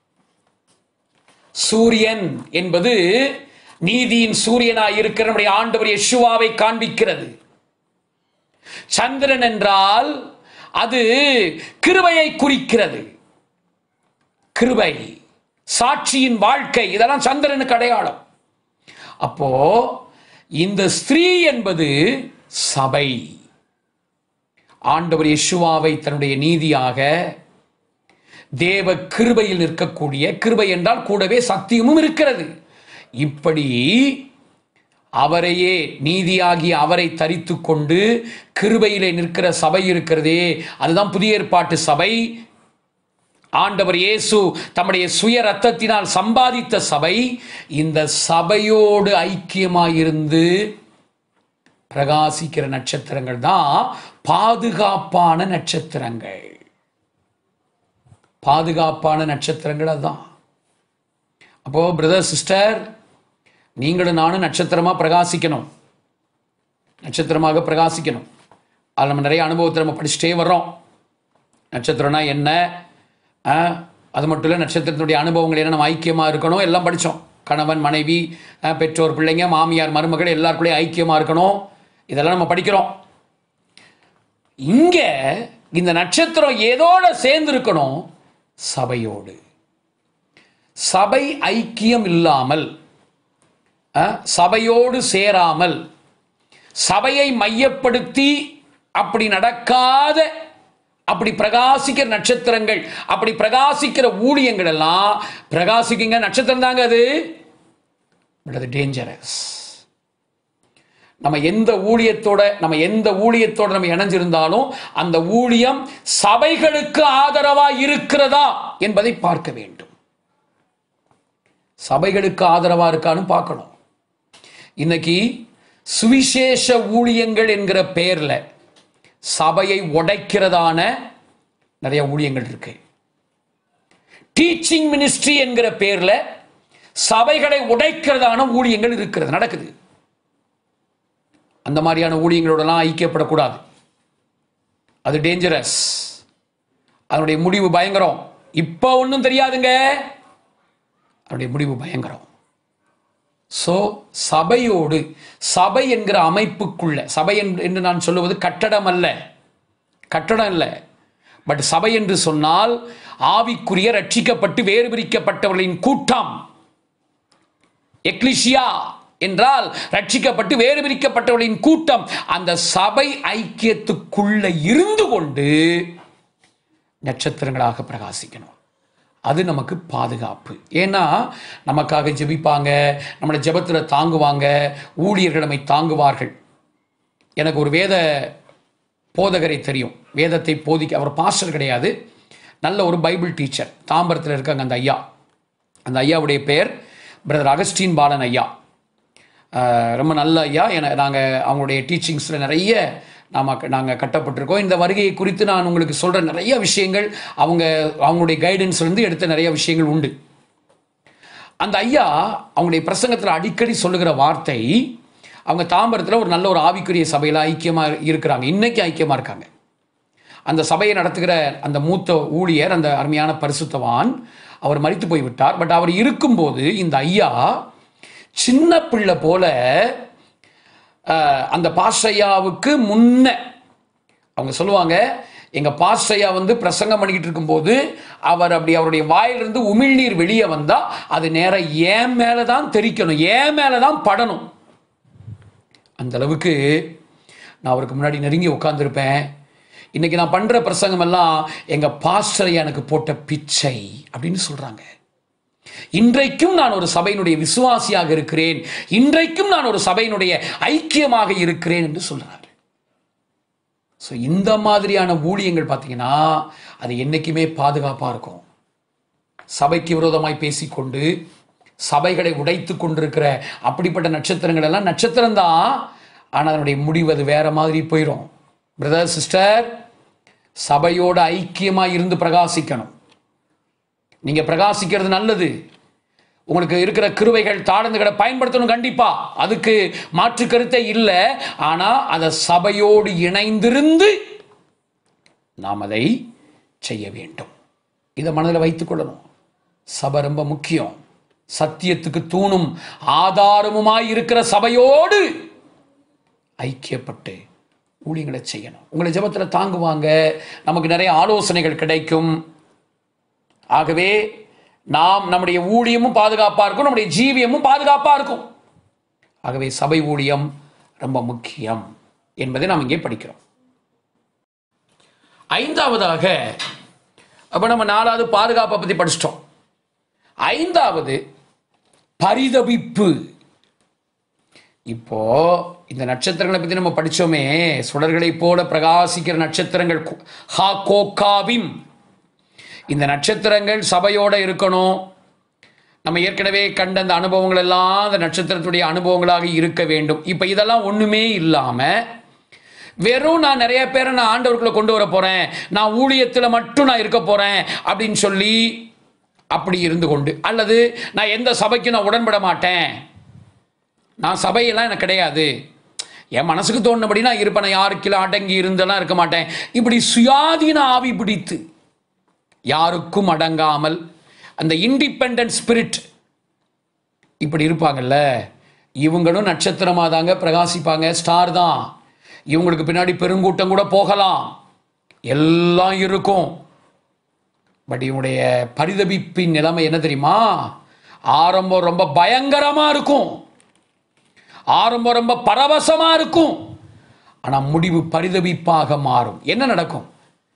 சூரியன் என்பது நீதியின் சூரியனாய் இருக்கிற நம்முடைய ஆண்டவர் யெஷுவாவை காண்பிக்கிறது சந்திரன் என்றால் அது கிருபையை குறிக்கிறது கிருபை சாட்சியின் வாழ்க்கை இதெல்லாம் சந்திரனுக்கு அடையாளம் அப்போ இந்த ஸ்திரீ என்பது சபை ஆண்டவர் யெஷுவாவை தன்னுடைய நீதியாக தேவ கிருபையில் நிற்கக்கூடிய கிருபை என்றால் கூடவே சத்தியமும் இருக்கிறது இப்படி அவரையே நீதியாகிய அவரை தரித்து கொண்டு கிருபையிலே நிற்கிற சபை இருக்கிறதே அதுதான் புதிய ஏற்பாட்டு சபை ஆண்டவர் இயேசு தம்முடைய சுய ரத்தத்தினால் சம்பாதித்த சபை இந்த சபையோடு ஐக்கியமாயிருந்து பிரகாசிக்கிற நட்சத்திரங்கள் தான் பாதுகாப்பான நட்சத்திரங்கள் பாதுகாப்பான நட்சத்திரங்கள் அதுதான் அப்போ பிரதர் சிஸ்டர் நீங்களும் நானும் நட்சத்திரமா பிரகாசிக்கணும் நட்சத்திரமாக பிரகாசிக்கணும் அதில் நம்ம நிறைய அனுபவத்தை நம்ம படிச்சுட்டே வர்றோம் நட்சத்திரம்னா என்ன ஆ, அது மட்டும் இல்லை நட்சத்திரத்தினுடைய அனுபவங்கள் என்ன நம்ம ஐக்கியமாக இருக்கணும் எல்லாம் படித்தோம் கணவன் மனைவி ஆ, பெற்றோர் பிள்ளைங்க மாமியார் மருமகள் எல்லாருக்குள்ளேயும் ஐக்கியமாக இருக்கணும் இதெல்லாம் நம்ம படிக்கிறோம் இங்க இந்த நட்சத்திரம் ஏதோட சேர்ந்து இருக்கணும் சபையோடு சபை ஐக்கியம் இல்லாமல் ஆ, சபையோடு சேராமல் சபையை மையப்படுத்தி அப்படி நடக்காத அப்படி பிரகாசிக்கிற நட்சத்திரங்கள் அப்படி பிரகாசிக்கிற ஊழியங்கள் எல்லாம் பிரகாசிக்குங்க நட்சத்திரம் தாங்க அது பட் அது டேஞ்சரஸ் நம்ம எந்த ஊழியத்தோட நம்ம எந்த ஊழியத்தோட நம்ம இணைஞ்சிருந்தாலும் அந்த ஊழியம் சபைகளுக்கு ஆதரவா இருக்கிறதா என்பதை பார்க்க வேண்டும் சபைகளுக்கு ஆதரவா இருக்கான்னு பார்க்கணும் இன்னைக்கு சுவிசேஷ ஊழியங்கள் என்கிற பெயர்ல சபையை உடைக்கிறதான நிறைய ஊழியங்கள் இருக்கு டீச்சிங் மினிஸ்ட்ரி என்கிற பேர்ல சபைகளை உடைக்கிறதான ஊழியங்கள் இருக்கிறது நடக்குது அந்த மாதிரியான ஊழியங்களோடலாம் ஐக்கியப்படக்கூடாது அது டேஞ்சரஸ் அதனுடைய முடிவு பயங்கரம் இப்போ ஒன்றும் தெரியாதுங்க அதனுடைய முடிவு பயங்கரம் ஸோ சபையோடு சபை என்கிற அமைப்புக்குள்ள சபை என்று என்று நான் சொல்லுவது கட்டடம் அல்ல கட்டடம் இல்லை பட் சபை என்று சொன்னால் ஆவிக்குரிய ரட்சிக்கப்பட்டு வேறு பிரிக்கப்பட்டவர்களின் கூட்டம் எக்லிஷியா என்றால் ரட்சிக்கப்பட்டு வேறு பிரிக்கப்பட்டவர்களின் கூட்டம் அந்த சபை ஐக்கியத்துக்குள்ள இருந்து கொண்டு நட்சத்திரங்களாக பிரகாசிக்கணும் அது நமக்கு பாதுகாப்பு ஏன்னா நமக்காக ஜெபிப்பாங்க நம்மளை ஜெபத்தில் தாங்குவாங்க ஊழியர்கள் நம்மை தாங்குவார்கள் எனக்கு ஒரு வேத போதகரை தெரியும் வேதத்தை போதிக்க அவர் பாஸ்டர் கிடையாது நல்ல ஒரு பைபிள் டீச்சர் தாம்பரத்தில் இருக்காங்க அந்த ஐயா அந்த ஐயாவுடைய பெயர் பிரதர் அகஸ்டின் பாலன் ஐயா ஆஹ் ரொம்ப நல்ல ஐயா என நாங்கள் அவங்களுடைய டீச்சிங்ஸில் நிறைய நாம நாங்கள் கட்டப்பட்டிருக்கோம் இந்த வருகையை குறித்து நான் உங்களுக்கு சொல்கிற நிறைய விஷயங்கள் அவங்க அவங்களுடைய கைடன்ஸ்லேருந்து எடுத்த நிறைய விஷயங்கள் உண்டு அந்த ஐயா அவங்களுடைய பிரசங்கத்தில் அடிக்கடி சொல்லுகிற வார்த்தை அவங்க தாம்பரத்தில் ஒரு நல்ல ஒரு ஆவிக்குரிய சபையில் ஐக்கியமாக இருக்கிறாங்க இன்னைக்கு ஐக்கியமாக இருக்காங்க அந்த சபையை நடத்துகிற அந்த மூத்த ஊழியர் அந்த அருமையான பரிசுத்தவான் அவர் மரித்து போய் விட்டார் பட் அவர் இருக்கும்போது இந்த ஐயா சின்ன பிள்ளை போல அஹ், அந்த பாஸ்டையாவுக்கு முன்ன அவங்க சொல்லுவாங்க எங்க பாஸ்டையா வந்து பிரசங்கம் பண்ணிக்கிட்டு இருக்கும்போது அவர் அப்படி அவருடைய வாயிலிருந்து உமிழ்நீர் வெளியே வந்தா அது நேரா ஏன் மேல தான் தெரிக்கணும் ஏன் மேல தான் படணும் அந்த அளவுக்கு நான் அவருக்கு முன்னாடி நெருங்கி உட்கார்ந்திருப்பேன் இன்னைக்கு நான் பண்ற பிரசங்கம் எல்லாம் எங்க பாஸ்டர் எனக்கு போட்ட பிச்சை அப்படின்னு சொல்றாங்க இன்றைக்கும் நான் ஒரு சபையினுடைய விசுவாசியாக இருக்கிறேன் இன்றைக்கும் நான் ஒரு சபையினுடைய ஐக்கியமாக இருக்கிறேன் என்று சொல்றாரு ஸோ இந்த மாதிரியான ஊழியங்கள் பார்த்தீங்கன்னா அது என்னைக்குமே பாதுகாப்பாக இருக்கும் சபைக்கு விரோதமாய் பேசிக்கொண்டு சபைகளை உடைத்து கொண்டிருக்கிற அப்படிப்பட்ட நட்சத்திரங்கள் எல்லாம் நட்சத்திரம் தான் ஆனால் அதனுடைய முடிவு அது வேற மாதிரி போயிடும் பிரதர் சிஸ்டர் சபையோட ஐக்கியமாக இருந்து பிரகாசிக்கணும் நீங்க பிரகாசிக்கிறது நல்லது உங்களுக்கு இருக்கிற கிருவைகள் தாழ்ந்துகளை பயன்படுத்தணும் கண்டிப்பா அதுக்கு மாற்று கருத்தே இல்லை ஆனா அதை சபையோடு இணைந்திருந்து நாம் அதை செய்ய வேண்டும் இதை மனதில் வைத்துக் கொள்ளணும் சபை ரொம்ப முக்கியம் சத்தியத்துக்கு தூணும் ஆதாரமுமாய் இருக்கிற சபையோடு ஐக்கியப்பட்டு ஊழியங்களை செய்யணும் உங்களை ஜெபத்தில் தாங்குவாங்க நமக்கு நிறைய ஆலோசனைகள் கிடைக்கும் ஆகவே நாம் நம்முடைய ஊழியமும் பாதுகாப்பாக இருக்கும் நம்முடைய ஜீவியமும் பாதுகாப்பாக இருக்கும் ஆகவே சபை ஊழியம் ரொம்ப முக்கியம் என்பதை நாம் இங்கே படிக்கிறோம் ஐந்தாவதாக அப்போ நம்ம நாலாவது பாதுகாப்பை பற்றி படிச்சிட்டோம் ஐந்தாவது பரிதபிப்பு இப்போ இந்த நட்சத்திரங்களை பற்றி நம்ம படிச்சோமே சுடர்களைப் போல பிரகாசிக்கிற நட்சத்திரங்கள் கு- ஹா கோகாவிம் இந்த நட்சத்திரங்கள் சபையோட இருக்கணும் நம்ம ஏற்கனவே கண்ட அந்த அனுபவங்கள் எல்லாம் அந்த நட்சத்திரத்துடைய அனுபவங்களாக இருக்க வேண்டும் இப்போ இதெல்லாம் ஒண்ணுமே இல்லாம வெறும் நான் நிறைய பேரை நான் ஆண்டவருக்குள்ள கொண்டு வர போறேன் நான் ஊழியத்துல மட்டும் நான் இருக்க போறேன் அப்படின்னு சொல்லி அப்படி இருந்து கொண்டு அல்லது நான் எந்த சபைக்கும் நான் உடன்பட மாட்டேன் நான் சபையெல்லாம் எனக்கு கிடையாது என் மனசுக்கு தோணுபடி நான் இருப்பேன் நான் யாருக்கெல்லாம் அடங்கி இருந்தெல்லாம் இருக்க மாட்டேன் இப்படி சுயாதீன ஆவி பிடித்து யாருக்கும் அடங்காமல் அந்த இண்டிபெண்டன்ட் ஸ்பிரிட் இப்படி இருப்பாங்கல்ல இவங்களும் நட்சத்திரமாக தாங்க பிரகாசிப்பாங்க ஸ்டார் தான் இவங்களுக்கு பின்னாடி பெருங்கூட்டம் கூட போகலாம் எல்லாம் இருக்கும் பட் இவனுடைய பரிதபிப்பின் நிலைமை என்ன தெரியுமா ஆரம்பம் ரொம்ப பயங்கரமா இருக்கும் ஆரம்பம் ரொம்ப பரவசமா இருக்கும் ஆனா முடிவு பரிதபிப்பாக மாறும் என்ன நடக்கும்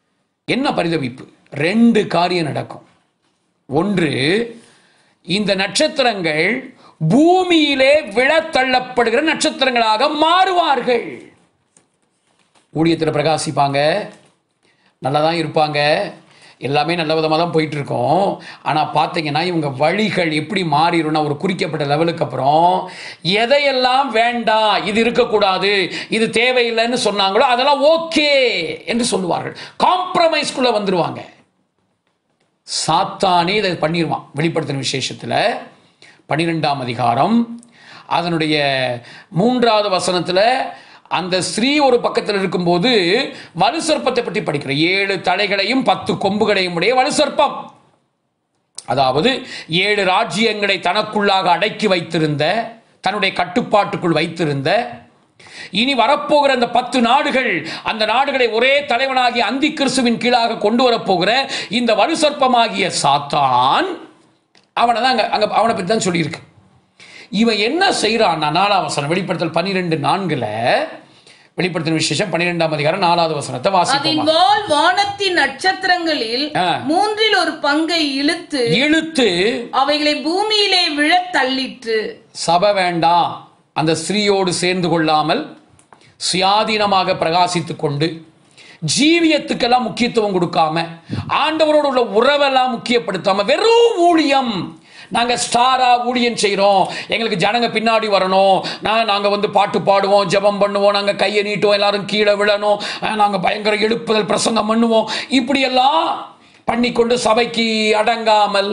என்ன பரிதவிப்பு ரெண்டு காரியம் நடக்கும் ஒன்று இந்த நட்சத்திரங்கள் பூமியிலே விழத்தள்ளப்படுகிற நட்சத்திரங்களாக மாறுவார்கள் ஊழியத்தில் பிரகாசிப்பாங்க நல்லா தான் இருப்பாங்க எல்லாமே நல்ல விதமாக தான் போயிட்டு இருக்கோம் ஆனால் பார்த்தீங்கன்னா இவங்க வழிகள் எப்படி மாறிடும்னா ஒரு குறிக்கப்பட்ட லெவலுக்கு அப்புறம் எதையெல்லாம் வேண்டாம் இது இருக்கக்கூடாது இது தேவையில்லைன்னு சொன்னாங்களோ அதெல்லாம் ஓகே என்று சொல்லுவார்கள் காம்ப்ரமைஸ்குள்ளே வந்துருவாங்க சாத்தானே இதை பண்ணிடுவான் வெளிப்படுத்தின விசேஷத்தில் பன்னிரெண்டாம் அதிகாரம் அதனுடைய மூன்றாவது வசனத்தில் அந்த ஸ்ரீ ஒரு பக்கத்தில் இருக்கும்போது வலுசர்ப்பத்தை பற்றி படிக்கிற ஏழு தலைகளையும் பத்து கொம்புகளையும் உடைய வலுசர்ப்பம் அதாவது ஏழு ராஜ்யங்களை தனக்குள்ளாக அடக்கி வைத்திருந்த தன்னுடைய கட்டுப்பாட்டுக்குள் வைத்திருந்த இனி வரப்போகிற அந்த பத்து நாடுகள் அந்த நாடுகளை ஒரே தலைவனாகிய அந்தி கிறிஸ்துவின் கீழாக கொண்டு வரப்போகிற இந்த வலுசர்ப்பமாகிய சாத்தான் அவனை தான் அங்க அங்க அவனை பற்றி தான் சொல்லியிருக்கு இவன் என்ன செய்யறான் நாலாம் வசனம் வெளிப்படுத்தல் பன்னிரெண்டு நான்குல வெளிப்படுத்தின விசேஷம் பன்னிரெண்டாம் அதிகாரம் நாலாவது வசனத்தை அதன் வாசிப்போம் வால் வானத்தின் நட்சத்திரங்களில் ஆ. மூன்றில் ஒரு பங்கை இழுத்து இழுத்து அவைகளை பூமியிலே விழத் தள்ளிற்று சபை வேண்டாம் அந்த ஸ்திரீயோடு சேர்ந்து கொள்ளாமல் சுயாதீனமாக பிரகாசித்துக் கொண்டு ஜீவியத்துக்கெல்லாம் முக்கியத்துவம் கொடுக்காம ஆண்டவரோடு உள்ள உறவெல்லாம் முக்கியப்படுத்தாம வெறும் ஊழியம் நாங்க ஸ்டாரா ஊழியம் செய்றோம் எங்களுக்கு ஜனங்க பின்னாடி வரணும் நான் நாங்க வந்து பாட்டு பாடுவோம் ஜெபம் பண்ணுவோம் நாங்க கையை நீட்டுவோம் எல்லாரும் கீழே விழணும் அஹ் நாங்க பயங்கர எழுப்புதல் பிரசங்கம் பண்ணுவோம் இப்படியெல்லாம் பண்ணிக்கொண்டு சபைக்கு அடங்காமல்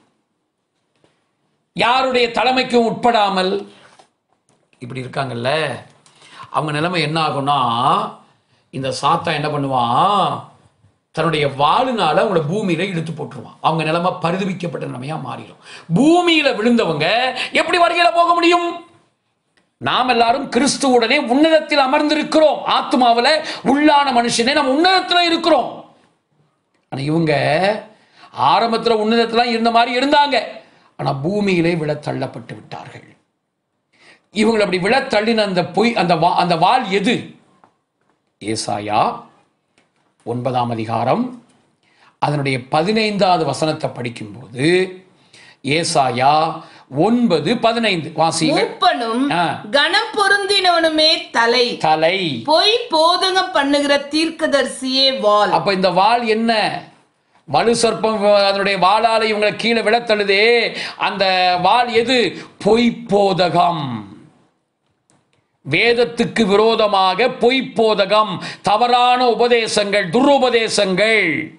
யாருடைய தலைமைக்கும் உட்படாமல் இப்படி இருக்காங்கல்ல அவங்க நிலைமை என்ன ஆகும்னா இந்த சாத்தா என்ன பண்ணுவான் தன்னுடைய வாளுனால அவங்கள பூமியில இழுத்து போட்டுருவான் அவங்க நிலைமை பரிதவிக்கப்பட்ட நிலைமையா மாறிடும் பூமியில விழுந்தவங்க எப்படி வருகையில போக முடியும் நாம் எல்லாரும் கிறிஸ்துவுடனே உன்னதத்தில் அமர்ந்திருக்கிறோம் ஆத்மாவுல உள்ளான மனுஷனே நம்ம உன்னதத்துல இருக்கிறோம் ஆனா இவங்க ஆரம்பத்துல உன்னதத்துல இருந்த மாதிரி இருந்தாங்க ஆனா பூமியிலே விழ தள்ளப்பட்டு விட்டார்கள் இவங்களை அப்படி விழ தள்ளின அந்த பொய் அந்த வா- அந்த வாள் எது ஏசாயா ஒன்பதாம் அதிகாரம் அதனுடைய பதினைந்தாவது வசனத்தை படிக்கும்போது ஏசாயா ஒன்பது பதினைந்து வாசிகள் மூப்பனும் ஆ. கனம் பொருந்தினவனுமே தலை தலை பொய் போதகம் பண்ணுகிற தீர்க்கதரிசியே வால் அப்ப இந்த வாள் என்ன வலு சொற்பம் அதனுடைய வாளால இவங்களை கீழே விழத்தழுதே அந்த வாள் எது பொய்ப்போதகம் வேதத்துக்கு விரோதமாக பொய்ப்போதகம் தவறான உபதேசங்கள் துருபதேசங்கள்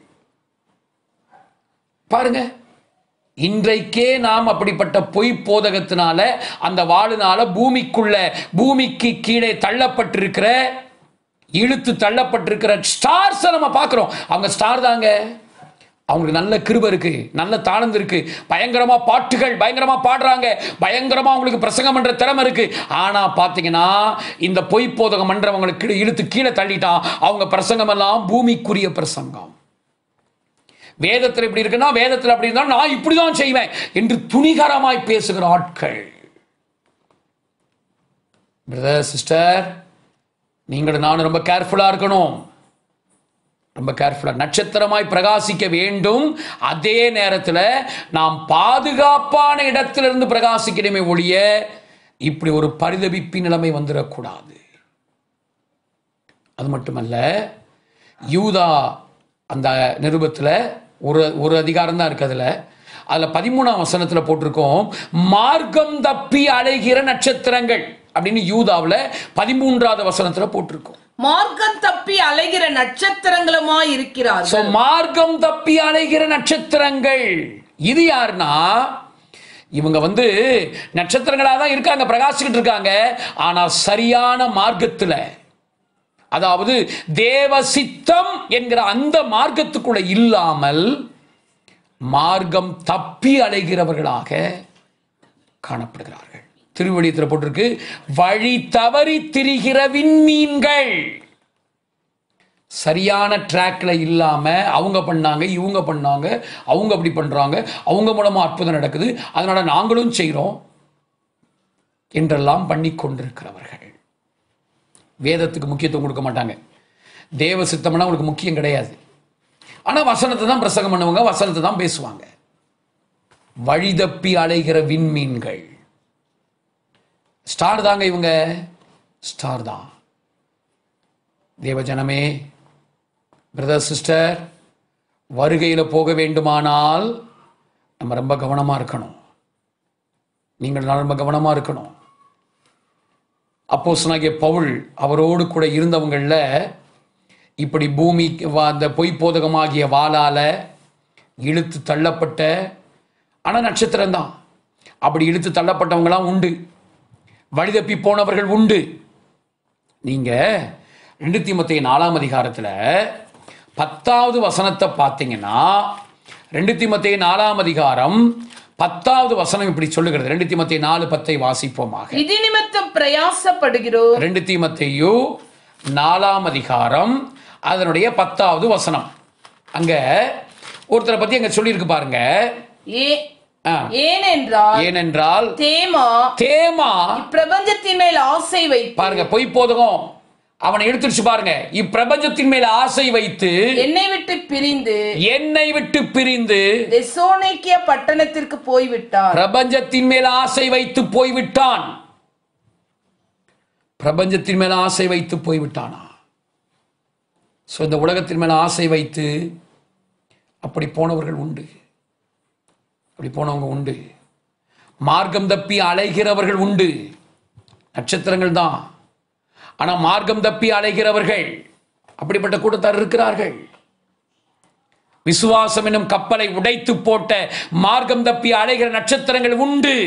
பாருங்க இன்றைக்கே நாம் அப்படிப்பட்ட பொய் போதகத்தினால அந்த வாளுனால பூமிக்குள்ள பூமிக்கு கீழே தள்ளப்பட்டிருக்கிற இழுத்து தள்ளப்பட்டிருக்கிற ஸ்டார்ஸை நம்ம பார்க்குறோம் அவங்க ஸ்டார் தாங்க அவங்களுக்கு நல்ல கிருபை இருக்கு நல்ல தாளந்து இருக்கு பயங்கரமா பாட்டுகள் பயங்கரமா பாடுறாங்க பயங்கரமா அவங்களுக்கு பிரசங்கம் பண்ற திறமை இருக்கு ஆனா பாத்தீங்கன்னா இந்த பொய் போதகம் பண்றவங்களுக்கு கீழே இழுத்து கீழே தள்ளிட்டான் அவங்க பிரசங்கம் எல்லாம் பூமிக்குரிய பிரசங்கம் வேதத்தில் இப்படி இருக்குன்னா வேதத்தில் அப்படி இருந்தா நான் இப்படிதான் செய்வேன் என்று துணிகரமாய் பேசுகிற ஆட்கள் பிரதர் சிஸ்டர் நீங்கள் நானும் ரொம்ப கேர்ஃபுல்லா இருக்கணும் ரொம்ப கேர்ஃபுல்லா நட்சத்திரமாய் பிரகாசிக்க வேண்டும் அதே நேரத்தில் நாம் பாதுகாப்பான இடத்திலிருந்து பிரகாசிக்கணுமே ஒழிய இப்படி ஒரு பரிதபிப்பின் நிலைமை வந்துடக்கூடாது அது மட்டுமல்ல யூதா அந்த நிருபத்தில் ஒரு ஒரு அதிகாரம் தான் இருக்கு அதில் அதில் பதிமூணாம் வசனத்தில் போட்டிருக்கோம் மார்க்கம் தப்பி அலைகிற நட்சத்திரங்கள் அப்படின்னு யூதாவில் பதிமூன்றாவது வசனத்தில் போட்டிருக்கோம் மார்க்கம் தப்பி அலைகிற நட்சத்திரங்களுமா சோ இருக்கிறார்கள் மார்க்கம் தப்பி அலைகிற நட்சத்திரங்கள் இது யாருன்னா இவங்க வந்து நட்சத்திரங்களாக தான் இருக்காங்க பிரகாசிக்கிட்டு இருக்காங்க ஆனா சரியான மார்க்கத்துல அதாவது தேவ சித்தம் என்கிற அந்த மார்க்கத்துக்குள்ள இல்லாமல் மார்க்கம் தப்பி அலைகிறவர்களாக காணப்படுகிறார்கள் திருவழியத்தில் போட்டிருக்கு வழி தவறி திரிகிற விண்மீன்கள் சரியான ட்ராக்ல இல்லாம அவங்க பண்ணாங்க இவங்க பண்ணாங்க அவங்க அப்படி பண்றாங்க அவங்க மூலமா அற்புதம் நடக்குது அதனால நாங்களும் செய்றோம் என்றெல்லாம் பண்ணி கொண்டிருக்கிறவர்கள் வேதத்துக்கு முக்கியத்துவம் கொடுக்க மாட்டாங்க தேவ சித்தம்னா உங்களுக்கு முக்கியம் கிடையாது ஆனா வசனத்தை தான் பிரசங்கம் பண்ணுவாங்க வசனத்தை தான் பேசுவாங்க வழிதப்பி அலைகிற விண்மீன்கள் ஸ்டார் தாங்க இவங்க ஸ்டார் தான் தேவஜனமே பிரதர் சிஸ்டர் வருகையில் போக வேண்டுமானால் நம்ம ரொம்ப கவனமா இருக்கணும் நீங்கள் ரொம்ப கவனமா இருக்கணும் அப்போஸ்தலனாகிய பவுல் அவரோடு கூட இருந்தவங்களில் இப்படி பூமி வா- அந்த பொய்ப்போதகமாகிய வாளால இழுத்து தள்ளப்பட்ட ஆனால் நட்சத்திரம்தான் அப்படி இழுத்து தள்ளப்பட்டவங்களாம் உண்டு வழிதப்பி போனவர்கள் உண்டு நீங்க ரெண்டு தீமத்தை நாலாம் அதிகாரத்துல பத்தாவது வசனத்தை பார்த்தீங்கன்னா ரெண்டு தீமத்தை நாலாம் அதிகாரம் பத்தாவது வசனம் இப்படி சொல்லுகிறது ரெண்டு தீமத்தை நாலு பத்தை வாசிப்போமாக இது நிமித்தம் பிரயாசப்படுகிறோம் ரெண்டு தீமத்தையு நாலாம் அதிகாரம் அதனுடைய பத்தாவது வசனம் அங்க ஒருத்தரை பத்தி அங்க சொல்லியிருக்கு பாருங்க ஏ ஆ, ஏனென்றால் ஏனென்றால் தேமா தேமா பிரபஞ்சத்தின் மேல் ஆசை வைத்து பாருங்க பொய் போதகம் அவனை எடுத்துருச்சு பாருங்க இப்பிரபஞ்சத்தின் மேல் ஆசை வைத்து என்னை விட்டு பிரிந்து என்னை விட்டு பிரிந்து தெசோனிக்கிய பட்டணத்திற்கு போய்விட்டார் பிரபஞ்சத்தின் மேல் ஆசை வைத்து போய்விட்டான் பிரபஞ்சத்தின் மேல் ஆசை வைத்து போய்விட்டானா ஸோ இந்த உலகத்தின் மேல் ஆசை வைத்து அப்படி போனவர்கள் உண்டு அப்படி போனவங்க உண்டு மார்க்கம் தப்பி அலைகிறவர்கள் உண்டு நட்சத்திரங்கள் தான் ஆனா மார்க்கம் தப்பி அலைகிறவர்கள் அப்படிப்பட்ட கூட்டத்தார் இருக்கிறார்கள் விசுவாசம் என்னும் கப்பலை உடைத்து போட்ட மார்க்கம் தப்பி அலைகிற நட்சத்திரங்கள் உண்டு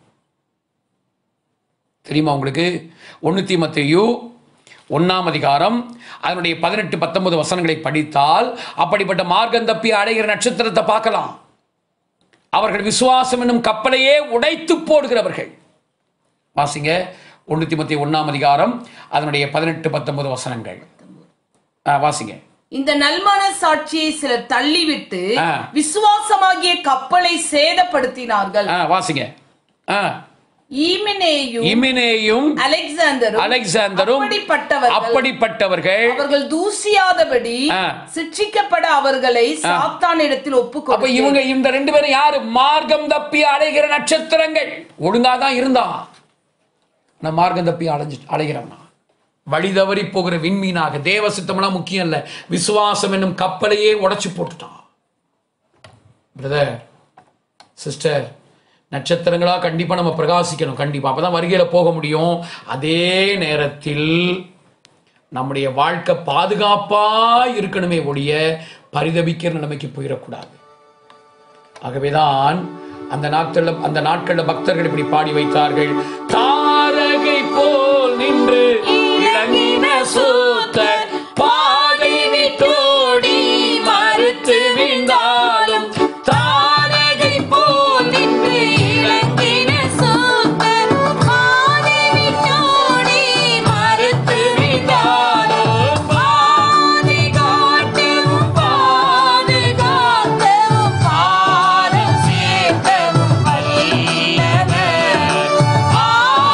தெரியுமா உங்களுக்கு ஒன்னு தீமத்தையு ஒன்னாம் அதிகாரம் அதனுடைய பதினெட்டு பத்தொன்பது வசனங்களை படித்தால் அப்படிப்பட்ட மார்க்கம் தப்பி அலைகிற நட்சத்திரத்தை பார்க்கலாம் அவர்கள் விசுவாசம் என்னும் கப்பலையே உடைத்து போடுகிறவர்கள் வாசிங்க ஒன்று தீமத்தி ஒன்னாம் அதிகாரம் அதனுடைய பதினெட்டு பத்தொன்பது வசனங்கள் ஆ, வாசிங்க இந்த நல்மன சாட்சியை சிலர் தள்ளிவிட்டு ஆ. விசுவாசமாகிய கப்பலை சேதப்படுத்தினார்கள் ஆ, வாசிங்க ஆ, ஈமினேயும் இமினேயும் அலெக்சாந்தரும் அலெக்சாந்தரும் அப்படிப்பட்டவர்கள் அப்படிப்பட்டவர்கள் அவர்கள் தூசியாதபடி ஆ. சிட்சிக்கப்பட அவர்களை சாத்தானிடத்தில் அப்ப ஒப்புக்கொடு இவங்க இந்த ரெண்டு பேரும் யாரு மார்க்கம் தப்பி அலைகிற நட்சத்திரங்கள் ஒழுங்கா தான் இருந்தான் நான் மார்க்கம் தப்பி அலைஞ்சு அலைகிறவனா வழி தவறி போகிற விண்மீனாக தேவ சித்தம்லாம் முக்கியம் இல்ல விசுவாசம் என்னும் கப்பலையே உடைச்சு போட்டுட்டான் பிரதர் சிஸ்டர் நட்சத்திரங்களா கண்டிப்பா நம்ம பிரகாசிக்கணும் கண்டிப்பா அப்பதான் வருகையில போக முடியும் அதே நேரத்தில் நம்முடைய வாழ்க்கை பாதுகாப்பா இருக்கணுமே ஒழிய பரிதபிக்கிற நிலைமைக்கு போயிடக்கூடாது ஆகவேதான் அந்த நாட்கள்ல அந்த நாட்கள்ல பக்தர்கள் இப்படி பாடி வைத்தார்கள் தாரகை போல் நின்று இளங்கின சூத்தர் பாதை விட்டோடி மறுத்து விழுந்தாலும் தாரகை போல் நின்று இறங்கின சூத்தர் பாதை விட்டோடி மறுத்து விட்டாலும் பாதை காட்டவும் பாதுகாக்கவும் பாரம் சேர்க்கவும் வல்லவர்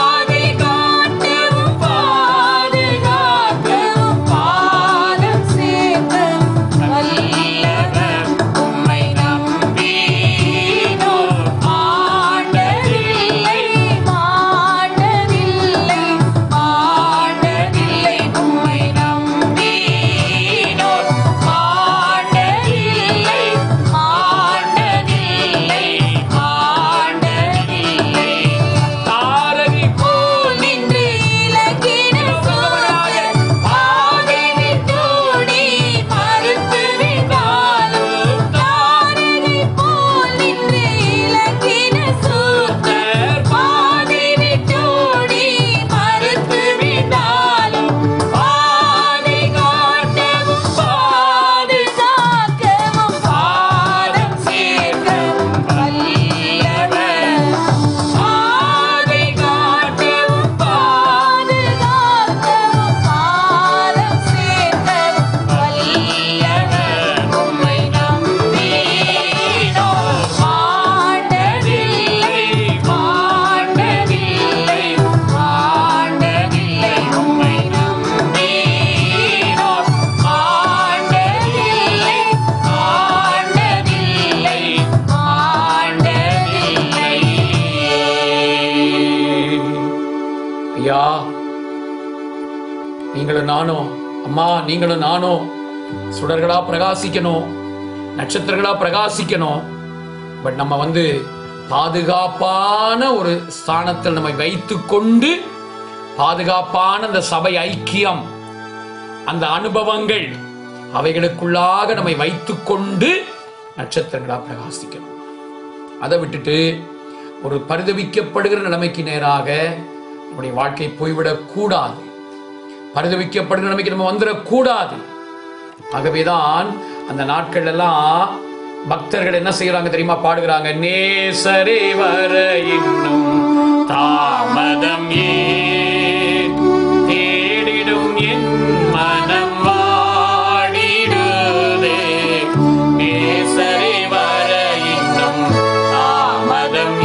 ஐயா நீங்களும் நானும் அம்மா நீங்களும் நானும் சுடர்களா பிரகாசிக்கணும் நட்சத்திரங்களா பிரகாசிக்கணும் பட் நம்ம வந்து பாதுகாப்பான ஒரு ஸ்தானத்தில் நம்மை வைத்துக் கொண்டு பாதுகாப்பான அந்த சபை ஐக்கியம் அந்த அனுபவங்கள் அவைகளுக்குள்ளாக நம்மை வைத்துக் கொண்டு நட்சத்திரங்களா பிரகாசிக்கணும் அதை விட்டுட்டு ஒரு பரிதவிக்கப்படுகிற நிலைமைக்கு நேராக நம்முடைய வாழ்க்கை போய்விடக் கூடாது பரிதவிக்கப்படுகிற நிலைமைக்கு நம்ம வந்துடக்கூடாது ஆகவேதான் அந்த நாட்கள் எல்லாம் பக்தர்கள் என்ன செய்யறாங்க தெரியுமா பாடுகிறாங்க நேசரே வர இன்னும் தாமதம் ஏன் தேடிடும் என் மனம் வாடிடுதே நேசரே வர இன்னும் தாமதம்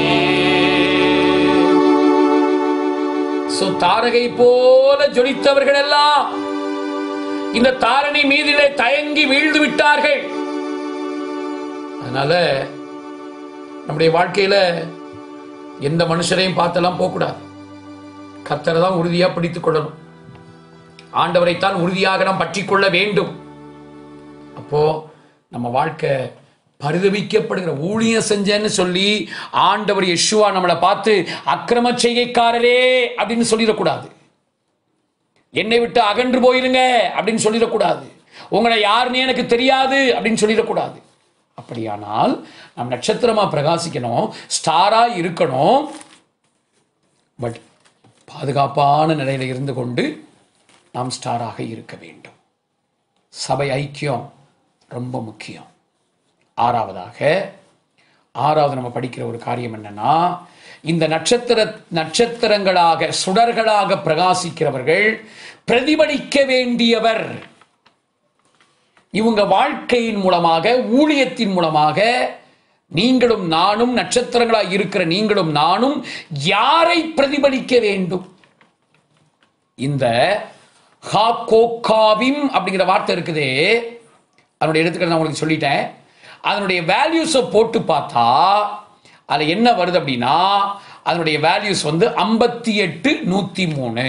ஏன் சோ தாரகை போல ஜொலித்தவர்கள் எல்லாம் இந்த தாரணி மீதிலே தயங்கி வீழ்ந்து விட்டார்கள் அதனால நம்முடைய வாழ்க்கையில எந்த மனுஷரையும் பார்த்தெல்லாம் போகக்கூடாது கத்தரை தான் உறுதியா பிடித்துக் கொள்ளணும் ஆண்டவரைத்தான் உறுதியாக நாம் பற்றி கொள்ள வேண்டும் அப்போ நம்ம வாழ்க்கை பரிதவிக்கப்படுகிற ஊழியம் செஞ்சேன்னு சொல்லி ஆண்டவர் யெஷுவா நம்மளை பார்த்து அக்கிரம செய்கைக்காரரே அப்படின்னு சொல்லிடக்கூடாது என்னை விட்டு அகன்று போயிருங்க அப்படின்னு சொல்லிடக்கூடாது உங்களை யாருன்னு எனக்கு தெரியாது அப்படின்னு சொல்லிடக்கூடாது அப்படியானால் நாம் நட்சத்திரமா பிரகாசிக்கணும் ஸ்டாரா இருக்கணும் பட் பாதுகாப்பான நிலையில இருந்து கொண்டு நாம் ஸ்டாராக இருக்க வேண்டும் சபை ஐக்கியம் ரொம்ப முக்கியம் ஆறாவதாக ஆறாவது நம்ம படிக்கிற ஒரு காரியம் என்னன்னா இந்த நட்சத்திர நட்சத்திரங்களாக சுடர்களாக பிரகாசிக்கிறவர்கள் பிரதிபலிக்க வேண்டியவர் இவங்க வாழ்க்கையின் மூலமாக ஊழியத்தின் மூலமாக நீங்களும் நானும் நட்சத்திரங்களாக இருக்கிற நீங்களும் நானும் யாரை பிரதிபலிக்க வேண்டும் இந்த ஹாகோகாவிம் அப்படிங்கிற வார்த்தை இருக்குதே அதனுடைய எடுத்துக்கள் நான் உங்களுக்கு சொல்லிட்டேன் அதனுடைய வேல்யூஸை போட்டு பார்த்தா அதில் என்ன வருது அப்படின்னா அதனுடைய வேல்யூஸ் வந்து ஐம்பத்தி எட்டு நூற்றி மூணு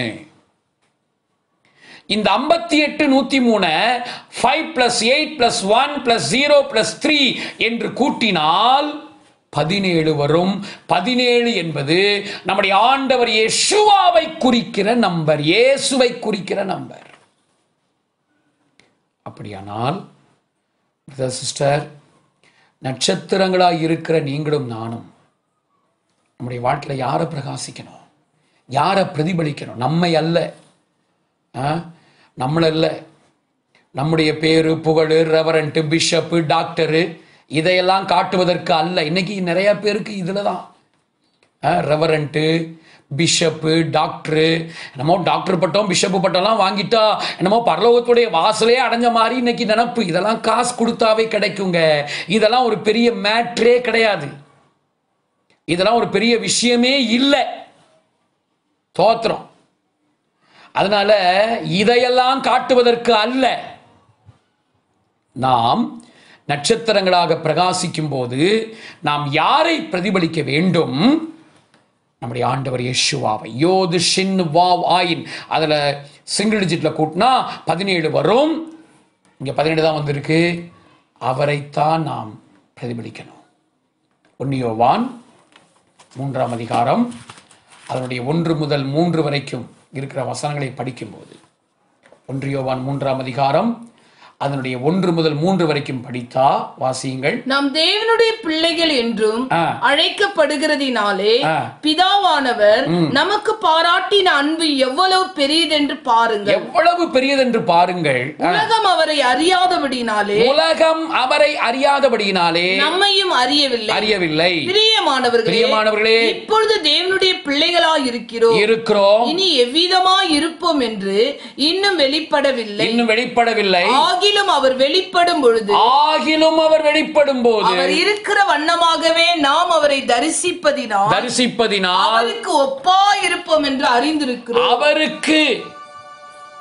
இந்த ஐம்பத்தி எட்டு நூத்தி மூணு five plus eight plus one plus zero plus three என்று கூட்டினால் பதினேழு வரும் பதினேழு என்பது நம்முடைய ஆண்டவர் இயேசுவாவை குறிக்கிற நம்பர் இயேசுவை குறிக்கிற நம்பர் அப்படியானால் சிஸ்டர் நட்சத்திரங்களாய் இருக்கிற நீங்களும் நானும் நம்முடைய வாழ்க்கையில் யாரை பிரகாசிக்கணும் யாரை பிரதிபலிக்கணும் நம்மை அல்ல ஆ? நம்மள இல்ல நம்முடைய பேரு புகழ் ரெவரண்ட் பிஷப்பு டாக்டரு இதையெல்லாம் காட்டுவதற்கு அல்ல இன்னைக்கு நிறைய பேருக்கு இதுல தான் ரெவரண்ட்டு பிஷப்பு டாக்டரு என்னமோ டாக்டர் பட்டம் பிஷப்பு பட்டம்லாம் வாங்கிட்டா என்னமோ பரலோகத்துடைய வாசலே அடைஞ்ச மாதிரி இன்னைக்கு நினப்பு இதெல்லாம் காசு கொடுத்தாவே கிடைக்குங்க இதெல்லாம் ஒரு பெரிய மேட்ரே கிடையாது இதெல்லாம் ஒரு பெரிய விஷயமே இல்லை தோத்திரம் அதனால இதையெல்லாம் காட்டுவதற்கு அல்ல நாம் நட்சத்திரங்களாக பிரகாசிக்கும் போது நாம் யாரை பிரதிபலிக்க வேண்டும் நம்முடைய ஆண்டவர் யேசுவாவை யோது ஷின் வாவ் ஆயின் அதில் சிங்கிள் டிஜிட்ல கூட்டினா பதினேழு வரும் இங்கே பதினேழு தான் வந்திருக்கு அவரைத்தான் நாம் பிரதிபலிக்கணும் ஒன்னியோவான் மூன்றாம் அதிகாரம் அதனுடைய ஒன்று முதல் மூன்று வரைக்கும் இருக்கிற வசனங்களை படிக்கும்போது ஒன்றியோவான் மூன்றாம் அதிகாரம் அதனுடைய ஒன்று முதல் மூன்று வரைக்கும் படித்தா வாசியுங்கள் நாம் தேவனுடைய பிள்ளைகள் என்றும் ஆ. அழைக்கப்படுகிறதினாலே ஆ. பிதாவானவர் நமக்கு பாராட்டின அன்பு எவ்வளவு பெரியதென்று பாருங்கள் எவ்வளவு பெரியதென்று பாருங்கள் உலகம் அவரை அறியாதபடினாலே உலகம் அவரை அறியாதபடியினாலே நம்மையும் அறியவில்லை அறியவில்லை பிரியமானவர்களே பிரியமானவர்களே இப்பொழுது தேவனுடைய பிள்ளைகளாய் இருக்கிறோம் இருக்கிறோம் இனி எவ்விதமாய் இருப்போம் என்று இன்னும் வெளிப்படவில்லை இன்னும் வெளிப்படவில்லை ஆகிலும் அவர் வெளிப்படும் பொழுது ஆகிலும் அவர் வெளிப்படும் போது அவர் இருக்கிற வண்ணமாகவே நாம் அவரை தரிசிப்பதினால் தரிசிப்பதினால் அவருக்கு ஒப்பாய் இருப்போம் என்று அறிந்திருக்கிறோம் அவருக்கு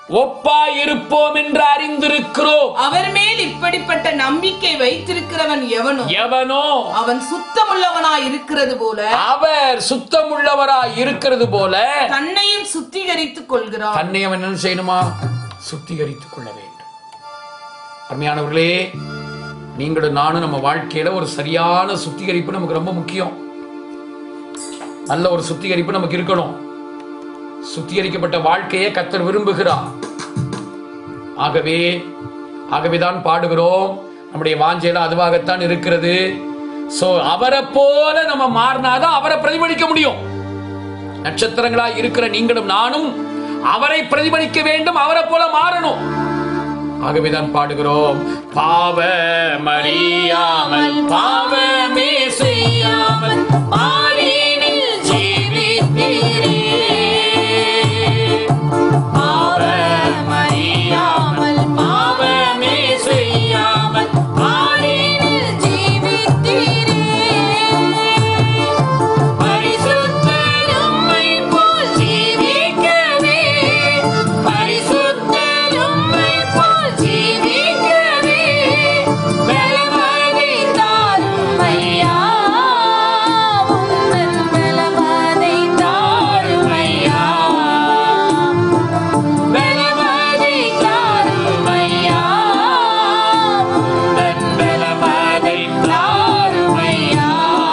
ஒப்பாய் இருப்போம் என்று அறிந்திருக்கிறோம் அவர் மேல் இப்படிப்பட்ட நம்பிக்கை வைத்திருக்கிறவன் எவனோ எவனோ அவன் சுத்தமுள்ளவனாய் இருக்கிறது போல அவர் சுத்தமுள்ளவராய் இருக்கிறது போல தன்னையும் சுத்திகரித்துக் கொள்கிறான் தன்னை அவன் என்ன செய்யணுமா சுத்திகரித்துக் கொள்ள வேண்டும் அருமையானவர்களே நீங்களும் நானும் நம்ம வாழ்க்கையில ஒரு சரியான சுத்திகரிப்பு நமக்கு ரொம்ப முக்கியம் நல்ல ஒரு சுத்திகரிப்பு நமக்கு இருக்கணும் சுத்திகரிக்கப்பட்ட வாழ்க்கையை கத்தர் விரும்புகிறார் ஆகவே ஆகவேதான் பாடுகிறோம் நம்முடைய வாஞ்சையில அதுவாகத்தான் இருக்கிறது சோ அவரை போல நம்ம மாறினாதான் அவரை பிரதிபலிக்க முடியும் நட்சத்திரங்களா இருக்கிற நீங்களும் நானும் அவரை பிரதிபலிக்க வேண்டும் அவரை போல மாறணும் ஆகவேதான் பாடுகிறோம் பாவ மறியாமல் பாவமே செய்யாமல் பாடினில் ஜீவித்தீரே. பாவமறியாமல் பாவமே செய்யாமல் பாடினில் ஜீவித்தீரே. பரிசுத்தரும்மை போல் ஜீவிக்கவே, பரிசுத்தரும்மை போல் ஜீவிக்கவே, பலமதை தாரும் ஐயா. உந்தன் பலமதை தாரும் ஐயா. பலமதை தாரும் ஐயா. உந்தன் பலமதை தாரும் ஐயா.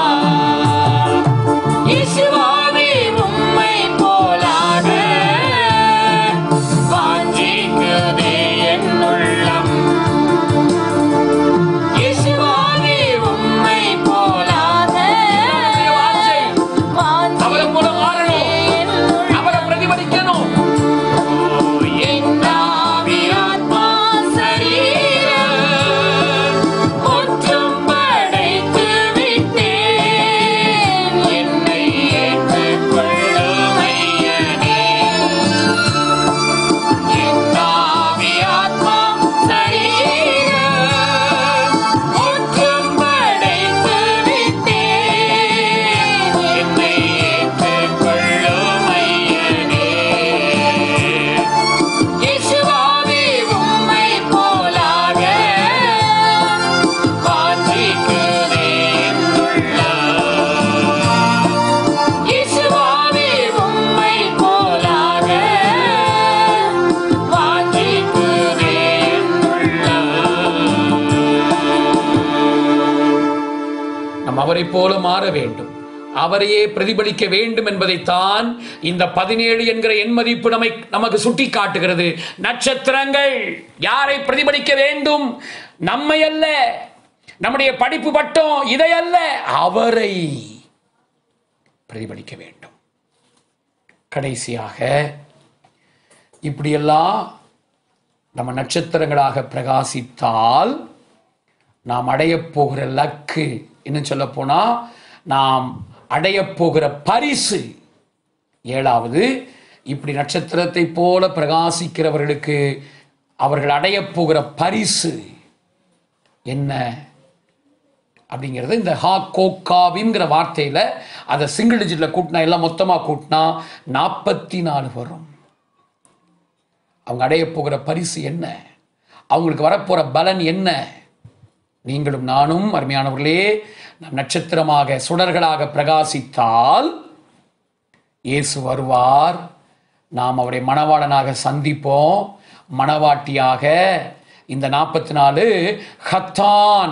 இயேசுவாவே உம்மை போலாக வாஞ்சிக்குதே என் உள்ளம். இயேசுவாவே உம்மை போலாக வாஞ்சை. அவரை போல மாறணும் என் உள்ளம். அவரை பிரதிபலிக்கணும் என் ஆவி, ஆத்மா, சரீரம் முற்றும் படைத்து விட்டேன். என்னை ஏற்றுக்கொள்ளும் ஐயனே. என் ஆவி, ஆத்மா, சரீரம் முற்றும் படைத்து விட்டேன். என்னை ஏற்றுக்கொள்ளும் ஐயனே. இயேசுவாவே உம்மை போலாக வாஞ்சிக்குதே என் உள்ளம். இயேசுவாவே உம்மை போலாக வாஞ்சிக்குதே என் உள்ளம். நாம் அவரை போல மாற வேண்டும் அவரையே பிரதிபலிக்க வேண்டும் என்பதைத்தான் இந்த பதினேழு என்கிற எண் மதிப்பு நம்மை நமக்கு சுட்டி காட்டுகிறது நட்சத்திரங்கள் யாரை பிரதிபலிக்க வேண்டும் நம்மை அல்ல நம்முடைய படிப்பு பட்டம் இதை அல்ல அவரை பிரதிபலிக்க வேண்டும் கடைசியாக இப்படியெல்லாம் நம்ம நட்சத்திரங்களாக பிரகாசித்தால் நாம் அடையப் போகிற லக்கு இன்னும் சொல்ல போனா நாம் அடையப் போகிற பரிசு ஏழாவது இப்படி நட்சத்திரத்தை போல பிரகாசிக்கிறவர்களுக்கு அவர்கள் அடையப் போகிற பரிசு என்ன அப்படிங்கிறது இந்த ஹா கோக்காவிங்கிற வார்த்தையில அதை சிங்கிள் டிஜிட்ல கூட்டினா எல்லாம் மொத்தமா கூட்டினா நாற்பத்தி நாலு வரும் அவங்க அடையப் போகிற பரிசு என்ன அவங்களுக்கு வரப்போற பலன் என்ன நீங்களும் நானும் அருமையானவர்களே நம் நட்சத்திரமாக சுடர்களாக பிரகாசித்தால் இயேசு வருவார் நாம் அவரை மணவாளனாக சந்திப்போம் மணவாட்டியாக இந்த நாற்பத்தி நாலு ஹத்தான்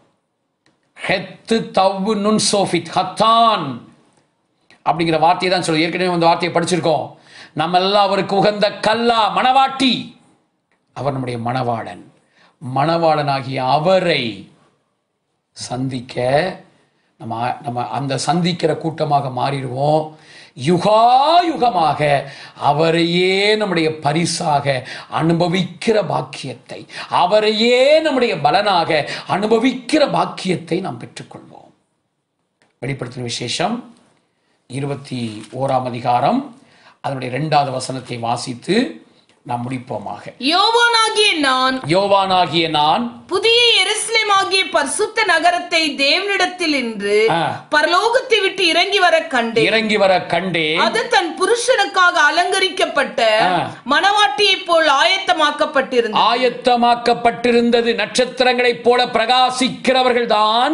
ஹெத்து தவ்வு நுண் சோஃபித் ஹத்தான் அப்படிங்கிற வார்த்தையை தான் சொல்லு ஏற்கனவே அந்த வார்த்தையை படிச்சிருக்கோம் நம்ம எல்லாம் அவருக்கு உகந்த கல்லா மணவாட்டி அவர் நம்முடைய மணவாளன் மணவாளனாகிய அவரை சந்திக்க நம்ம நம்ம அந்த சந்திக்கிற கூட்டமாக மாறிடுவோம் யுகாயுகமாக அவரையே நம்முடைய பரிசாக அனுபவிக்கிற பாக்கியத்தை அவரையே நம்முடைய பலனாக அனுபவிக்கிற பாக்கியத்தை நாம் பெற்றுக்கொள்வோம் வெளிப்படுத்தின விசேஷம் இருபத்தி ஓராம் அதிகாரம் அதனுடைய இரண்டாவது வசனத்தை வாசித்து நாம் முடிப்போமாக யோவானாகிய நான் யோவானாகிய நான் புதிய எருசலேம் எருசலேமாகிய பரிசுத்த நகரத்தை தேவனிடத்தில் இன்று ஆ. பரலோகத்தை விட்டு இறங்கி வர கண்டேன் இறங்கி வர கண்டே அது தன் புருஷனுக்காக அலங்கரிக்கப்பட்ட ஆ. மணவாட்டியைப் போல் ஆயத்தமாக்கப்பட்டிருந்தது ஆயத்தமாக்கப்பட்டிருந்தது நட்சத்திரங்களைப் போல பிரகாசிக்கிறவர்கள் தான்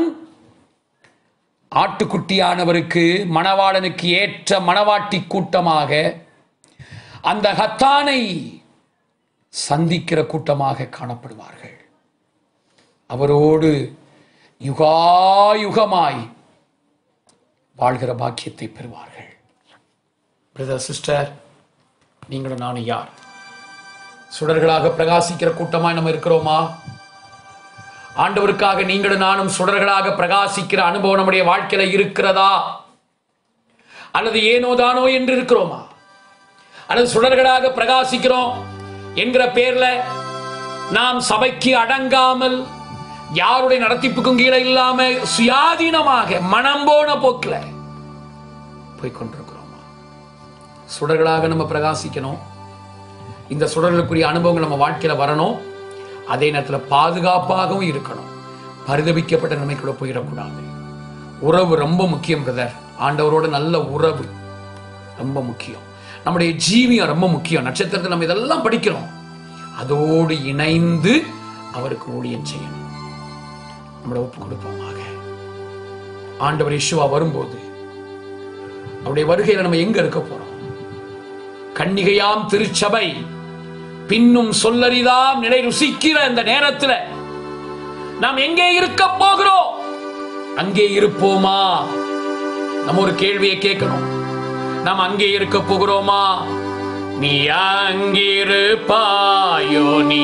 ஆட்டுக்குட்டியானவருக்கு மணவாளனுக்கு ஏற்ற மணவாட்டி கூட்டமாக அந்த ஹத்தானை சந்திக்கிற கூட்டமாக காணப்படுவார்கள் அவரோடு யுகாயுகமாய் வாழ்கிற பாக்கியத்தை பெறுவார்கள் பிரதர் சிஸ்டர் நீங்களும் நானும் யார் சுடர்களாக பிரகாசிக்கிற கூட்டமாய் நம்ம இருக்கிறோமா ஆண்டவருக்காக நீங்களும் நானும் சுடர்களாக பிரகாசிக்கிற அனுபவம் நம்முடைய வாழ்க்கையில இருக்கிறதா அல்லது ஏனோ தானோ என்று இருக்கிறோமா அல்லது சுடர்களாக பிரகாசிக்கிறோம் என்கிற பேர்ல நாம் சபைக்கு அடங்காமல் யாருடைய நடத்திப்புக்கும் கீழே இல்லாம சுயாதீனமாக மனம் போன போக்கில் போய் கொண்டிருக்கிறோமா சுடர்களாக நம்ம பிரகாசிக்கணும் இந்த சுடர்களுக்குரிய அனுபவங்கள் நம்ம வாழ்க்கையில வரணும் அதே நேரத்தில் பாதுகாப்பாகவும் இருக்கணும் பரிதபிக்கப்பட்ட நிலைமைக்குள்ள போயிடக்கூடாது உறவு ரொம்ப முக்கியம் பிரதர் ஆண்டவரோட நல்ல உறவு ரொம்ப முக்கியம் நம்முடைய ஜீவியம் ரொம்ப முக்கியம் நட்சத்திரத்தை நம்ம இதெல்லாம் படிக்கிறோம் அதோடு இணைந்து அவருக்கு ஊழியம் செய்யணும் நம்மளை ஒப்பு கொடுப்போமாக ஆண்டவர் இயேசுவா வரும்போது அவருடைய வருகையில நம்ம எங்க இருக்க போறோம் கன்னிகையாம் திருச்சபை பின்னும் சொல்லரிதாம் நிலை ருசிக்கிற இந்த நேரத்துல நாம் எங்கே இருக்க போகிறோம் அங்கே இருப்போமா நம்ம ஒரு கேள்வியை கேட்கணும் நாம் அங்கே இருக்க போகிறோமா நீ அங்கிருப்பாயோ நீ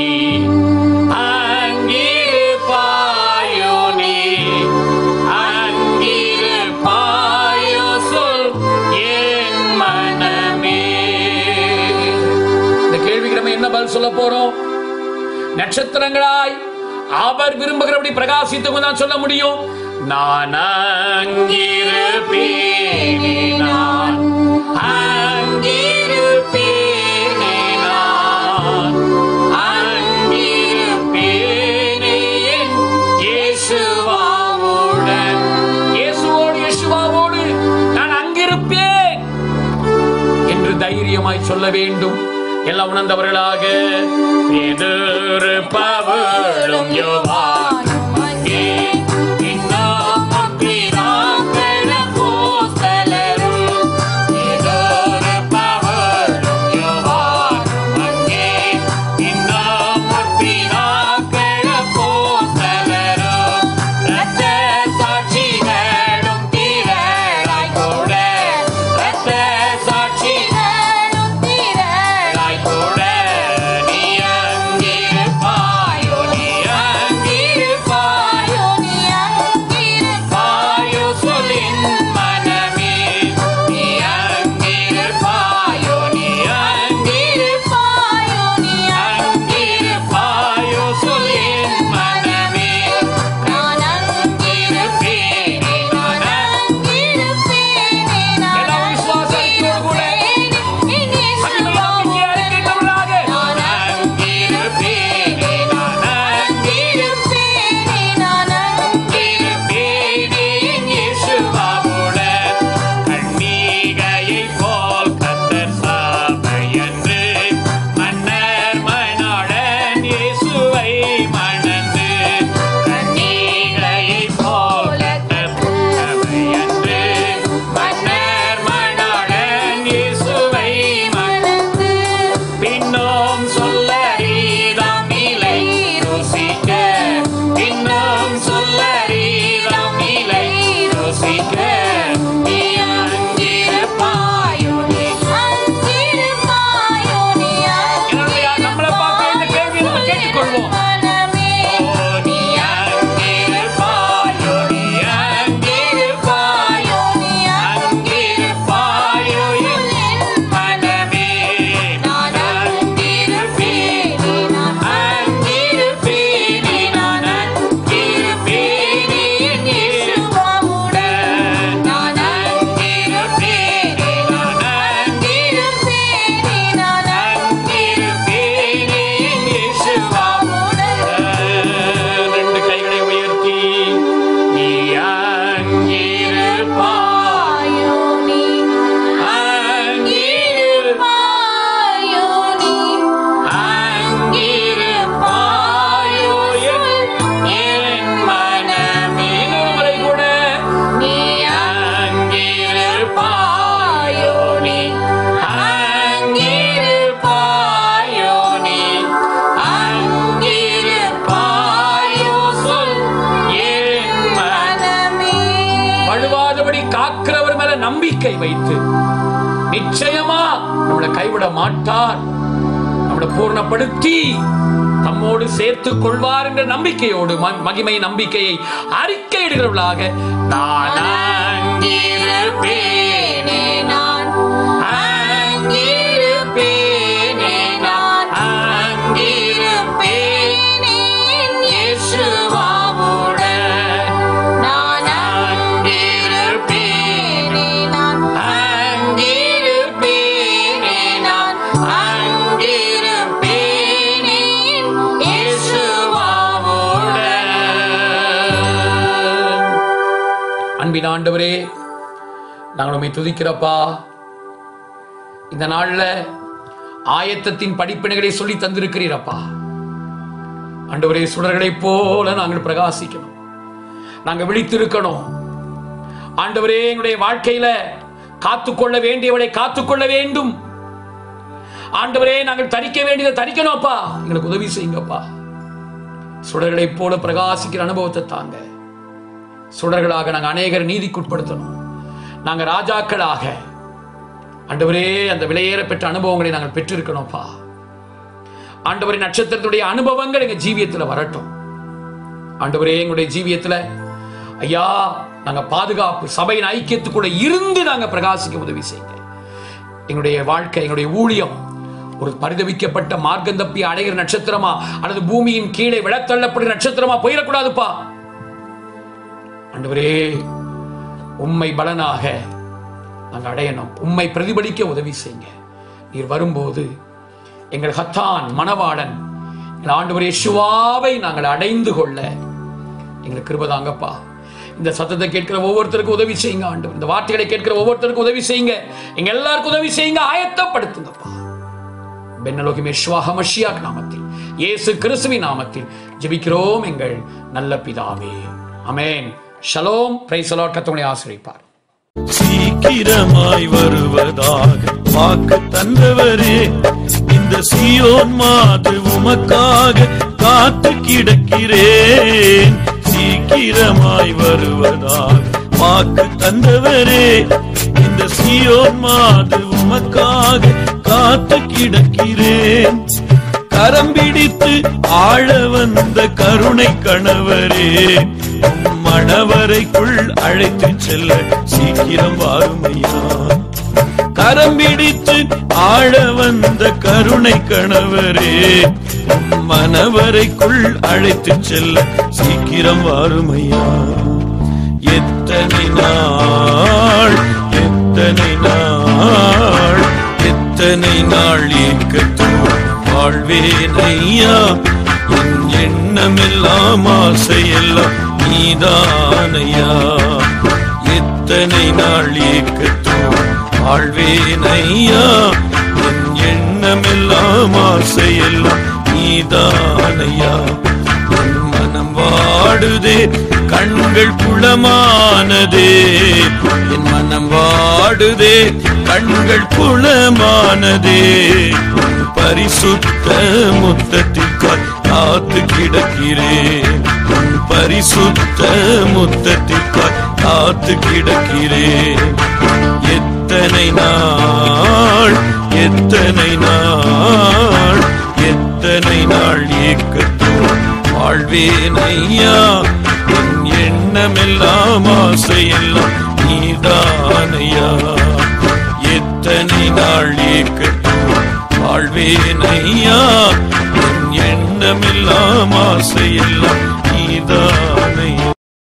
அங்கிருப்பாயோ நீ அங்கிருப்பாயோ சொல் என் மனமே இந்த கேள்விக்கு நம்ம என்ன பதில் சொல்ல போறோம் நட்சத்திரங்களாய் அவர் விரும்புகிறபடி பிரகாசித்து தான் சொல்ல முடியும் நான் அங்கிருப்பேனே நான் அங்கிருப்பேனே நான் அங்கிருப்பேனே என் இயேசுவாவுடன் இயேசுவோடு இயேசுவாவோடு நான் அங்கிருப்பேன் என்று தைரியமாய் சொல்ல வேண்டும் எல்லாம் உணர்ந்தவர்களாக எதிர்ப்பவளும் யோவானும் அங்கே இன்னும் முற்றினார்கள் அப்போஸ்தலரும். எதிர்ப்பவளும் யோவானும் அங்கே இன்னும் முற்றினார்கள் அப்போஸ்தலரும். இரத்த சாட்சிகளும் திரளாய் கூட இரத்த சாட்சிகளும் திரளாய் கூட நீ அங்கிருப்பாயோ நீ அங்கிருப்பாயோ நீ நம்பிக்கை வைத்து நிச்சயமா நம்மளை கைவிட மாட்டார் நம்மளை பூர்ணப்படுத்தி தம்மோடு சேர்த்துக் கொள்வார் என்ற நம்பிக்கையோடு ம- மகிமை நம்பிக்கையை அறிக்கையிடுகிறவர்களாக நான் அங்கிருப்பேனே நான் அங்கிருப்பேனே நான் அங்கிருப்பேனே இயேசுவாவுடன் நான் அங்கிருப்பேனே நான் அங்கிருப்பேனே நான் அங்கிருப்பேனே இயேசுவாவுடன் அன்பின் ஆண்டவரே நாங்கள் உண்மை துதிக்கிறப்பா இந்த நாள்ல ஆயத்தத்தின் படிப்பினைகளை சொல்லி தந்திருக்கிறீரப்பா ஆண்டவரே சுடர்களைப் போல நாங்கள் பிரகாசிக்கணும் நாங்கள் விழித்திருக்கணும் ஆண்டவரே எங்களுடைய வாழ்க்கையில காத்துக்கொள்ள வேண்டியவளை காத்துக்கொள்ள வேண்டும் ஆண்டவரே நாங்கள் தரிக்க வேண்டியதை தரிக்கணும்ப்பா எங்களுக்கு உதவி செய்யுங்கப்பா சுடர்களைப் போல பிரகாசிக்கிற அனுபவத்தை தாங்க சுடர்களாக நாங்க அநேகர் நீதிக்குட்படுத்தணும் நாங்க ராஜாக்களாக ஆண்டவரே அந்த விலையேற பெற்ற அனுபவங்களை நாங்கள் பெற்றிருக்கணும்ப்பா ஆண்டவரே நட்சத்திரத்துடைய அனுபவங்கள் எங்க ஜீவியத்துல வரட்டும் ஆண்டவரே எங்களுடைய ஜீவியத்துல ஐயா நாங்க பாதுகாப்பு சபையின் ஐக்கியத்துக்குள்ள இருந்து நாங்க பிரகாசிக்க உதவி செய்யுங்க எங்களுடைய வாழ்க்கை எங்களுடைய ஊழியம் ஒரு பரிதவிக்கப்பட்ட மார்க்கம் தப்பி அடைகிற நட்சத்திரமா அல்லது பூமியின் கீழே விழத்தள்ளப்படுற நட்சத்திரமா போயிடக்கூடாதுப்பா ஆண்டவரே உம்மை பலனாக நாங்கள் அடையணும் உம்மை பிரதிபலிக்க உதவி செய்யுங்க நீர் வரும்போது எங்கள் ஹத்தான் மணவாளன் எங்கள் ஆண்டவர் யெஷுவாவை நாங்கள் அடைந்து கொள்ள எங்களுக்கு கிருபதாங்கப்பா இந்த சத்தத்தை கேட்கிற ஒவ்வொருத்தருக்கும் உதவி செய்யுங்க ஆண்டவர் இந்த வார்த்தைகளை கேட்கிற ஒவ்வொருத்தருக்கும் உதவி செய்யுங்க எங்க எல்லாருக்கும் உதவி செய்யுங்க ஆயத்தப்படுத்துங்கப்பா பென்னலோகி மெஷ்வாக மஷியாக் நாமத்தில் இயேசு கிறிஸ்துவின் நாமத்தில் ஜெபிக்கிறோம் எங்கள் நல்ல பிதாவே அமேன் ஷலோம் பிரைசலாட் கத்தவனை ஆசிரிப்பார் சீக்கிரமாய் வருவதாக வாக்கு தந்தவரே இந்த சியோன் மாது உமக்காக காத்து கிடக்கிறேன் சீக்கிரமாய் வருவதாக வாக்கு தந்தவரே இந்த சியோன் மாது உமக்காக காத்து கிடக்கிறேன் கரம் பிடித்து ஆழ வந்த கருணை கணவரே உம் மணவரைக்குள் அழைத்து செல்ல சீக்கிரம் வாருமையா கரம் பிடித்து ஆழ வந்த கருணை கணவரே உம் மணவரைக்குள் அழைத்து செல்ல சீக்கிரம் வாருமையா எத்தனை நாள் எத்தனை நாள் எத்தனை நாள் ஏக்கத்தோடு வாழ்வேன் ஐயா என் எண்ணமெல்லாம் ஆசையெல்லாம் நீதானையா எத்தனை நாள் ஏக்கத்தோடு வாழ்வேன் ஐயா என் எண்ணமெல்லாம் ஆசையெல்லாம் நீதானையா என் மனம் வாடுதே கண்கள் குளமானதே என் மனம் வாடுதே கண்கள் குளமானதே உன் பரிசுத்த முத்தத்திற்காய் காத்து கிடக்கிறேன் உன் பரிசுத்த முத்தத்திற்காய் காத்து கிடக்கிறேன் எத்தனை நாள் எத்தனை நாள் எத்தனை நாள் ஏக்கத்தோடு வாழ்வேன் ஐயா என் எண்ணமெல்லாம் ஆசையெல்லாம் நீதானையா எத்தனை நாள் ஏக்கத்தோடு வாழ்வேன் ஐயா என் எண்ணமெல்லாம் ஆசையெல்லாம் நீதானையா